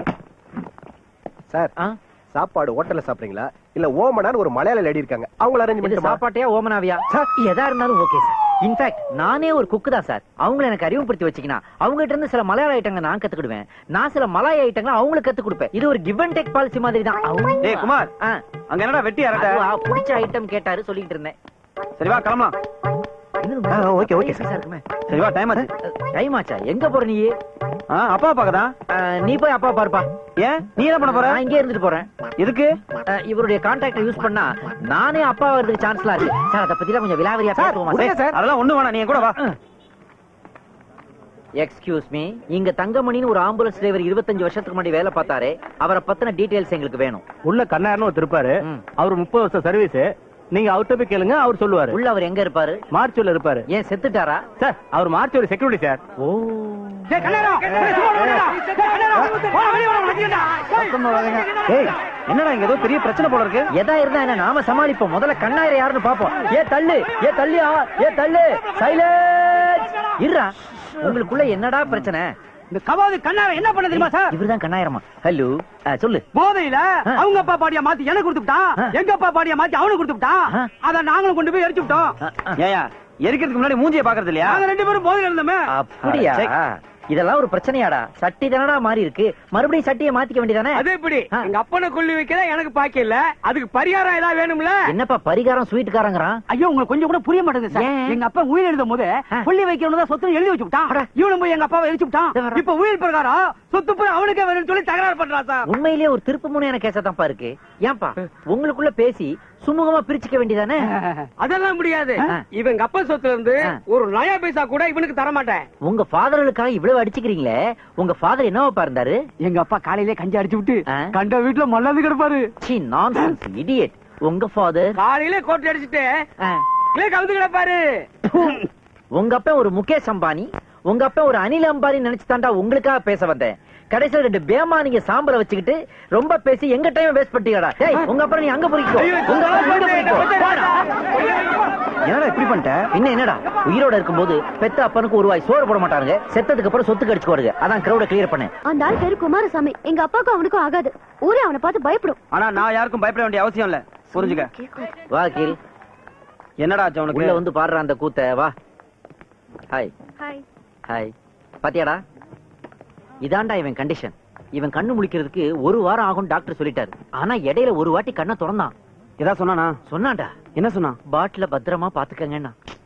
சார் சாப்பாடு ஹோட்டல்ல சாப்பிடுறீங்களா இல்ல ஓமனான்னு ஒரு மலையாள லேடி இருக்காங்க அவங்கள அரேஞ்ச் இது பண்ணிட்டு சாப்பாட்டையா ஓமனாவியா எதா இருந்தாலும் ஓகே சார் இன்ஃபேக்ட் நானே ஒரு குக்கு தான் சார் அவங்கள எனக்கு அறிமுகப்படுத்தி வச்சுக்கினா அவங்க கிட்ட இருந்து சில மலையாள ஐட்டங்களை நான் கத்துக்கிடுவேன் நான் சில மலாய ஐட்டங்களை அவங்களுக்கு கத்து கொடுப்பேன் இது ஒரு கிவ் அண்ட் டேக் பாலிசி மாதிரி தான் அவங்க- டேய் குமார் ஆ. அங்க என்னடா வெட்டி அரட்ட அதுவா, பிடிச்ச ஐட்டம் கேட்டாரு சொல்லிட்டு இருந்தேன் சரி வா கிளம்பலாம் ஓகே ஓகே சார் சரி வா டைம் ஆச்சு டைம் ஆச்சா எங்க போற நீ ஆ, அப்பா பாக்கதான் நீ போய் அப்பா பாருப்பா ஏன் நீ என்ன பண்ண போற நான் இங்கே இருந்துட்டு போறேன் எதுக்கு அஹ், இவருடைய கான்டாக்ட் யூஸ் பண்ணா நானே அப்பா வரதுக்கு சான்ஸ்லாம் இருக்கு சார் அதை பத்தி கொஞ்சம் விலாவரியா பேசுவோமா விடுங்க சார் அதெல்லாம் ஒண்ணு வேணாம் நீ என் கூட வா எக்ஸ்கியூஸ் மீ இங்க தங்கமணின்னு ஒரு ஆம்புலன்ஸ் டிரைவர் இருபத்தஞ்சு வருஷத்துக்கு முன்னாடி வேலை பார்த்தாரு அவரை பத்தின டீடைல்ஸ் எங்களுக்கு வேணும் உள்ள கண்ணாருன்னு ஒருத்தர் இருப்பாரு அவர் முப்பது வருஷம் சர்வீஸ் நீங்க அவர்கிட்ட போய் கேளுங்க அவர் சொல்லுவாரு உள்ள அவர் எங்க இருப்பாரு மார்ச்சூர்ல இருப்பாரு ஏன் செத்துட்டாரா சார் அவர் மார்ச்சூர் செக்யூரிட்டி சார் ஓ ஏய் என்னடா இங்க ஏதோ பெரிய பிரச்சனை போல இருக்கு எதா இருந்தா என்ன நாம சமாளிப்போம் முதல்ல கண்ணாயிரம் யாருன்னு பாப்போம் ஏ தள்ளு ஏ தள்ளியா ஏ தள்ளு சைலன்ஸ் இருடா உங்களுக்குள்ள என்னடா பிரச்சனை இந்த கவாது கண்ணார என்ன பண்ண தெரியுமா சார் இவர்தான் கண்ணாயிரமா ஹலோ சொல்லு போதையில அவங்க அப்பா பாடிய மாத்தி எனக்கு கொடுத்துட்டான் எங்க அப்பா பாடிய மாத்தி அவனுக்கு கொடுத்துட்டான் அத நாங்களும் கொண்டு போய் எரிச்சு விட்டோம் ஏயா எரிக்கிறதுக்கு முன்னாடி மூஞ்சிய பாக்குறது இல்லையா நாங்க ரெண்டு பேரும் போதையில இருந்தோமே அப்படியா இதெல்லாம் ஒரு பிரச்சனையாடா சட்டி தானடா மாறி இருக்கு மறுபடியும் சட்டியை மாத்திக்க வேண்டியதானே அது எப்படி எங்க அப்பனை கொல்லி வைக்கல எனக்கு பாக்கி இல்ல அதுக்கு பரிகாரம் ஏதாவது வேணும்ல என்னப்பா பரிகாரம் ஸ்வீட்காரங்கிறான் ஐயோ உங்களுக்கு கொஞ்சம் கூட புரிய மாட்டேங்குது சார் எங்க அப்பா உயிர் எழுதும் போது கொல்லி வைக்கணும் தான் சொத்து எழுதி வச்சு விட்டான் இவனும் போய் எங்க அப்பாவை எரிச்சு விட்டான் இப்ப உயிர் பிரகாரம் சொத்து போய் அவனுக்கே வேணும்னு சொல்லி தகராறு பண்றான் சார் உண்மையிலேயே ஒரு திருப்பு முனையான கேசத்தான்ப்பா இருக்கு ஏன்பா உங்களுக்குள்ள பேசி சுமூகமா பிரிச்சுக்க வேண்டியதானே அதெல்லாம் முடியாது இவங்க அப்பா சொத்துல இருந்து ஒரு நயா பைசா கூட இவனுக்கு தர மாட்டேன் உங்க ஃபாதர்களுக்காக இவ்வளவு அடிச்சுக்கிறீங்களே உங்க ஃபாதர் என்னவா இருந்தாரு எங்க அப்பா காலையிலே கஞ்சி அடிச்சு விட்டு கண்ட வீட்டுல மல்லாந்து கிடப்பாரு சி நான்சென்ஸ் இடியட் உங்க ஃபாதர் காலையிலே கோட்டை அடிச்சுட்டு கிளே கவுந்து கிடப்பாரு உங்க அப்பா ஒரு முகேஷ் அம்பானி உங்க அப்பா ஒரு அனில் அம்பானி நினைச்சு தாண்டா உங்களுக்காக பேச வந்தேன் கடைசியில ரெண்டு பேமா நீங்க சாம்பல வச்சுக்கிட்டு ரொம்ப பேசி எங்க டைம் வேஸ்ட் பண்ணிட்டீங்கடா டேய் உங்க அப்புறம் நீ அங்க போய்க்கோ உங்க ஆளு இங்க போய்க்கோ போடா. என்னடா இப்படி பண்ணிட்ட பின்ன என்னடா உயிரோட இருக்கும்போது பெத்த அப்பனுக்கு ஒரு வாய் சோறு போட மாட்டாங்க செத்ததுக்கு அப்புறம் சொத்து கடிச்சுக்குவாருங்க அதான் கிரௌட கிளியர் பண்ணேன் அந்த ஆள் பேரு குமாரசாமி எங்க அப்பாவுக்கும் அவனுக்கும் ஆகாது ஊரே அவனை பார்த்து பயப்படும் ஆனா நான் யாருக்கும் பயப்பட வேண்டிய அவசியம் இல்ல புரிஞ்சுக்க வா கீழ் என்னடா ஆச்சு உனக்கு உள்ள வந்து பாடுற அந்த கூத்த வா ஹாய் ஹாய் ஹாய் பாத்தியாடா இதாண்டா இவன் கண்டிஷன் இவன் கண்ணு முழிக்கிறதுக்கு ஒரு வாரம் ஆகும் டாக்டர் சொல்லிட்டாரு ஆனா இடையில ஒரு வாட்டி கண்ணை திறந்தான் ஏதா சொன்னானா சொன்னான்டா என்ன சொன்னா பாட்டில பத்திரமா பாத்துக்கங்கன்னா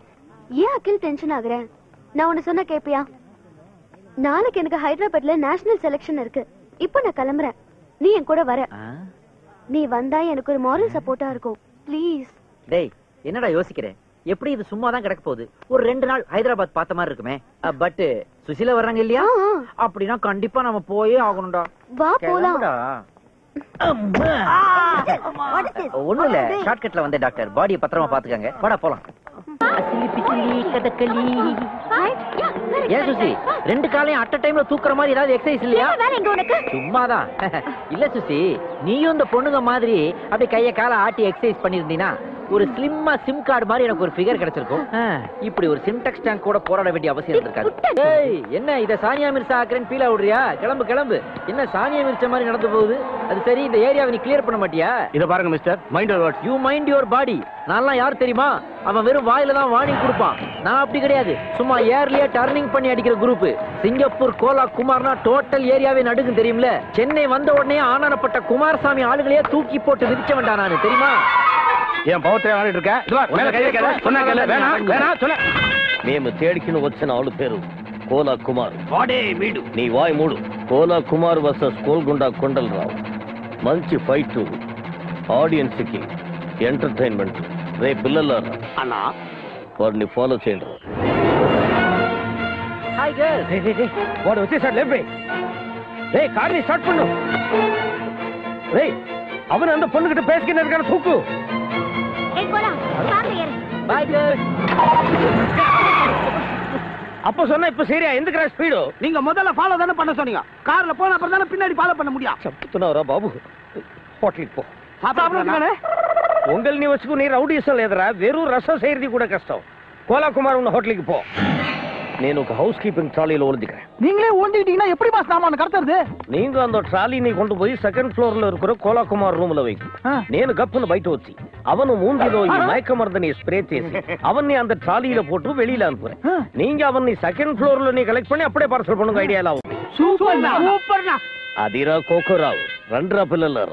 ஏன் அகில் டென்ஷன் ஆகுற நான் உன்னை சொன்ன கேப்பியா நாளைக்கு எனக்கு ஹைதராபாத்ல நேஷனல் செலக்ஷன் இருக்கு இப்போ நான் கிளம்புறேன் நீ என் கூட வர நீ வந்தா எனக்கு ஒரு மாரல் சப்போர்ட்டா இருக்கும் ப்ளீஸ் டேய் என்னடா யோசிக்கிறேன் எப்படி இது சும்மா தான் கிடக்க போகுது ஒரு ரெண்டு நாள் ஹைதராபாத் பார்த்த மாதிரி இருக்குமே பட் சுசிலா வர்றாங்க இல்லையா அப்படின்னா கண்டிப்பா நம்ம போயே ஆகணும்டா வா போலாம் கிளம்புடா. ஒண்ணும் இல்ல ஷார்ட்கட்ல வந்த டாக்டர் பாடியை பத்திரமா பாத்துக்கங்க வாடா போலாம் ஏன் சுசி ரெண்டு காலையும் அட் டைம்ல தூக்குற மாதிரி ஏதாவது எக்ஸசைஸ் இல்லையா சும்மாதான் இல்ல சுசி நீயும் இந்த பொண்ணுங்க மாதிரி அப்படியே கைய கால ஆட்டி எக்ஸசைஸ் பண்ணிருந்தீனா ஒரு ஸ்லிம்மா சிம் கார்டு மாதிரி எனக்கு ஒரு ஃபிகர் கிடைச்சிருக்கும் ஆ, இப்படி ஒரு சிம்டெக்ஸ் டேங்க் கூட போராட வேண்டிய அவசியம் இருந்திருக்காது ஏய் என்ன இத சானியா மிர்சா ஆக்குறேன்னு ஃபீல் விடுறியா கிளம்பு கிளம்பு என்ன சானியா மிர்சா மாதிரி நடந்து போகுது அது சரி இந்த ஏரியாவை நீ கிளியர் பண்ண மாட்டியா இத பாருங்க mister mind your you mind your body நான்லாம் யார் தெரியுமா அவன் வெறும் வாயில தான் வார்னிங் கொடுப்பான் நான் அப்படி கிடையாது சும்மா ஏர்லயே டர்னிங் பண்ணி அடிக்கிற குரூப் சிங்கப்பூர் கோலா குமார்னா டோட்டல் ஏரியாவே நடுக்கும் தெரியும்ல சென்னை வந்த உடனே ஆனானப்பட்ட குமாரசாமி ஆளுகளையே தூக்கி போட்டு மிதிச்ச வேண்டாம் நானு தெரியுமா என் பவத்தை ஆடிட்டு இருக்க இது வா, மேல கை வைக்காத சொன்னா கேளு வேணாம் வேணாம் சொன்ன మేము తేడికిన వచ్చిన ఆలు పేరు కోలా కుమార్ వాడే వీడు నీ వాయి మూడు కోలా కుమార్ వర్సెస్ కోల్గొండ కొండలరావు మంచి ఫైట్ ఆడియన్స్ కి ఎంటర్టైన్మెంట్ రే పిల్లలారా అన్నా వారిని ఫాలో చేయండి ஹாய் கேர்ள் వాడు వచ్చేసాడు లేపే రే కార్ని స్టార్ట్ பண்ணு రే அவன் அந்த பொண்ணுகிட்ட பேசிக்கிட்டு இருக்கான தூக்கு ஏய் போலாம் கார்ல ஏறு பாய் கேர்ள் அப்ப சொன்னா இப்ப சரியா எந்த ஸ்பீடு நீங்க முதல்ல ஃபாலோ தானே பண்ண சொன்னீங்க கார்ல போன அப்புறம் தானே பின்னாடி ஃபாலோ பண்ண முடியும் చెప్తున్నావురా బాబు హోటల్కి పో சாப்பிடுறதுக்கானே పొంగల్ని వచ్చుకుని రౌడీసం లేదురా వెరు రసం సేరిది కూడా కష్టం కోలా కుమార్ ఉన్న హోటల్కి పో నేను ఒక హౌస్ కీపింగ్ ట్రాలీలో ஒளிஞ்சுக்கிறேன் நீங்களே ஓண்டிட்டீங்கன்னா எப்படி பாஸ் நாம கடத்துறது நீங்க அந்த ట్రాలీని கொண்டு போய் செகண்ட் ఫ్లోర్ లో இருக்கிற కోలా కుమార్ రూమ్ లో వెయ్యి నేను గప్పును బయట వచ్చి అవను మూంగిలో ఈ మయక మర్దని స్ప్రే చేసి అవన్ని அந்த ట్రాలీలో போட்டு வெளியில அனுப்புறேன் நீங்க அவన్ని సెకండ్ ఫ్లోర్ లో நீ கலெக்ட் பண்ணி அப்படியே பார்சல் பண்ணுங்க ஐடியா எல்லாம் சூப்பர் சூப்பர்ண்ணா అదిరా కోకోరావు రండ్రా పిల్లలారా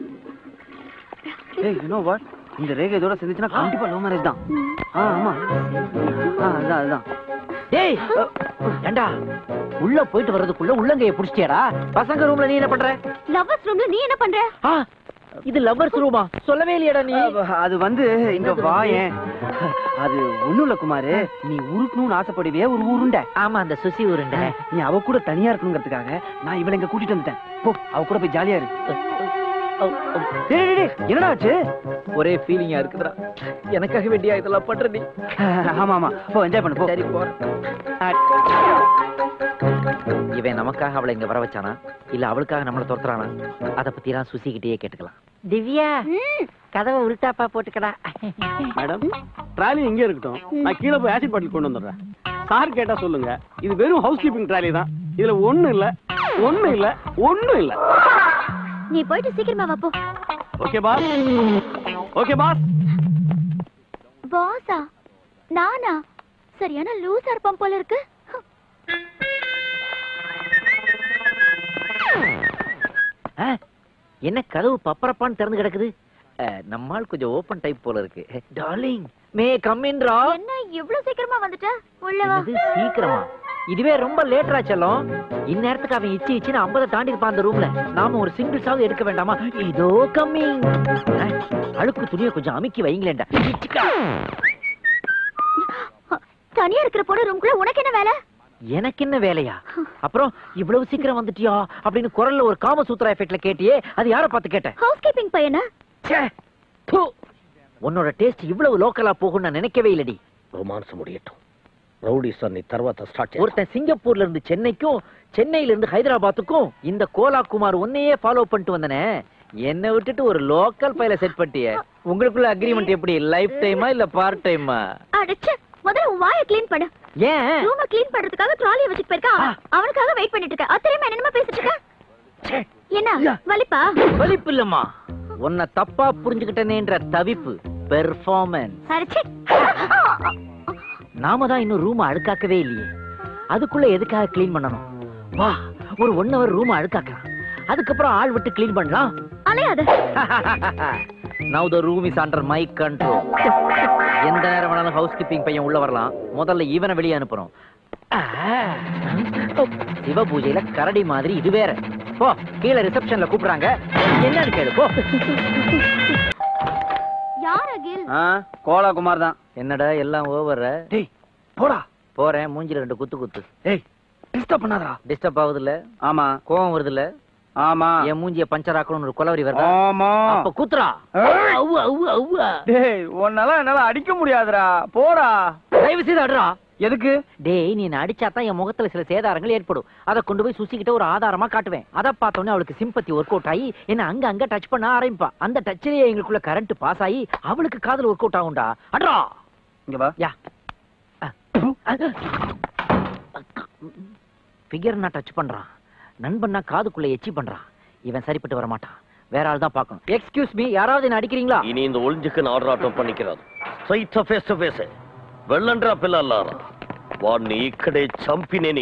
ஏய் யூ நோ வாட் இந்த ரேகை இதோட சேர்ந்துச்சுன்னா கண்டிப்பா லவ் மேரேஜ் தான் ஆ ஆமா ஆ அதான் அதுதான் டேய் ஏண்டா உள்ள போயிட்டு வர்றதுக்குள்ள உள்ளங்கைய புடிச்சிட்டியாடா பசங்க ரூம்ல நீ என்ன பண்ற லவ்வர்ஸ் ரூம்ல நீ என்ன பண்ற ஆ, இது லவ்வர்ஸ் ரூமா சொல்லவே இல்லையாடா நீ அது வந்து இங்க வாயேன் அது ஒண்ணும் இல்ல குமாரு நீ உருட்டணும்னு ஆசைப்படுவியே ஒரு ஊருண்ட ஆமா அந்த சுசி உருண்டை நீ அவ கூட தனியா இருக்கணுங்கிறதுக்காக நான் இவளை இங்க கூட்டிட்டு வந்துட்டேன் போ அவ கூட போய் ஜாலியா இரு டேய், டேய், டேய், என்னடா ஆச்சு ஒரே ஃபீலிங்கா இருக்குதுடா எனக்காக வேண்டியா இதெல்லாம் பண்ற நீ ஆமா ஆமா போ என்ஜாய் பண்ணு போ சரி போறேன் இவன் நமக்காக அவளை இங்க வர வச்சானா இல்ல அவளுக்காக நம்மள துரத்துறானா அத பத்தி எல்லாம் சுசி கிட்டயே கேட்டுக்கலாம் திவ்யா கதவை உள்டாப்பா போட்டுக்கடா மேடம் ட்ராலி இங்கே இருக்கட்டும் நான் கீழே போய் ஆசிட் பாட்டில் கொண்டு வந்துடுறேன் சார் கேட்டா சொல்லுங்க இது வெறும் ஹவுஸ் கீப்பிங் ட்ராலி தான் இதுல ஒண்ணும் இல்ல ஒண்ணும் இல்ல ஒண்ணும் இல்ல நீ போயிட்டு சீக்கிரமா வா போ ஓகே பாஸ் ஓகே பாஸ் பாஸா நானா சரியான லூசா இருப்பான் போல இருக்கு ஆ, என்ன கதவு பப்பரப்பான்னு திறந்து கிடக்குது அஹ், நம்மால் கொஞ்சம் ஓபன் டைப் போல இருக்கு டார்லிங் மே கம் இன்ரா என்ன இவ்ளோ சீக்கிரமா வந்துட்ட உள்ள வா சீக்கிரமா இதுவே ரொம்ப லேட்டரா செல்லும் இந்நேரத்துக்கு அவன் இச்சி இச்சின்னு ஐம்பதை தாண்டி இருப்பான் அந்த ரூம்ல நாம ஒரு சிங்கிள்ஸாவது எடுக்க வேண்டாமா இதோ கம்மிங் அழுக்கு துணியை கொஞ்சம் அமுக்கி வைங்களேன்டா இச்சிக்கா. தனியா இருக்கிற பொண்ணு ரூம்குள்ள உனக்கு என்ன வேலை எனக்கு என்ன வேலையா அப்புறம் இவ்வளவு சீக்கிரம் வந்துட்டியா அப்படின்னு குரல்ல ஒரு காமசூத்ரா எஃபெக்ட்ல கேட்டியே அது யார பார்த்து கேட்டேன் ஹவுஸ் கீப்பிங் பையனா ப்பு. உன்னோட டேஸ்ட் இவ்வளவு லோக்கலா போகும் நான் நினைக்கவே இல்லடி రొమాన్స్ ముడియటం రౌడీస్ అన్ని తర్వాత స్టార్ట్ చేద్దాం ஒருத்தன் சிங்கப்பூர்ல இருந்து சென்னைக்கும் சென்னையில இருந்து ஹைதராபாத்துக்கும் இந்த கோலா குமார் உன்னையே ஃபாலோ பண்ணிட்டு வந்தனே என்ன விட்டுட்டு ஒரு லோக்கல் பையில செட் பண்ணிட்டியே உங்களுக்குள்ள அக்ரிமெண்ட் எப்படி லைஃப் டைமா இல்ல பார்ட் டைமா அடச்சே முதல்ல உன் வாயை க்ளீன் பண்ணு ஏன் ரூம க்ளீன் பண்றதுக்காக ட்ராலியை வச்சுட்டு போயிருக்கான் அவன். அவனுக்காக வெயிட் பண்ணிட்டு இருக்க அது தெரியுமா என்னமா பேசிட்டு இருக்க என்ன வலிப்பா வலிப்பு இல்லம்மா உன்னை தப்பா புரிஞ்சுக்கிட்டேனேன்ற தவிப்பு பெர்ஃபார்மன்ஸ் அடச்சே நாம தான் இன்னும் ரூம் அழுக்காக்கவே இல்லையே அதுக்குள்ள எதுக்காக க்ளீன் பண்ணணும் வா ஒரு ஒன் ஹவர் ரூம் அழுக்காக்கலாம் அதுக்கப்புறம் ஆள் விட்டு க்ளீன் பண்ணலாம் அலையாத now the room is under my control எந்த நேரம் வேணாலும் ஹவுஸ் கீப்பிங் பையன் உள்ள வரலாம் முதல்ல இவனை வெளியே அனுப்புறோம் ஆ, சிவ பூஜையில கரடி மாதிரி இது வேற போ கீழே ரிசப்ஷன்ல கூப்பிடுறாங்க என்னன்னு கேளு போ யார் அகில் கோலா குமார் தான் என்னடா எல்லாம் ஓவர் டேய் போடா போறேன் மூஞ்சில ரெண்டு குத்து குத்து ஏய் டிஸ்டர்ப் பண்ணாதடா டிஸ்டர்ப் ஆகுது இல்ல ஆமா கோவம் வருது இல்ல ஆமா என் மூஞ்சிய பஞ்சர் ஆக்கணும்னு ஒரு கொலவரி வருதா ஆமா அப்ப குத்துறா அவ்வு அவ்வு அவ்வு டேய் உன்னால என்னால அடிக்க முடியாதுடா போடா தயவு செய்து அடுறா எதுக்கு டேய் நீ என்ன அடிச்சா தான் என் முகத்துல சில சேதாரங்கள் ஏற்படும் அதை கொண்டு போய் சுசிக்கிட்ட ஒரு ஆதாரமா காட்டுவேன் அதை பார்த்தோன்னே அவளுக்கு சிம்பத்தி ஒர்க் அவுட் ஆகி என்ன அங்க அங்க டச் பண்ண ஆரம்பிப்பா அந்த டச்சிலேயே எங்களுக்குள்ள கரண்ட் பாஸ் ஆகி அவளுக்கு காதல் ஒர்க் அவுட் ஆகும்டா அட்ரா இங்க வா யா ஃபிகர் நான் டச் பண்றான் நண்பன்னா காதுக்குள்ள எச்சி பண்றான் இவன் சரிப்பட்டு வர மாட்டான் வேற ஆள் தான் பார்க்கணும் எக்ஸ்கியூஸ் மீ யாராவது என்ன அடிக்கிறீங்களா இனி இந்த ஒளிஞ்சுக்கு ఆడరాటం పనికిరాదు స్ట్రైట్ ఫేస్ టు ఫేస్ వెళ్ళండ్రా పిల్లల్లారా వాడిని ఇక్కడే చంపి నేను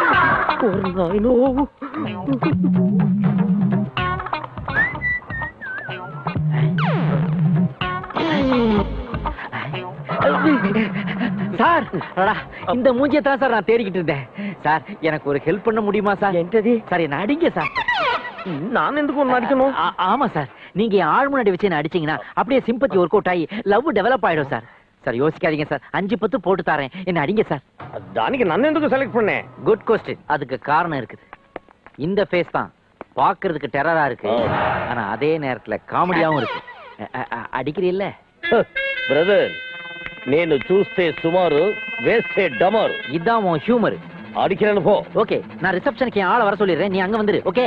சார் அடடா, இந்த மூஞ்சியை தான் சார் நான் தேடிக்கிட்டு இருந்தேன் சார் எனக்கு ஒரு ஹெல்ப் பண்ண முடியுமா சார் என்னது சார் என்ன அடிங்க சார் நான் எதுக்கு ஒன்று அடிக்கணும் ஆமா சார் நீங்க என் ஆள் முன்னாடி வச்சு என்ன அடிச்சீங்கன்னா அப்படியே சிம்பத்தி ஒர்க் அவுட் ஆகி லவ் டெவலப் ஆயிடும் சார் சார் யோசிக்காதீங்க சார் அஞ்சு பத்து போட்டு தரேன் என்ன அடிங்க சார் దానికి నన్ను ఎందుకు సెలెక్ట్ பண்ணேன் குட் கொஸ்டின் அதுக்கு காரணம் இருக்குது இந்த ஃபேஸ் தான் பாக்குறதுக்கு டெரரா இருக்கு ஆனா அதே நேரத்துல காமெடியாவும் இருக்கு அ- அ- அ- அடிக்கிறீல்ல బ్రదర్ నేను చూస్తే సుమారు వేస్తే డమారు இதான் உன் ஹியூமர் அடிக்கிறேன்னு போ ஓகே நான் ரிசப்ஷனுக்கு என் ஆளை வர சொல்லிடுறேன் நீ அங்க வந்துரு ஓகே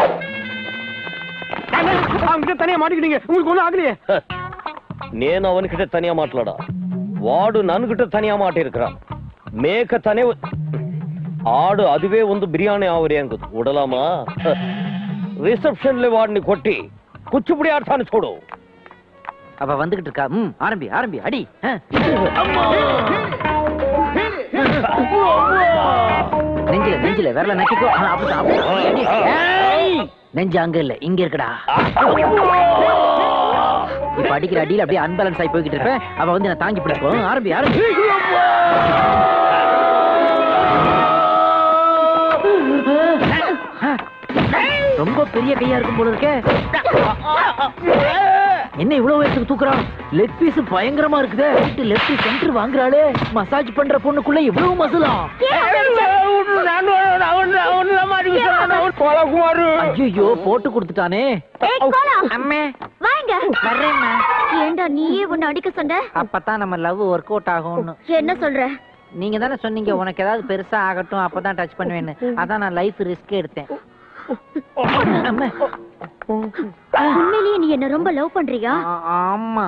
அவங்க தனியா மாட்டிக்கிட்டீங்க உங்களுக்கு ஒண்ணும் ஆகலையே నేను అవనికిட்ட తనియా మాట్లాడా వాడు నన్నుకిட்ட తనియా మాట இருக்கிறான் మేక తనే ఆడు అదివే ಒಂದು బిర్యానీ ఆవరి అంకుదు ఉడలామా రిసెప్షన్ లో వాడిని కొట్టి కుచ్చిపుడి ఆడతాను చూడు அவ வந்துகிட்டு இருக்கா ம் ஆரம்பி ஆரம்பி அடி ஆ. நெஞ்சில நெஞ்சில விரல நக்கிக்கோ ஆ, அப்படிதான், அப்படிதான். அடி. ஏய்! நெஞ்சு அங்க இல்ல இங்க இருக்குடா இப்ப அடிக்கிற அடியில அப்படியே அன்பேலன்ஸ் ஆகி போய்கிட்டு இருப்பேன் அவ வந்து நான் தாங்கி பிடிப்போம் ஆரம்பி ஆரம்பி ரொம்ப பெரிய கையா இருக்கும் போல இருக்கே என்ன இவ்வளவு வயசுக்கு தூக்குறான் லெக் பீஸ் பயங்கரமா இருக்குதே லெஃப்ட் சென்டர் வாங்குறாளே மசாஜ் பண்ற பொண்ணுக்குள்ள இவ்வளவு மசுலா ஐயோ போட்டு கொடுத்துட்டானே ஏய், கோலா. அம்மே வாங்க வர்றேம்மா. ஏண்டா நீயே உன்னை அடிக்க சொன்ன அப்பதான் நம்ம லவ் ஒர்க் அவுட் ஆகும்னு என்ன சொல்ற நீங்க தானே சொன்னீங்க உனக்கு ஏதாவது பெருசா ஆகட்டும் அப்பதான் டச் பண்ணுவேன்னு அதான் நான் லைஃப் ரிஸ்க் எடுத்தேன் அம்மா. உண்மையிலேயே நீ என்ன ரொம்ப லவ் பண்றியா ஆமா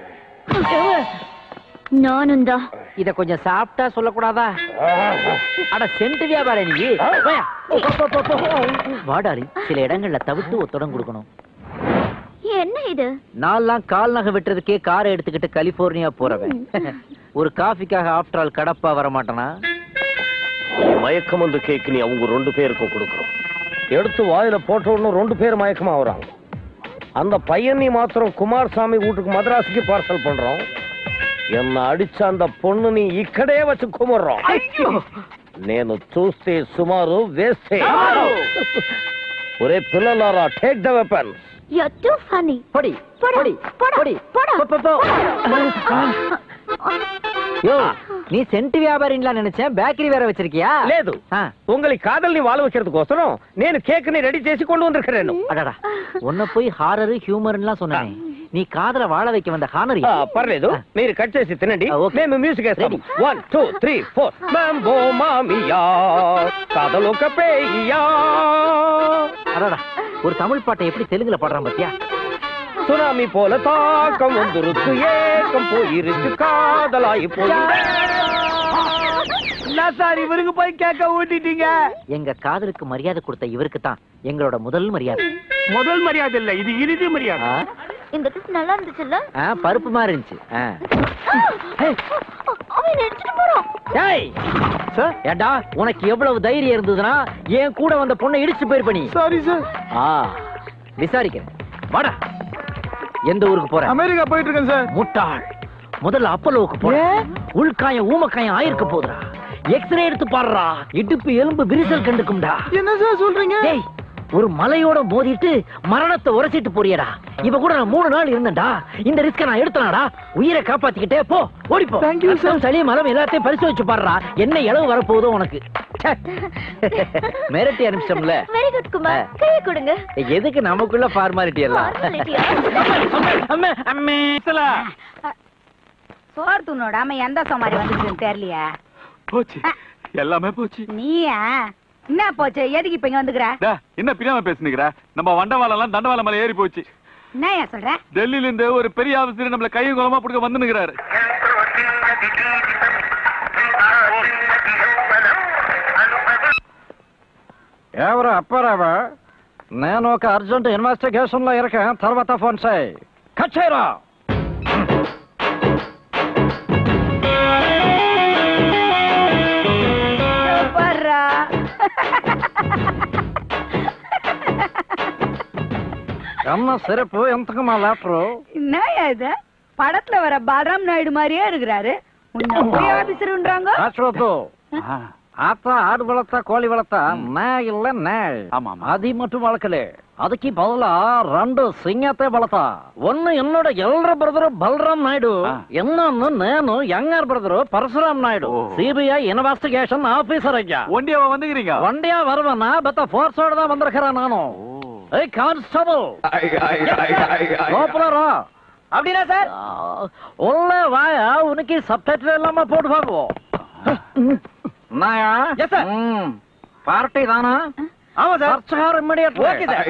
நானும் தான் இத கொஞ்சம் சாப்பிட்டா சொல்லக்கூடாதா அட சென்ட் வியாபாரம் நீ போயா. போ, போ, போ, போ. வாடாரி சில இடங்கள்ல தவிர்த்து ஒத்தடம் கொடுக்கணும் என்ன இது நான்லாம் கால் நகை வெட்டுறதுக்கே காரை எடுத்துக்கிட்டு கலிபோர்னியா போறவன் ஒரு காஃபிக்காக ஆஃப்டர் ஆல் கடப்பா வர மாட்டானா மயக்கமந்து கேக் நீ அவங்க ரெண்டு பேருக்கும் கொடுக்குறோம் எடுத்து வாயில போட்ட உடனே ரெண்டு பேர் மயக்கமா வராங்க அந்த பையன் நீ மாத்திரம் குமாரசாமி வீட்டுக்கு மദ്രാസിக்கு பார்சல் பண்றோம் என்ன அடிச்ச அந்த பொண்ணு நீ ఇక్కడే వచ్చి కుమర్రాం నేను చూస్తే సుమారు వేస్తే ఒరే పిల్లలారా take the weapons You're too funny. பொடி போடா, பொடி போடா, பொடி போடா. போ, போ, போ. யோ நீ சென்ட் வியாபாரின்லாம் நினைச்சேன் பேக்கரி வேற வச்சிருக்கியா లేదు உங்களை காதல் நீ வாழ வைக்கிறதுக்கோசரம் నేను కేక్ ని రెడీ చేసి கொண்டு வந்திருக்கிறேன் அடடா உன்னை போய் ஹாரர் ஹியூமர்லாம் சொன்னேன் நீ காதல வாழ வைக்க வந்த ஹானரி ఆ, పర్లేదు మీరు కట్ చేసి తినండి మేము మ్యూజిక్ వేస్తాం one two three four mambo మామియా కథలొక పేయియా அடடா ஒரு தமிழ் பாட்டை எப்படி தெலுங்குல பாடுறான் பாத்தியா சுனாமி போல தாக்கம் வந்துருச்சு ஏக்கம் போயிருச்சு காதலாயி போய் சார் இவருக்கு போய் கேட்க ஊட்டிட்டீங்க எங்க காதலுக்கு மரியாதை கொடுத்த இவருக்கு தான் எங்களோட முதல் மரியாதை முதல் மரியாதை இல்ல இது இறுதி மரியாதை ஆ? இந்த கிஸ் நல்லா இருந்துச்சுல்ல ஆ, பருப்பு மாதிரி இருந்துச்சு ஆ. அவன் எடுத்துட்டு போறான் டேய் ஏண்டா உனக்கு எவ்வளவு தைரியம் இருந்ததுன்னா என் கூட வந்த பொண்ணை இடிச்சு போயிருப்ப நீ சாரி சார் ஆ விசாரிக்கிறேன் வாடா எந்த ஊருக்கு போற அமெரிக்கா போயிட்டு இருக்கேன் சார் முட்டாள் முதல்ல அப்பலோவுக்கு போற உள்காயம் ஊமக்காயம் ஆயிருக்க போதுடா எக்ஸ்ரே எடுத்து பாடுறா இடுப்பு எலும்பு விரிசல் கண்டுக்கும்டா என்ன சார் சொல்றீங்க டேய் ஒரு மலையோட மோதிட்டு மரணத்தை உரசிட்டு போறியடா இவ கூட நான் மூணு நாள் இருந்தேன்டா இந்த ரிஸ்க நான் எடுத்தனாடா உயிரை காப்பாத்திக்கிட்டே போ ஓடிப்போ ரத்தம், சளி மலம் எல்லாத்தையும் பரிசோதிச்சு பாடுறா என்ன இளவு வரப்போகுதோ உனக்கு ச்சே. மிரட்டி அனுப்பிச்சோம்ல வெரி குட் குமார் கையை கொடுங்க எதுக்கு நமக்குள்ள ஃபார்மாலிட்டி எல்லாம் அம்மே அம்மே சோறு துண்ணோடாம எந்த சோமாரி வந்துச்சுன்னு தெரியலையா போச்சு எல்லாமே போச்சு நீயா என்ன போச்சு எதுக்கு இப்ப இங்க வந்துக்கிற டா, என்ன பிரியாம பேசுனுங்கிற நம்ம வண்டவாளம் எல்லாம் தண்டவாளம் மேல ஏறி போச்சு என்னயா சொல்ற டெல்லியில இருந்து ஒரு பெரிய ஆபீசர் நம்மள கையும் குளமா புடுக்க வந்துனுங்கிறாரு ఎవరు అప్పారావా నేను ఒక అర్జెంట్ ఇన్వెస్టిగేషన్ లో ఇరకం తర్వాత ఫోన్ చేయి కచ్చేరా பாருடா. என்ன சிறப்பு ఎంతకు லேப்ரு என்னயா இது படத்துல வர பாலராம் நாயுடு மாதிரியே இருக்கிறாரு உன்னை போய் ஆபீசருன்றாங்க காசுவத்து ஆத்தா ஆடு வளர்த்தா கோழி வளர்த்தா நே இல்ல நே அது மட்டும் வளர்க்கல அதுக்கு பதிலா ரெண்டு சிங்கத்தை வளர்த்தா ஒன்னு என்னோட எல்ற பிரதர் பல்ராம் நாயுடு இன்னொன்னு నేను younger brother Parashuram Naidu CBI investigation officer అయ్యా ஒண்டியாவா வந்துக்கிறீங்க ஒண்டியா வருவனா பத்த ஃபோர்ஸோட தான் வந்திருக்கிறேன் நானும் ஏய் கான்ஸ்டபிள் கோபுரா அப்படின்னா சார் உள்ள வாயா உனக்கு சப்டைட்டில் இல்லாம போட்டு பாக்குவோம் நாயா எஸ் சார் பார்ட்டி தானா ஆமா சார் சர்ச்சகார் இம்மிடியட் ஓகே சார்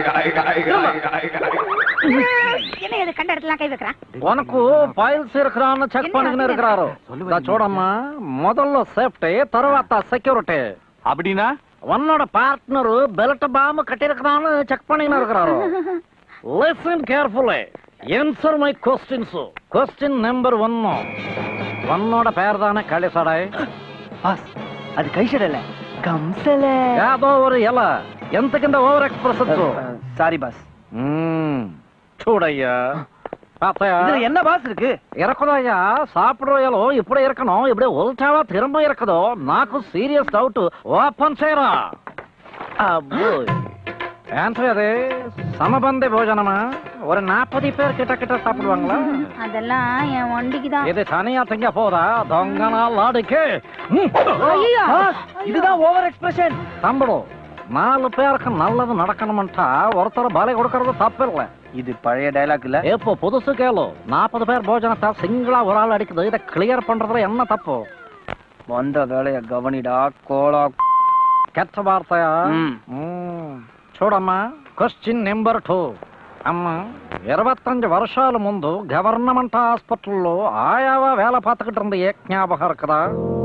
என்ன இது கண்ட இடத்துல கை வைக்கிறான் உனக்கு ఫైల్స్ இருக்கிறான்னு చెక్ பண்ணிக்கின்னு இருக்கிறாరు இதா చూడమ్మా మొదల్లో సేఫ్టీ తర్వాత సెక్యూరిటీ அப்படின்னா உன்னோட பார்ட்னர் பெல்ட் பாம்பு கட்டிருக்கிறான்னு செக் பண்ணிக்கின்னு இருக்கிறாரு listen carefully answer my questions question number ஒன்னு உன்னோட பேர் தானே களிசடை பாஸ் அது கைஷடல கம்சல ஏதோ ஒரு இலை ఎంతకింద ఓవర్ ఎక్స్ప్రెస్ சாரி பாஸ் చూడయ్యా பாத்தையா இதுல என்ன பாஸ் இருக்கு ఇరకదయ్యా సాపిడోయలో ఇప్పుడే ఇరకను ఇప్పుడే ఉల్టావా తిరుம்ப ఇరకదో నాకు సీరియస్ డౌట్ ఓపెన్ చేయరా అబ్బో ఏంటి అది సమబంది భోజనమా ஒரு நாற்பது பேர் கிட்ட கிட்ட சாப்பிடுவாங்களா அதெல்லாம் என் வண்டிக்கு தான் இது தனியா திங்க போதா దొంగ நாளுக்கு ஐயோ இதுதான் ஓவர் எக்ஸ்பிரஷன் தம்படு நாலு பேருக்கு நல்லது நடக்கணும்ட்டா ஒருத்தர் பலை கொடுக்கறது தப்பில்ல இது பழைய டயலாக் இல்ல இப்போ புதுசு கேளு நாற்பது பேர் போஜனத்தை சிங்கிளா ஒரு ஆள் அடிக்குது இதை கிளியர் பண்றதுல என்ன தப்பு வந்த வேலைய கவனிடா கோலா ಕೆಟ್ಟ ವಾರ್ತೆಯ చూడమ్మా క్వశ్చన్ నెంబర్ టూ అమ్మ ఇరవత్తంజు వర్షాల ముందు గవర్నమెంట్ హాస్పిటల్లో ఆయావా వేల పాతకిட்டு இருந்த ఏ ஞாபகம் இருக்குதா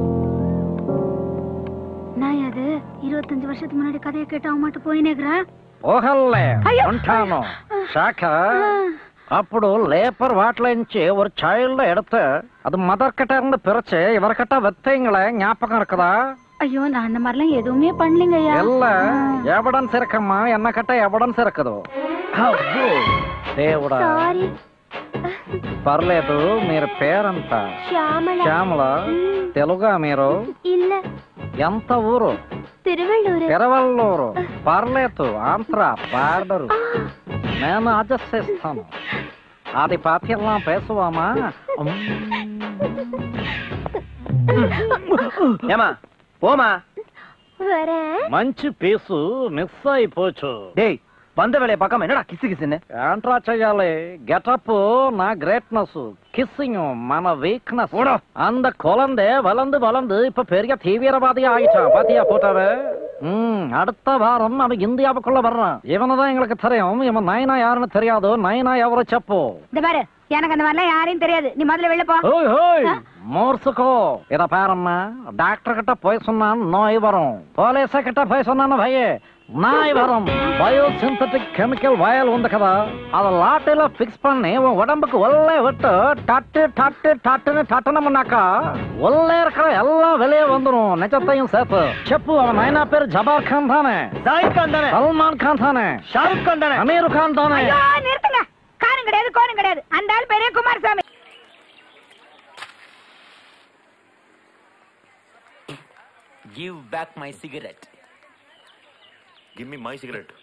நான் அது இருபத்தஞ்சு வருஷத்துக்கு முன்னாடி கதையை கேட்டு அவன் மட்டும் போயினேக்குறேன் ఊహల్లే ఉంటాను శాఖ అప్పుడు లేపర్ వాటిలోంచి ஒரு చైల్డ్ எடுத்து அது மதர் கிட்ட இருந்து பிரிச்சு இவர்கிட்ட வெத்தீங்களே ஞாபகம் இருக்குதா ஐயோ நான் அந்த மாதிரிலாம் எதுவுமே பண்ணலைங்க ஐயா இல்ல எவிடன்ஸ் இருக்கம்மா என்ன கிட்ட எவிடன்ஸ் இருக்குது అబ్బో, దేవుడా సారీ పర్లేదు మీరు పేరంతా శ్యామల శ్యామల తెలుగా మీరు இல்ல ఎంత ఊరు திருவள்ளூர் తిరువల్లూరు పర్లేదు ఆంధ్ర బార్డరు నేను అడ్జస్ట్ చేస్తాను అది పాతియెல்லாம் பேசுவாமா ஏமா போமா வரேன் మంచి పీసు మిస్ అయిపోచ్చు டேய் வந்த வேலைய பார்க்காம என்னடா கிசு கிசுன்னு ఏంట్రా చెయ్యాలి గెటప్ నా గ్రేట్నెస్ కిస్సింగ్ మన వీక్னஸ் அந்த குழந்தை வளர்ந்து வளர்ந்து இப்ப பெரிய தீவிரவாதி ஆயிட்டான் பாத்தியா போட்டாரு ம் அடுத்த வாரம் அவன் இந்தியாவுக்குள்ள வர்றான் இவனதான் எங்களுக்கு தெரியும் இவன் நைனா யாருன்னு தெரியாது நைனா எவரை செப்போ இந்த பாரு எனக்கு அந்த மாதிரிலாம் யாரையும் தெரியாது நீ முதல்ல வெளில போ ஓய் ஹோய் மோர்சுக்கோ இத பாரும்மா டாக்டர் கிட்ட போய் சொன்னான் நோய் வரும் போலீஸ கிட்ட போய் சொன்னான் பையே நாய் வரும் பயோ சிந்தட்டிக் கெமிக்கல் வயல் உண்டு కదా அத லாட்டில பிக்ஸ் பண்ணி உன் உடம்புக்கு ஒல்லே விட்டு டட்டு டட்டு டட்டுன்னு டட்டனம்னாக்கா ஒல்லே இருக்கிற எல்லாம் வெளியே வந்துரும் நிஜத்தையும் சேர்த்து செப்பு அவன் நைனா பேர் ஜபார் கான் தானே ஜாயித் கான் தானே சல்மான் கான் தானே ஷாருக் கான் தானே அமீர் கான் தானே ஐயோ நிறுத்துங்க காரும் கிடையாது கோரும் கிடையாது அந்த ஆள் பேரே Kumarasamy give back my cigarette give me my cigarette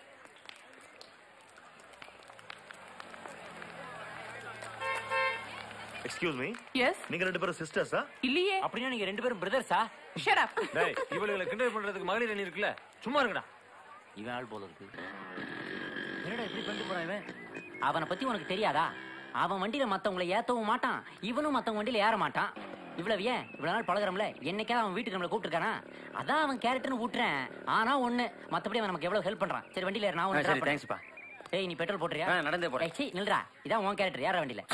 excuse me yes நீங்க ரெண்டு பேரும் சிஸ்டர்ஸா இல்லையே அப்படின்னா நீங்க ரெண்டு பேரும் பிரதர்ஸா ஷட் அப் டேய் இவளுகளை கிண்டல் பண்றதுக்கு மகளிர் அணி இருக்குல்ல சும்மா இருங்கடா இவன் ஆள் போல இருக்கு என்னடா இப்படி பண்ணிட்டு போறான் இவன் அவனை பத்தி உனக்கு தெரியாதா அவன் வண்டியில மத்தவங்களை ஏத்தவும் மாட்டான் இவனும் மத்தவங்க வண்டியில ஏற மாட்டான் இவ்வளவு ஏன் இவ்வளவு நாள் பழகுறோம்ல என்னைக்காவது அவன் வீட்டுக்கு நம்மள கூப்பிட்டுருக்கானா அதான் அவன் கேரக்டர்னு விட்டுறேன் ஆனா ஒண்ணு மத்தபடி அவன் நமக்கு எவ்வளவு ஹெல்ப் பண்றான் சரி வண்டியில ஏறு, நான் ஆ, உனக்கு சரி, drop பண்றேன். thanks பா. ஏய் நீ பெட்ரோல் போட்டுறியா ஆ, நடந்தே போறேன். ஏய், சீ, நில்றா இதான் உன் கேரக்டர் ஏற வண்டியில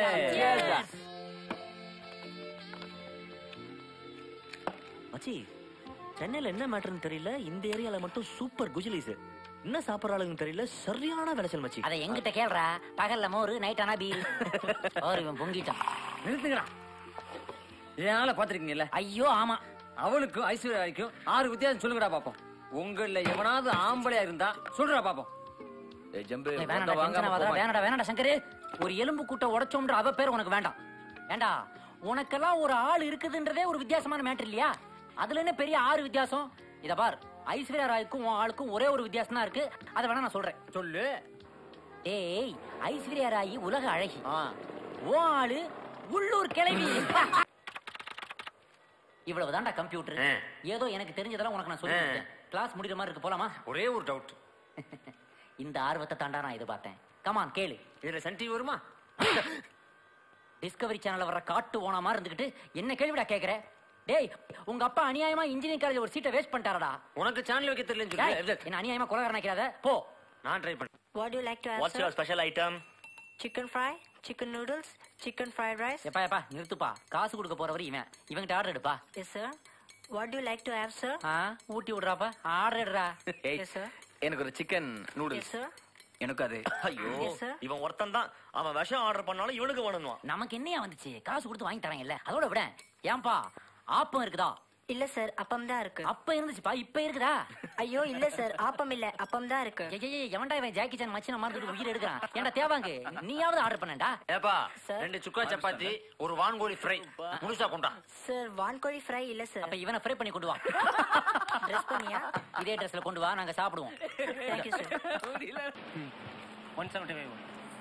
மச்சி சென்னையில என்ன மேட்டர்னு தெரியல இந்த ஏரியால மட்டும் சூப்பர் குஜிலிஸ் என்ன சாப்பிடுற ஆளுங்க தெரியல சரியான விளைச்சல் மச்சி அதை எங்கிட்ட கேள்றா பகல்ல மோரு நைட் ஆனா பீல் ஓர் இவன் பொங்கிட்டான் நிறுத்துங்கடா என்னால பாத்திருக்கீங்கல்ல ஐயோ ஆமா அவளுக்கும் ஐஸ்வர்யாவுக்கும் ஆறு வித்தியாசம் சொல்லுங்கடா பாப்போம் உங்கள எவனாவது ஆம்பளையா இருந்தா சொல்றா பாப்போம் ஏய் ஜம்பு ஏய், வந்த வேணாடா வாங்காம டென்ஷன் ஆகாதடா, போமா. வேணாடா வேணாடா சங்கரு ஒரு எலும்பு கூட்ட உடைச்சோம்ன்ற அவ பேர் உனக்கு வேண்டாம் ஏண்டா உனக்கெல்லாம் ஒரு ஆள் இருக்குதுன்றதே ஒரு வித்தியாசமான மேட்டர் இல்லையா அதுல என்ன பெரிய ஆறு வித்தியாசம் இத பார் ஐஸ்வர்யா ராய்க்கும் உன் ஆளுக்கும் ஒரே ஒரு வித்தியாசம் தான் இருக்கு அதை வேணா நான் சொல்றேன் சொல்லு ஏய் ஐஸ்வர்யா ராய் உலக அழகி உன் ஆளு உள்ளூர் கிளவி இவ்வளவுதான்டா கம்ப்யூட்டர் ஏதோ எனக்கு தெரிஞ்சதெல்லாம் உனக்கு நான் சொல்லி கொடுத்தேன். கிளாஸ் முடிக்கிற மாதிரி இருக்கு போலாமா ஒரே ஒரு டவுட் இந்த ஆர்வத்தை தாண்டா நான் எதிர்பார்த்தேன் கமான் கேளு இதுல சன் டிவி வருமா டிஸ்கவரி சேனல்ல வர காட்டு ஓனா மாதிரி இருந்துகிட்டு என்ன கேள்விடா கேக்குற டேய் உங்க அப்பா அநியாயமா இன்ஜினியரிங் காலேஜ் ஒரு சீட்டை வேஸ்ட் பண்ணிட்டாரடா உனக்கு சேனல் வைக்க தெரியலன்னு டேய், சொல்லு என்ன அநியாயமா கொலகாரன் நினைக்காத போ நான் ட்ரை பண்றேன் What do you like to have, what's sir? Your special item Chicken fry, chicken noodles, chicken fried rice. எப்பா எப்பா நிறுத்துப்பா காசு கொடுக்க போறவர் இவன் இவன்கிட்ட ஆர்டர் எடுப்பா Yes, sir. What do you like to have, sir? ஆ ஊட்டி விடுறாப்பா ஆர்டர் எடுறா ஏய், Yes, sir. எனக்கு ஒரு சிக்கன் Yes, நூடுல்ஸ் sir. எனக்கு அது ஐயோ Yes, sir. இவன் ஒருத்தன் தான் அவன் விஷம் ஆர்டர் பண்ணாலும் இவனுக்கு வேணும்னுவான் நமக்கு என்னையா வந்துச்சு காசு கொடுத்து வாங்கி தரேன் இல்ல அதோட விட ஏன்பா ஆப்பம் இருக்குதா இல்ல சார் அப்பம் தான் இருக்கு அப்ப இருந்துச்சுப்பா இப்ப இருக்குதா ஐயோ இல்ல சார் ஆப்பம் இல்ல அப்பம் தான் இருக்கு ஏய், ஏய், ஏய், எவன்டா இவன் ஜாக்கி சான் மச்சின மாதிரி உயிர் எடுக்கிறான் ஏன்டா தேவாங்க நீயாவது ஆர்டர் பண்ணடா ஏப்பா ரெண்டு சுக்கா சப்பாத்தி ஒரு வான்கோழி ஃப்ரை முழுசா கொண்டா சார் வான்கோழி ஃப்ரை இல்ல சார் அப்ப இவனை ஃப்ரை பண்ணி கொண்டு வா ட்ரெஸ் பண்ணியா இதே ட்ரெஸ்ல கொண்டு வா நாங்க சாப்பிடுவோம் thank you sir one seventy five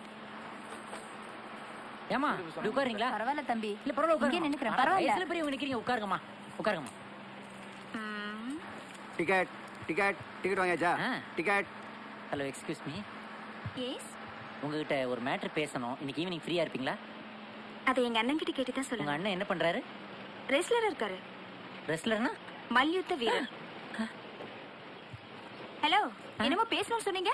ஏமா இப்படி உட்காருங்களா பரவாயில்ல தம்பி இல்ல பரவாயில்ல இங்கே உட்காருங்க நின்னுக்கிறேன், அட, பரவாயில்ல. வயசுல பெரியவங்க நிக்கிறீங்க உட்காருங்கம்மா உட்காருங்கம்மா டிக்கெட் டிக்கெட் டிக்கெட் வாங்கியாச்சா ticket hello excuse me yes உங்ககிட்ட ஒரு மேட்டர் பேசணும் இன்னைக்கு ஈவினிங் ஃப்ரீயா இருப்பீங்களா அதை எங்க அண்ணன் கிட்ட கேட்டு தான் உங்க சொல்லுங்க அண்ணன் என்ன பண்றாரு ரெஸ்லர் இருக்காரு ரெஸ்லர்னா மல்யுத்த வீரர் ஹலோ என்னமோ பேசணும்னு சொன்னீங்க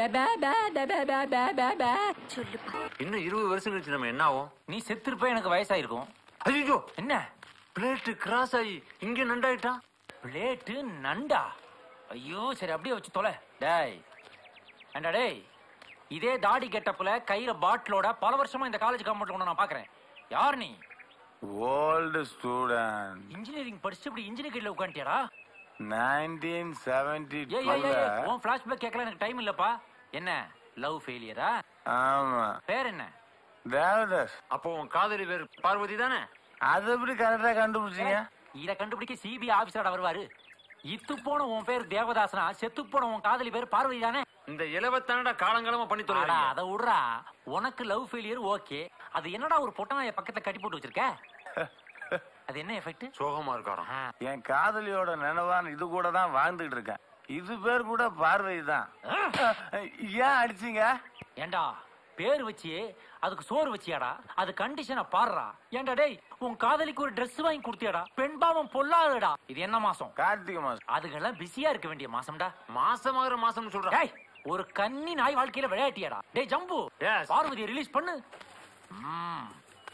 சொல்லுப்பா இன்னும் இருபது வருஷம் கழிச்சு நம்ம என்ன ஆகும் நீ செத்துருப்ப எனக்கு வயசாயிருக்கும் ஐயோ என்ன பிளேட் கிராஸ் ஆகி இங்க நண்டாயிட்டான் பிளேட்டு நண்டா ஐயோ சரி அப்படியே வச்சு தொலை டேய் ஏண்டா டேய் இதே தாடி கெட்டப்புல கையில பாட்டிலோட பல வருஷமா இந்த காலேஜ் காம்பவுண்ட்ல கொண்டு நான் பாக்குறேன் யார் நீ ஓல்டு ஸ்டூடெண்ட் இன்ஜினியரிங் படிச்சு இப்படி இன்ஜினியர் கையில உட்காந்துட்டியாடா நைன்டீன் செவன்டி ஏய் ஏய் ஏய், ஏய் உன் ஃபிளாஷ்பேக் கேட்கல எனக்கு டைம் இல்லப்பா என்ன லவ் ஃபெயிலியரா ஆமா பேர் என்ன தேவதாஸ் அப்போ உன் காதலி பேர் பார்வதி தானே அது எப்படி கரெக்டா கண்டுபிடிச்சீங்க இத கண்டுபிடிக்க சிபிஐ ஆபீசரோட வருவாரு இத்து போன உன் பேர் தேவதாசனா செத்து போன உன் காதலி பேர் பார்வதி தானே இந்த இலவத்தானடா காலங்காலமா பண்ணி அடா, தொலைறீங்க அத விடுறா உனக்கு லவ் ஃபெயிலியர் ஓகே அது என்னடா ஒரு பொட்டனாய பக்கத்துல கட்டி போட்டு வச்சிருக்க அது என்ன எஃபெக்ட் சோகமா இருக்காராம் என் காதலியோட நினைவான் இது கூட தான் வாழ்ந்துட்டு இருக்கேன் இது பேர் கூட பார்வை தான் ஏன் அடிச்சீங்க ஏண்டா பேர் வச்சு அதுக்கு சோறு வச்சியாடா அது கண்டிஷனை பாடுறா ஏண்டா டேய் உன் காதலிக்கு ஒரு Dress வாங்கி கொடுத்தியாடா பெண் பாவம் பொல்லாதடா இது என்ன மாசம் கார்த்திகை மாசம் அதுக்கெல்லாம் பிஸியா இருக்க வேண்டிய மாசம்டா மாசமாகிற மாசம் சொல்றேன் டேய் ஒரு கன்னி நாய் வாழ்க்கையில விளையாட்டியாடா டேய் ஜம்பு பார்வதியை ரிலீஸ் பண்ணு ம்.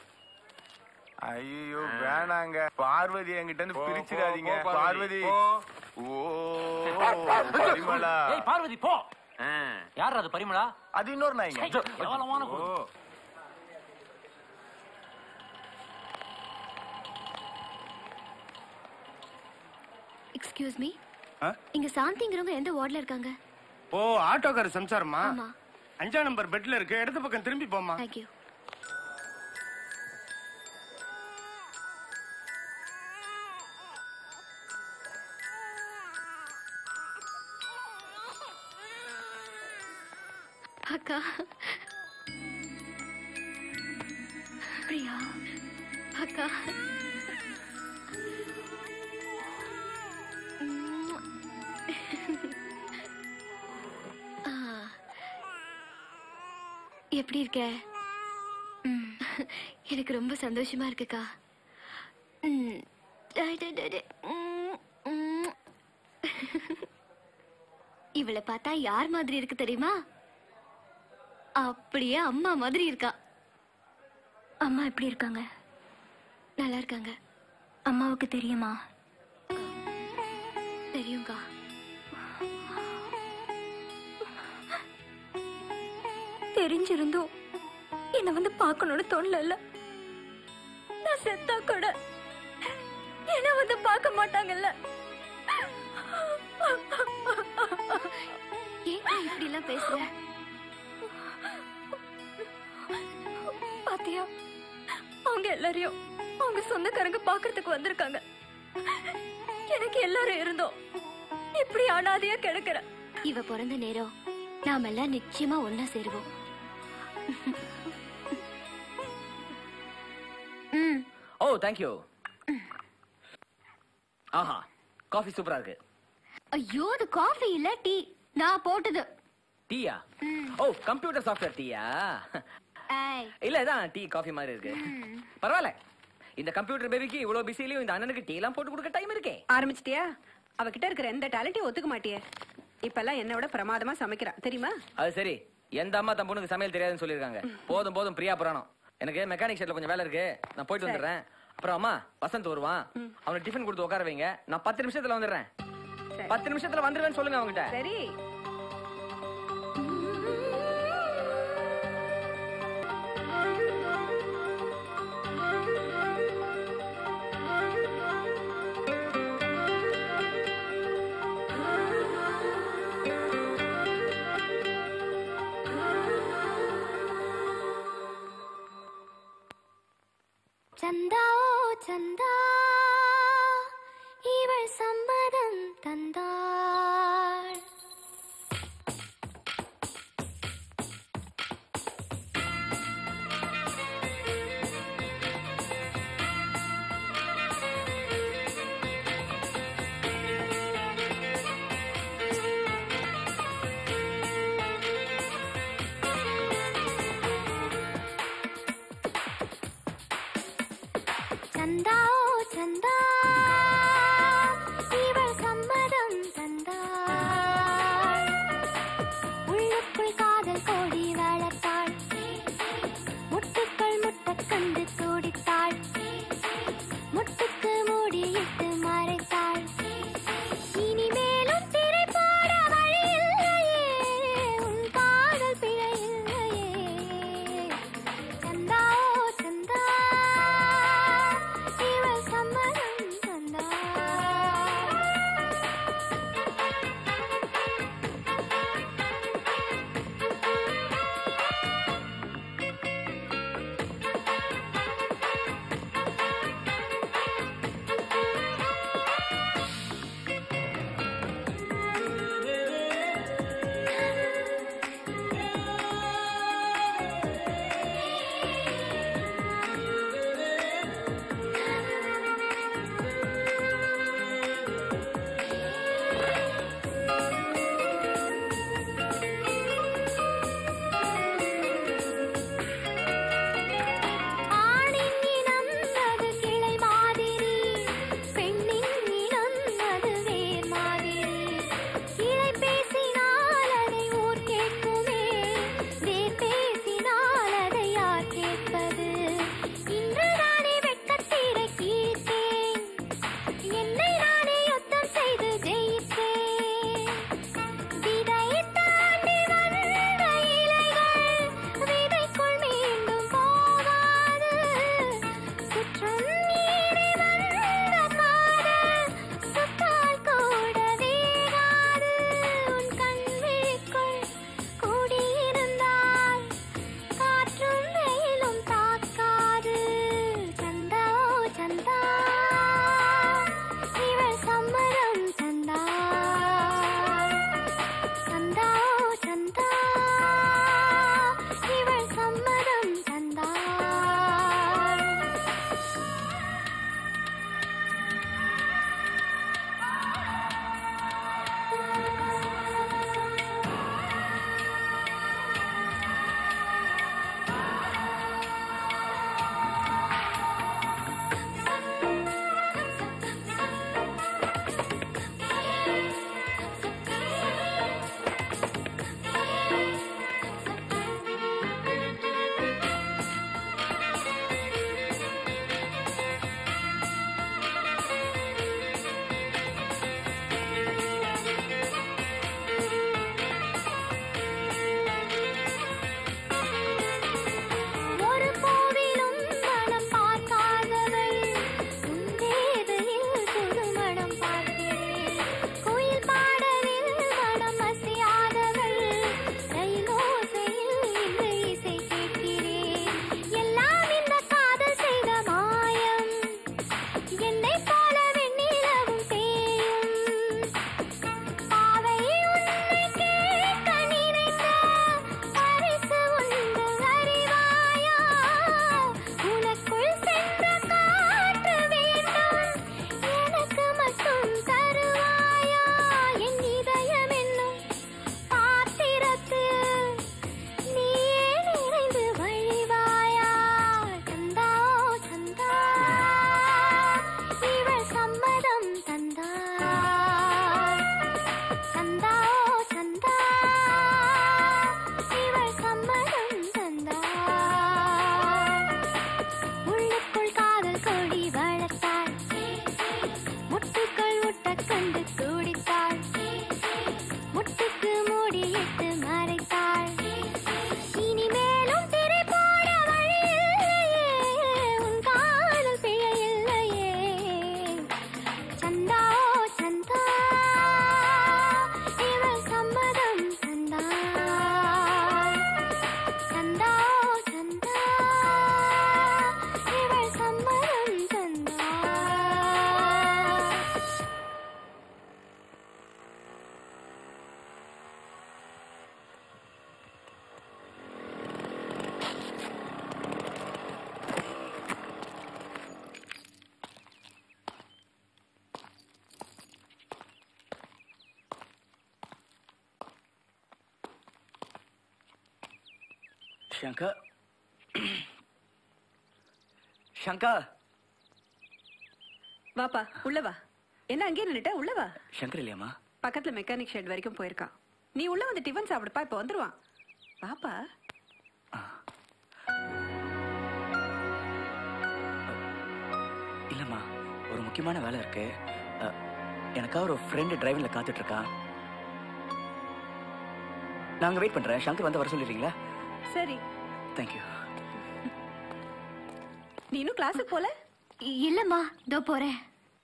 ஐயோ வேணாங்க பார்வதி என்கிட்ட இருந்து பிரிச்சிடாதீங்க போ, பார்வதி, பார்வதி ஓ பரிமளா ஏய் பார்வதி போ யார் அது பரிமளா அது இன்னொரு நாய்ங்க சை, கேவலமான குடு. எக்ஸ்கியூஸ் மீ இங்க சாந்திங்கிறவங்க எந்த வார்டுல இருக்காங்க ஓ ஆட்டோக்கார சம்சாரமா ஆமா அஞ்சா நம்பர் பெட்ல இருக்கு இடது பக்கம் திரும்பி போமா தேங்க்யூ அக்கா பிரியா அக்கா ஆ. எப்படி இருக்க ம். எனக்கு ரொம்ப சந்தோஷமா இருக்குக்கா ம். டே, டே, டே, டே. ம், ம். இவளை பார்த்தா யார் மாதிரி இருக்கு தெரியுமா அப்படியே அம்மா மாதிரி இருக்கா அம்மா எப்படி இருக்காங்க நல்லா இருக்காங்க அம்மாவுக்கு தெரியுமா தெரியுங்கா தெரிஞ்சிருந்தும் என்ன வந்து பார்க்கணும்னு தோணல நான் செத்தா கூட என்ன வந்து பார்க்க மாட்டாங்கல்ல ஏன் இப்படி எல்லாம் பேசுற பாத்தியா அவங்க எல்லாரையும் அவங்க சொந்தக்காரங்க பாக்குறதுக்கு வந்திருக்காங்க எனக்கு எல்லாரும் இருந்தோம் இப்படி அனாதையா கிடக்குற இவ பிறந்த நேரம் நாம எல்லாம் நிச்சயமா ஒன்னா சேருவோம் ம் ஓ தேங்க்யூ ஆஹா காஃபி சூப்பரா இருக்கு ஐயோ அது காஃபி இல்ல டீ நான் போட்டது டீயா ஓ கம்ப்யூட்டர் சாஃப்ட்வேர் டீயா ஏய் இல்ல இதான் டீ காஃபி மாதிரி இருக்கு பரவாயில்ல இந்த கம்ப்யூட்டர் பேபிக்கு இவ்வளவு பிஸிலையும் இந்த அண்ணனுக்கு டீ எல்லாம் போட்டு கொடுக்க டைம் இருக்கே ஆரம்பிச்சிட்டியா அவகிட்ட இருக்கிற எந்த டேலண்ட்டையும் ஒத்துக்க மாட்டியே இப்பெல்லாம் என்னை விட பிரமாதமா சமைக்கிறா தெரியுமா அது சரி எந்த அம்மா தன் பொண்ணுக்கு சமையல் தெரியாதுன்னு சொல்லிருக்காங்க போதும் போதும் பிரியா புராணம் எனக்கு மெக்கானிக் ஷெட்ல கொஞ்சம் வேலை இருக்கு நான் போயிட்டு சரி. வந்துடுறேன் அப்புறம் அம்மா வசந்த் வருவான் அவனுக்கு டிஃபன் கொடுத்து உட்கார வைங்க நான் பத்து நிமிஷத்துல வந்துடுறேன் பத்து நிமிஷத்துல வந்துருவேன்னு சொல்லுங்க அவங்ககிட்ட சரி சந்தா ஓ சந்தா இவள் சம்மதம் தந்தாள் சந்தா ஓ சந்தா இவள் சம்மதம் சங்கர் சங்கர் வாப்பா உள்ள வா என்ன அங்கேயே நின்னுட்ட உள்ள வா சங்கர் இல்லையாமா பக்கத்துல மெக்கானிக் ஷெட் வரைக்கும் போயிருக்கான் நீ உள்ள வந்து டிஃபன் சாப்பிடுப்பா இப்ப வந்துருவான் வாப்பா இல்லம்மா ஒரு முக்கியமான வேலை இருக்கு அ, எனக்கா ஒரு ஃப்ரெண்டு டிரைவிங்ல காத்துட்டு இருக்கான் நாங்க வெயிட் பண்றேன் சங்கர் வந்து வர சொல்லிடுறீங்களா சரி தேங்க்யூ நீ இன்னும் கிளாஸுக்கு போல இல்லம்மா இதோ போறேன்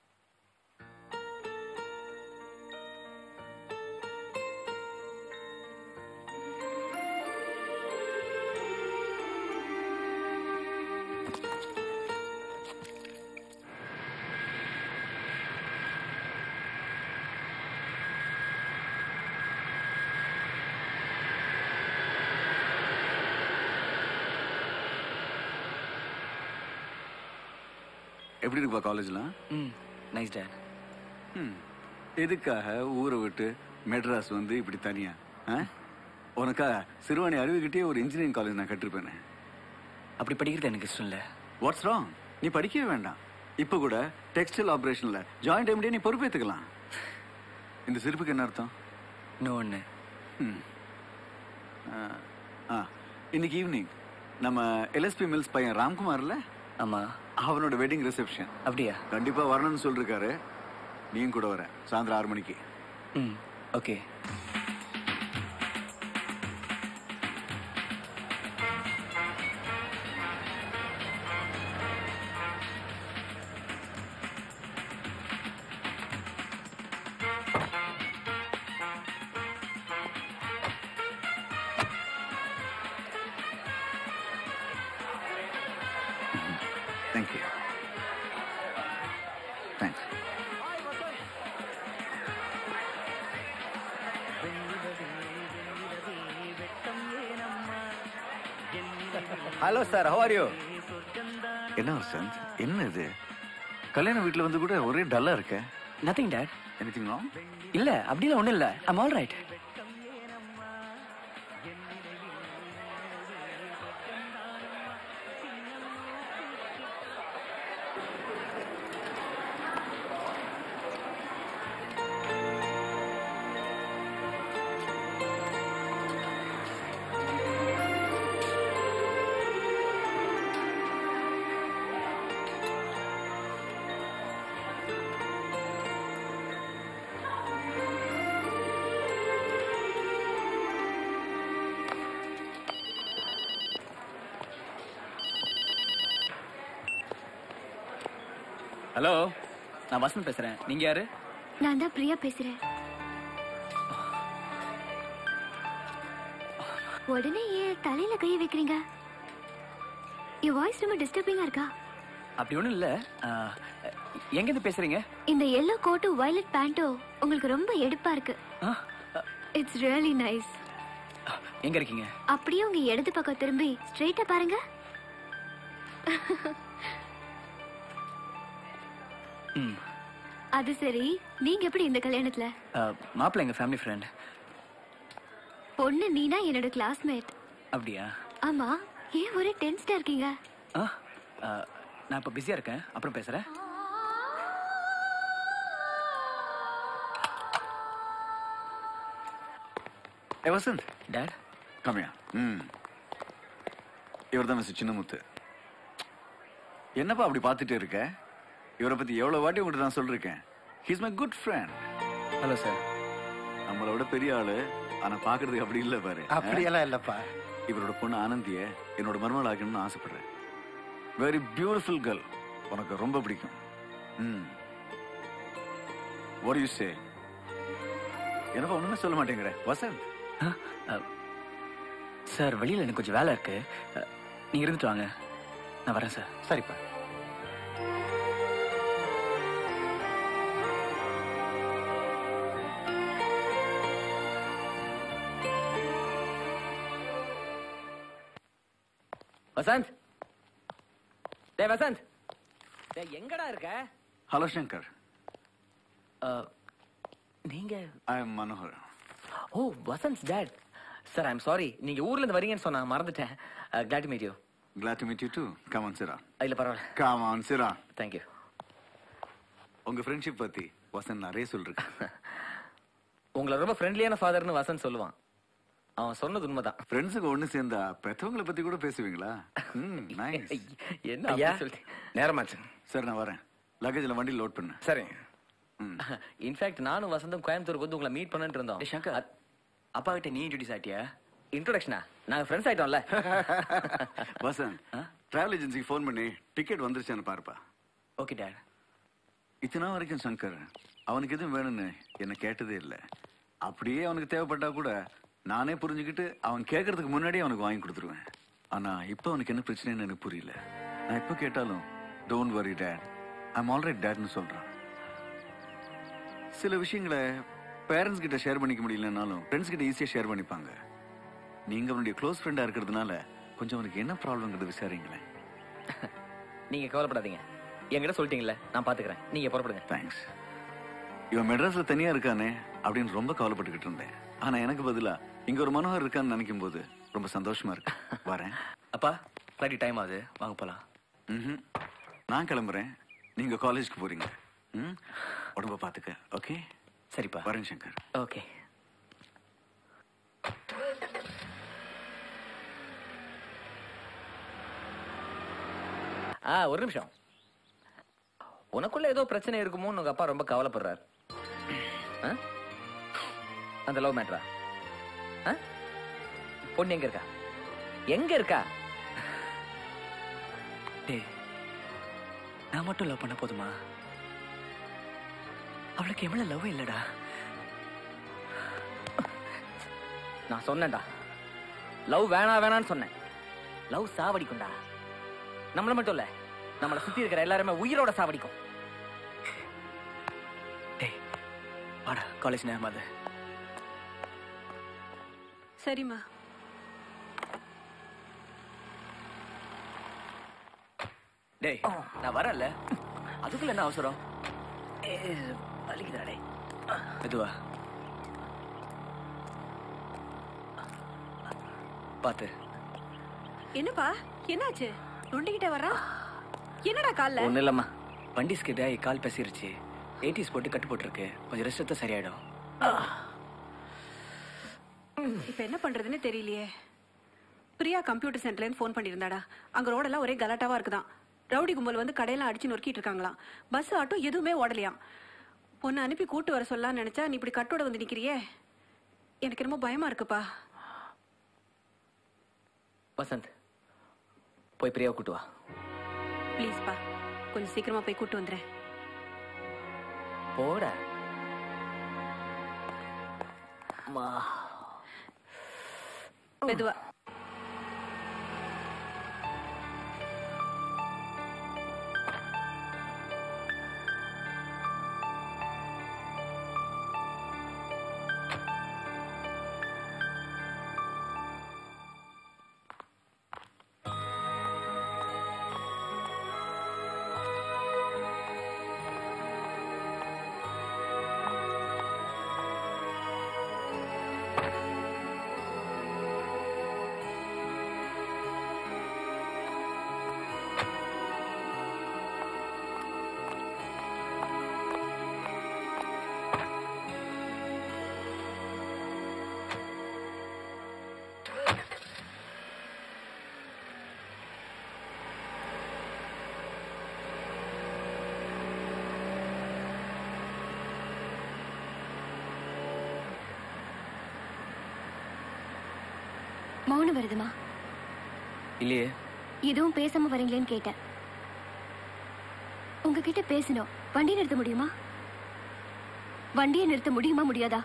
எப்படி இருக்குப்பா காலேஜ்லாம் ம் நைஸ் டேட் ம் எதுக்காக ஊரை விட்டு மெட்ராஸ் வந்து இப்படி தனியா ஆ? உனக்கா சிறுவாணி அருவிக்கிட்டே ஒரு இன்ஜினியரிங் காலேஜ் நான் கட்டிருப்பேனே அப்படி படிக்கிறது எனக்கு இஷ்டம் இல்லை வாட்ஸ் ராங் நீ படிக்கவே வேண்டாம் இப்போ கூட டெக்ஸ்டைல் ஆபரேஷன்ல ஜாயிண்ட் எம்டியே நீ பொறுப்பேற்றுக்கலாம் இந்த சிரிப்புக்கு என்ன அர்த்தம் இன்னும் ஒன்று ம். ஆ, ஆ இன்னைக்கு ஈவினிங் நம்ம எல்எஸ்பி மில்ஸ் பையன் ராம்குமார்ல ஆமா அவனோட வெட்டிங் ரிசப்ஷன் அப்படியா கண்டிப்பா வரணும்னு சொல்லிருக்காரு நீயும் கூட வர சாயந்தரம் ஆறு மணிக்கு ம் okay thank you thanks hello sir how are you என்ன வசந்த் என்ன இது கல்யாண வீட்ல வந்து கூட ஒரே டல்லா இருக்க நத்திங் டேட் எனிதிங் ராங் இல்ல அப்படிலாம் ஒண்ணும் இல்ல ஐம் ஆல் ரைட் ஹலோ நான் வசந்த் பேசுறேன் நீங்க யாரு நான் தான் பிரியா பேசுறேன் உடனே ஏன் தலையில கைய வைக்கிறீங்க என் வாய்ஸ் ரொம்ப டிஸ்டர்பிங்கா இருக்கா அப்படி ஒண்ணும் இல்ல எங்க இருந்து பேசுறீங்க இந்த எல்லோ கோட்டும் வயலட் பேண்ட்டும் உங்களுக்கு ரொம்ப எடுப்பா இருக்கு இட்ஸ் ரியலி நைஸ் எங்க இருக்கீங்க அப்படியே உங்க இடது பக்கம் திரும்பி ஸ்ட்ரெயிட்டா பாருங்க ம் அது சரி நீங்க எப்படி இந்த கல்யாணத்துல மாப்பிள்ள எங்க ஃபேமிலி ஃப்ரெண்ட் பொண்ணு நீனா என்னோட கிளாஸ்மேட் அப்படியா ஆமா ஏன் ஒரே டென்ஸ்டா இருக்கீங்க ஆ, ஆ, நான் இப்ப பிஸியா இருக்கேன் அப்புறம் பேசுறேன் ஏ வசந்த் டேட் கம்மியா ம் இவர் தான் மிஸ்டர் சின்னமுத்து என்னப்பா அப்படி பார்த்துட்டே இருக்க இவரை பத்தி எவ்வளவு வாட்டி உங்கள்கிட்ட நான் சொல்லிருக்கேன் he's my good friend hello sir நம்மளை விட பெரிய ஆளு ஆனா பாக்குறதுக்கு அப்படி இல்ல பாரு அப்படியெல்லாம் இல்லப்பா இவரோட பொண்ணு ஆனந்திய என்னோட மருமகள் ஆக்கணும்னு ஆசைப்படுறேன் வெரி பியூட்டிஃபுல் கேர்ள் உனக்கு ரொம்ப பிடிக்கும் ம் what do you say என்னப்பா ஒண்ணுமே சொல்ல மாட்டேங்கிற வசந்த் சார் வெளியில எனக்கு கொஞ்சம் வேலை இருக்கு அ, நீங்க இருந்துட்டு வாங்க நான் வரேன் சார் சரிப்பா வசந்த் டேய் வசந்த் டேய் எங்கடா இருக்க ஹலோ சங்கர் நீங்க I am Manohar oh Vasanth dad sir I'm sorry நீங்க ஊர்ல இருந்து வரீங்கன்னு சொன்னா மறந்துட்டேன் glad meet you Glad to meet you too. Come on, sit down. இல்ல பரவாயில்ல Come on, sit down. Thank you உங்க ஃப்ரெண்ட்ஷிப் பத்தி வசந்த் நிறைய சொல்லிருக்கேன் உங்களை ரொம்ப ஃப்ரெண்ட்லியான ஃபாதர்னு வசந்த் சொல்லுவான் அவன் சொன்னது உண்மைதான் ஃப்ரெண்ட்ஸுக்கு ஒண்ணு சேர்ந்தா பெத்தவங்கள பத்தி கூட பேசுவீங்களா ம் நைஸ் என்ன அப்படி சொல்லிட்டு நேரமாச்சு சரி நான் வரேன் லக்கேஜ்ல வண்டி லோட் பண்ணு சரி இன்ஃபேக்ட் நானும் வசந்தும் கோயம்புத்தூருக்கு வந்து உங்களை மீட் பண்ணிட்டு இருந்தோம் சங்கர் அப்பா கிட்ட நீ இன்ட்ரோடியூஸ் ஆயிட்டியா இன்ட்ரோடக்ஷனா நாங்க ஃப்ரெண்ட்ஸ் ஆயிட்டோம்ல வசந்த் டிராவல் ஏஜென்சிக்கு ஃபோன் பண்ணி டிக்கெட் வந்துருச்சான்னு பாருப்பா ஓகே டேட் இத்தனை நாள் வரைக்கும் சங்கர் அவனுக்கு எதுவும் வேணும்னு என்ன கேட்டதே இல்லை அப்படியே அவனுக்கு தேவைப்பட்டா கூட நானே புரிஞ்சுக்கிட்டு அவன் கேட்கறதுக்கு முன்னாடியே அவனுக்கு வாங்கி கொடுத்துருவேன் ஆனா இப்போ அவனுக்கு என்ன பிரச்சனைன்னு எனக்கு புரியல நான் எப்போ கேட்டாலும் don't worry date I'm already டேட்னு சொல்றான் சில விஷயங்களை பேரண்ட்ஸ் கிட்ட ஷேர் பண்ணிக்க முடியலனாலும் ஃப்ரெண்ட்ஸ் கிட்ட ஈஸியா ஷேர் பண்ணிப்பாங்க நீங்க அவனுடைய க்ளோஸ் ஃப்ரெண்டா இருக்கிறதுனால கொஞ்சம் அவனுக்கு என்ன ப்ராப்ளம்ங்கிறது விசாரிங்களேன் நீங்க கவலைப்படாதீங்க என்கிட்ட சொல்லிட்டீங்கல்ல நான் பாத்துக்கிறேன் நீங்க புறப்படுங்க தேங்க்ஸ் இவன் மெட்ராஸ்ல தனியா இருக்கானே அப்படின்னு ரொம்ப கவலைப்பட்டுக்கிட்டு இருந்தேன் ஆனா எனக்கு பதிலா இங்க ஒரு மனோகர் இருக்கான்னு நினைக்கும் போது ரொம்ப சந்தோஷமா இருக்கு வரேன் அப்பா ஃப்ளைட் டைம் ஆகுது வாங்க போலாம் ம்ஹும். நான் கிளம்புறேன் நீங்க காலேஜ்க்கு போறீங்க ம் உடம்ப பாத்துக்க ஓகே சரிப்பா வரேன் சங்கர் ஓகே ஆ ஒரு நிமிஷம் உனக்குள்ள ஏதோ பிரச்சனை இருக்குமோன்னு உங்க அப்பா ரொம்ப கவலைப்படுறாரு ஆ? அந்த லவ் மேட்ரா பொண்ணு எங்க இருக்கா எங்க இருக்கா டேய் நான் மட்டும் லவ் பண்ண போதுமா அவளுக்கு எவ்வளவு லவ் இல்லடா நான் சொன்னேன்டா லவ் வேணா வேணான்னு சொன்னேன் லவ் சாவடிக்கும்டா நம்மள மட்டும் இல்ல நம்மள சுத்தி இருக்கிற எல்லாருமே உயிரோட சாவடிக்கும் வாடா காலேஜ் நேரமாது சரிம்மா டேய் நான் வரேன்ல அதுக்குள்ள என்ன அவசரம் வலிக்குதா டேய் மெதுவா பாத்து என்னப்பா என்னாச்சு நொண்டிக்கிட்டே வர்றா என்னடா கால்ல ஒண்ணு இல்லம்மா வண்டி ஸ்கிட் ஆகி கால் பேசிருச்சு எயிட்டிஸ் போட்டு கட்டு போட்டிருக்கு கொஞ்சம் ரெஸ்ட் எடுத்தா சரியாயிடும் இப்ப என்ன பண்றதுன்னு தெரியலையே பிரியா கம்ப்யூட்டர் சென்டர்ல இருந்து ஃபோன் பண்ணியிருந்தாடா அங்க ரோடெல்லாம் ஒரே கலாட்டாவா இருக்குதாம் ரவுடி கும்பல் வந்து கடையெல்லாம் அடிச்சு நொறுக்கிட்டு இருக்காங்களாம் பஸ் ஆட்டோ எதுவுமே ஓடலையாம் பொண்ணு அனுப்பி கூட்டு வர சொல்லலாம்னு நினைச்சா நீ இப்படி கட்டோட வந்து நிக்கிறியே எனக்கு என்னமோ பயமா இருக்குப்பா வசந்த் போய் பிரியாவை கூட்டு வா ப்ளீஸ்ப்பா கொஞ்சம் சீக்கிரமா போய் கூட்டு வந்துடுறேன் போட மா மெதுவா மௌனம் வருதுமா இல்லையே எதுவும் பேசாம வரீங்களேன்னு கேட்டேன் உங்ககிட்ட பேசணும் வண்டியை நிறுத்த முடியுமா வண்டியை நிறுத்த முடியுமா முடியாதா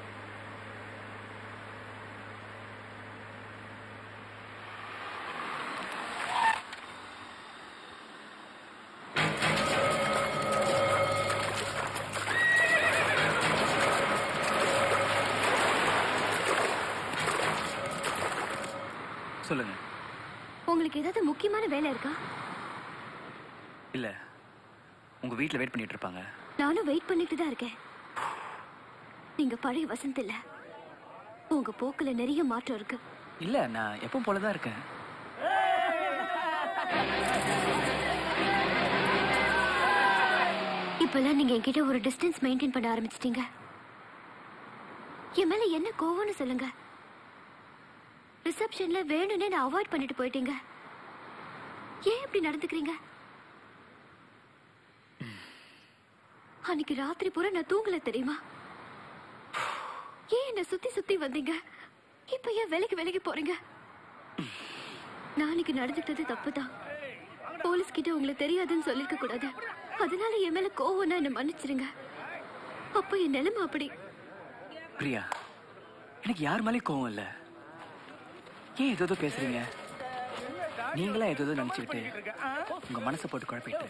சொல்லுங்க உங்களுக்கு ஏதாவது முக்கியமான வேலை இருக்கா இல்ல உங்க வீட்ல வெயிட் பண்ணிட்டு இருப்பாங்க நானும் வெயிட் பண்ணிட்டு தான் இருக்கேன் நீங்க பழைய வசந்த் இல்ல உங்க போக்குல நிறைய மாற்றம் இருக்கு இல்ல நான் எப்பவும் போலதான் இருக்கேன் இப்பெல்லாம் நீங்க என்கிட்ட ஒரு டிஸ்டன்ஸ் மெயின்டைன் பண்ண ஆரம்பிச்சிட்டீங்க என் மேல என்ன கோவம்னு சொல்லுங்க ரிசப்ஷன்ல வேணும்னே நான் அவாய்ட் பண்ணிட்டு போயிட்டீங்க ஏன் இப்படி நடந்துக்கிறீங்க அன்னைக்கு ராத்திரி பூரா நான் தூங்கல தெரியுமா ஏன் என்ன சுத்தி சுத்தி வந்தீங்க இப்ப ஏன் வேலைக்கு வேலைக்கு போறீங்க நாளைக்கு நடந்துக்கிட்டது தப்புதான் போலீஸ் கிட்ட உங்களுக்கு தெரியாதுன்னு சொல்லிருக்க கூடாது அதனால என் மேல கோவம்னா என்ன மன்னிச்சிருங்க அப்ப என் நிலைமை அப்படி பிரியா எனக்கு யார் மேலேயும் கோவம் இல்ல ஏன் ஏதோ பேசுறீங்க நீங்களா ஏதோ நினைச்சுக்கிட்டு உங்க மனசை போட்டு குழப்பிட்டு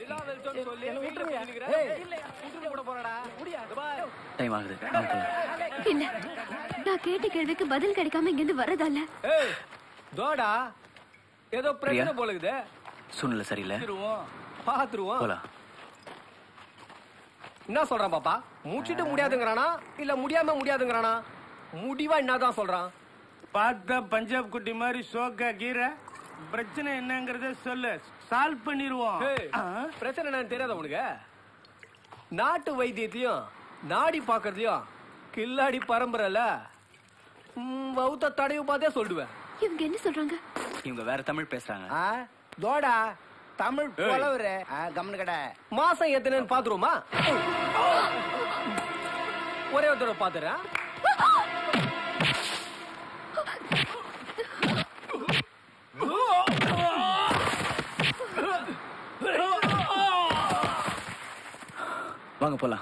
டைம் ஆகுது வாங்க போலாம். என்ன நான் கேட்ட கேள்விக்கு பதில் கிடைக்காம இங்க இருந்து வரதால ஏய் தோடா ஏதோ பிரச்சனை பிரியா? போலுக்குது சூழ்நிலை சரியில்லை பாத்துருவோம் பாத்துருவோம் போலாம் என்ன சொல்றான் பாப்பா முடிச்சிட்டு முடியாதுங்கறானா இல்ல முடியாம முடியாதுங்கறானா முடிவா என்னதான் சொல்றான் பார்த்தா பஞ்சாப் குட்டி மாதிரி சோக்கா கீரை பிரச்சனை என்னங்கறத சொல்லு சால்வ் பண்ணிருவோம் ஏய், பிரச்சனை என்னன்னு தெரியாத உனக்கு நாட்டு வைத்தியத்தையும் நாடி பாக்குறதையும் கில்லாடி பரம்பரைல ம், வவுத்த தடவை பார்த்தே சொல்லுவேன் இவங்க என்ன சொல்றாங்க இவங்க வேற தமிழ் பேசுறாங்க தோடா தமிழ் புலவரு கம்னு கடை மாசம் எத்தனைன்னு பாத்துருவோமா ஒரே ஒரு தடவை பாத்துறேன் வாங்க போலாம்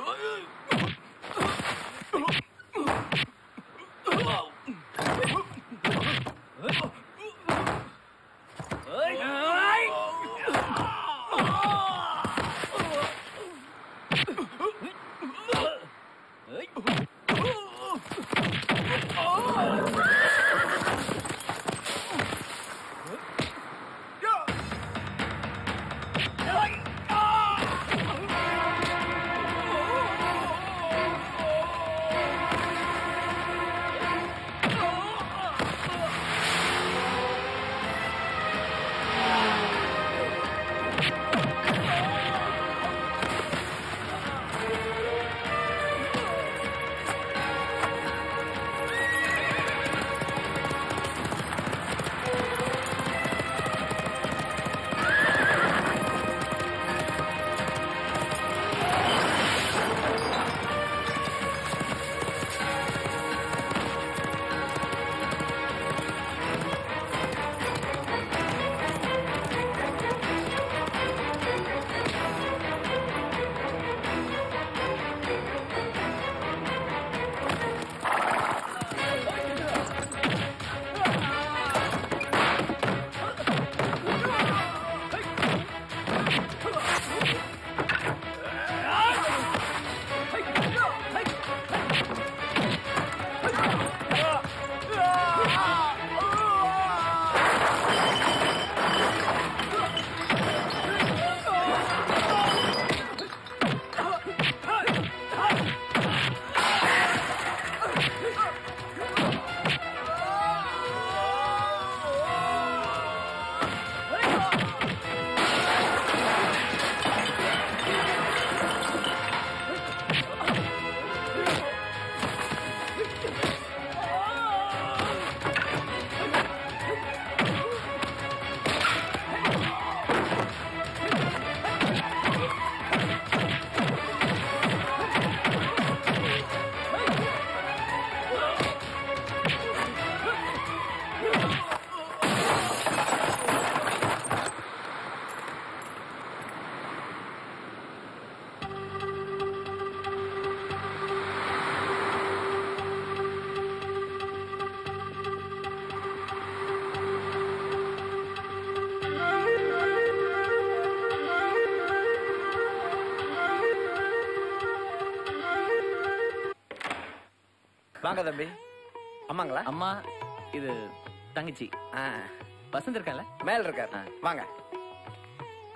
வாங்க தம்பி அம்மாங்களா அம்மா இது தங்கச்சி வசந்த் இருக்கால மேல இருக்காரு வாங்க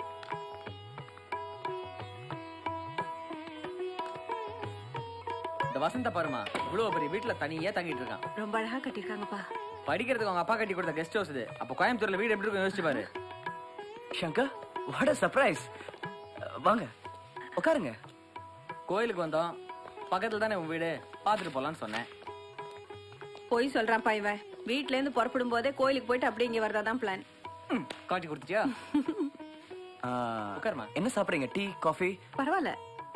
இந்த இந்த வசந்த பருமா இவ்வளவு பெரிய வீட்டுல தனியா தங்கிட்டு இருக்கான் ரொம்ப அழகா கட்டியிருக்காங்கப்பா படிக்கிறதுக்கு அவங்க அப்பா கட்டி கொடுத்த கெஸ்ட் ஹவுஸ் இது அப்ப கோயம்புத்தூர்ல வீடு எப்படி இருக்கும் யோசிச்சு பாரு சங்கர் வாட் சர்ப்ரைஸ் வாங்க உட்காருங்க கோயிலுக்கு வந்தோம் பக்கத்துல தானே உன் வீடு பாத்துட்டு போலான்னு சொன்னேன் போய் சொல்றான்ப்பா இவன் வீட்ல இருந்து புறப்படும் போதே கோயிலுக்கு போயிட்டு அப்படியே இங்க வரதா தான் பிளான் காட்டி கொடுத்துட்டியா உட்காருமா என்ன சாப்பிடுறீங்க டீ காஃபி பரவாயில்ல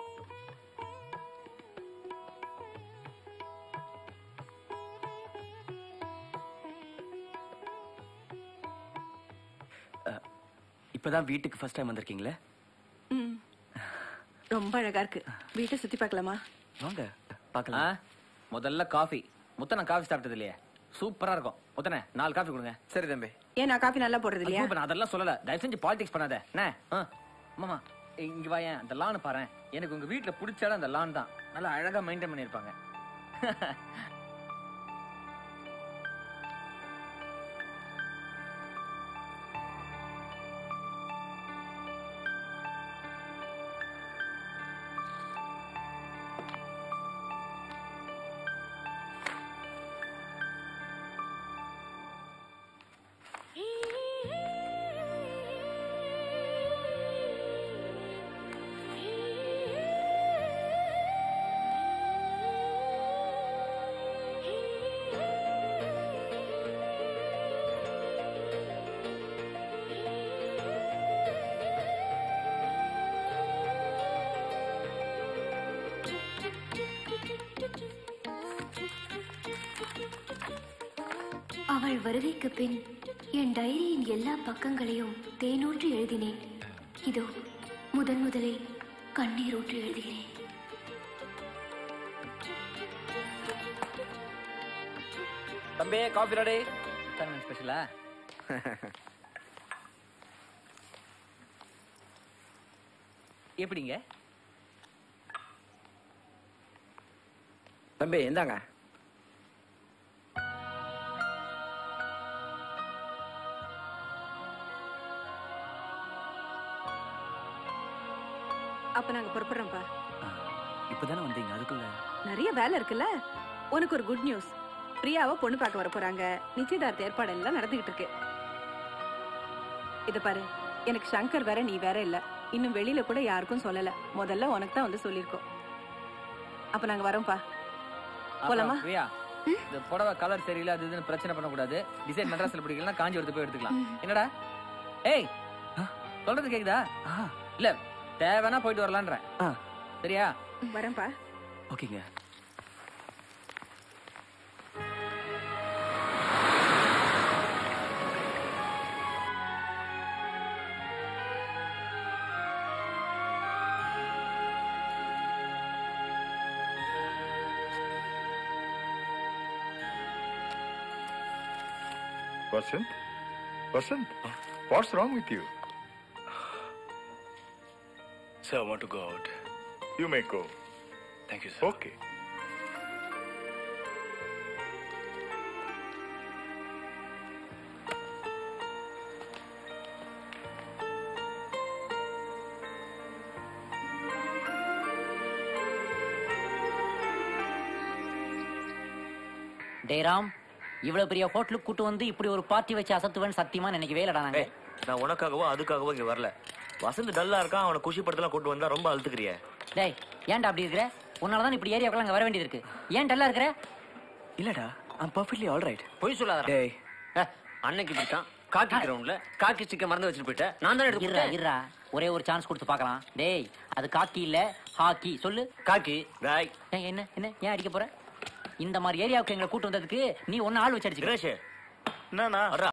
இப்பதான் வீட்டுக்கு ஃபர்ஸ்ட் டைம் வந்திருக்கீங்களே ம். ரொம்ப அழகா இருக்கு வீட்டை சுத்தி பார்க்கலாமா வாங்க ஆ, பார்க்கலாம் முதல்ல காஃபி முத்தனை காஃபி சாப்பிட்டது இல்லையே சூப்பரா இருக்கும் முத்தனை நாலு காஃபி கொடுங்க சரி தம்பி ஏன் நான் காஃபி நல்லா போடுறது இல்லையா சூப்பர், நான் அதெல்லாம் சொல்லல தயவு செஞ்சு பாலிடிக்ஸ் பண்ணாத என்ன ஆ, மாமா இங்க வாயேன் அந்த லான் பாரு எனக்கு உங்க வீட்டுல பிடிச்ச இடம் அந்த லான் தான் நல்லா அழகா மெயின்டைன் பண்ணிருப்பாங்க அவள் வருகைக்கு பின் என் டைரியின் எல்லா பக்கங்களையும் தேனூற்றி எழுதினேன் இதோ முதன் முதலில் கண்ணீர் ஊற்றி எழுதுகிறேன் தம்பி காஃபி ரெடி ஸ்பெஷலா எப்படிங்க தம்பி இந்தாங்க அப்ப நாங்க புறப்படுறோம்ப்பா இப்பதானே வந்தீங்க அதுக்குள்ள நிறைய வேலை இருக்குல்ல உனக்கு ஒரு குட் நியூஸ் பிரியாவை பொண்ணு பார்க்க வர போறாங்க நிச்சயதார்த்த ஏற்பாடு எல்லாம் நடந்துகிட்டு இருக்கு இத பாரு எனக்கு சங்கர் வேற நீ வேற இல்ல இன்னும் வெளியில கூட யாருக்கும் சொல்லல முதல்ல உனக்கு தான் வந்து சொல்லிருக்கோம் அப்ப நாங்க வரோம்ப்பா போலாமா அப்புறம் பிரியா இந்த புடவை கலர் சரியில்லை அது இதுன்னு பிரச்சனை பண்ணக்கூடாது டிசைன் மெட்ராஸ்ல பிடிக்கலாம் காஞ்சி எடுத்து போய் எடுத்துக்கலாம் என்னடா ஏய் சொல்றது கேக்குதா இல்ல தேவைன்னா போயிட்டு வரலான்றேன் சரியா வரேன்ப்பா ஓகேங்க Vasant? Vasant, what's wrong with you? Sir, I want to go out. You may go. Thank you, sir. Okay. டேய் ராம் இவ்வளவு பெரிய ஹோட்டலுக்கு கூட்டு வந்து இப்படி ஒரு பார்ட்டி வச்சு அசத்துவேன்னு சத்தியமா நினைக்கவே இல்லடா நாங்க நான் உனக்காகவோ அதுக்காகவோ இங்க வரல வசந்த் டல்லா இருக்கான் அவனை குஷி படத்தெல்லாம் கூட்டு வந்தா ரொம்ப அழுத்துக்கிறிய டேய் ஏன்டா அப்படி இருக்கிற உன்னாலதான் இப்படி ஏரியாவுக்குள்ள அங்க வர வேண்டியது இருக்கு ஏன் டல்லா இருக்கிற இல்லடா ஐம் பர்ஃபெக்ட்லி ஆல் ரைட் பொய் சொல்லாத டேய் அன்னைக்கு இப்படித்தான் காக்கி கிரவுண்ட்ல காக்கி சிக்கன் மறந்து வச்சுட்டு போயிட்டேன் நான் தான் எடுத்து இருடா கொடுத்தேன். இருடா ஒரே ஒரு சான்ஸ் கொடுத்து பார்க்கலாம் டேய் அது காக்கி இல்ல ஹாக்கி சொல்லு காக்கி ராய் ஏய், என்ன என்ன ஏன் அடிக்க போற இந்த மாதிரி ஏரியாவுக்கு எங்களை கூட்டு வந்ததுக்கு நீ ஒன்னு ஆள் வச்சு அடிச்சு என்னண்ணா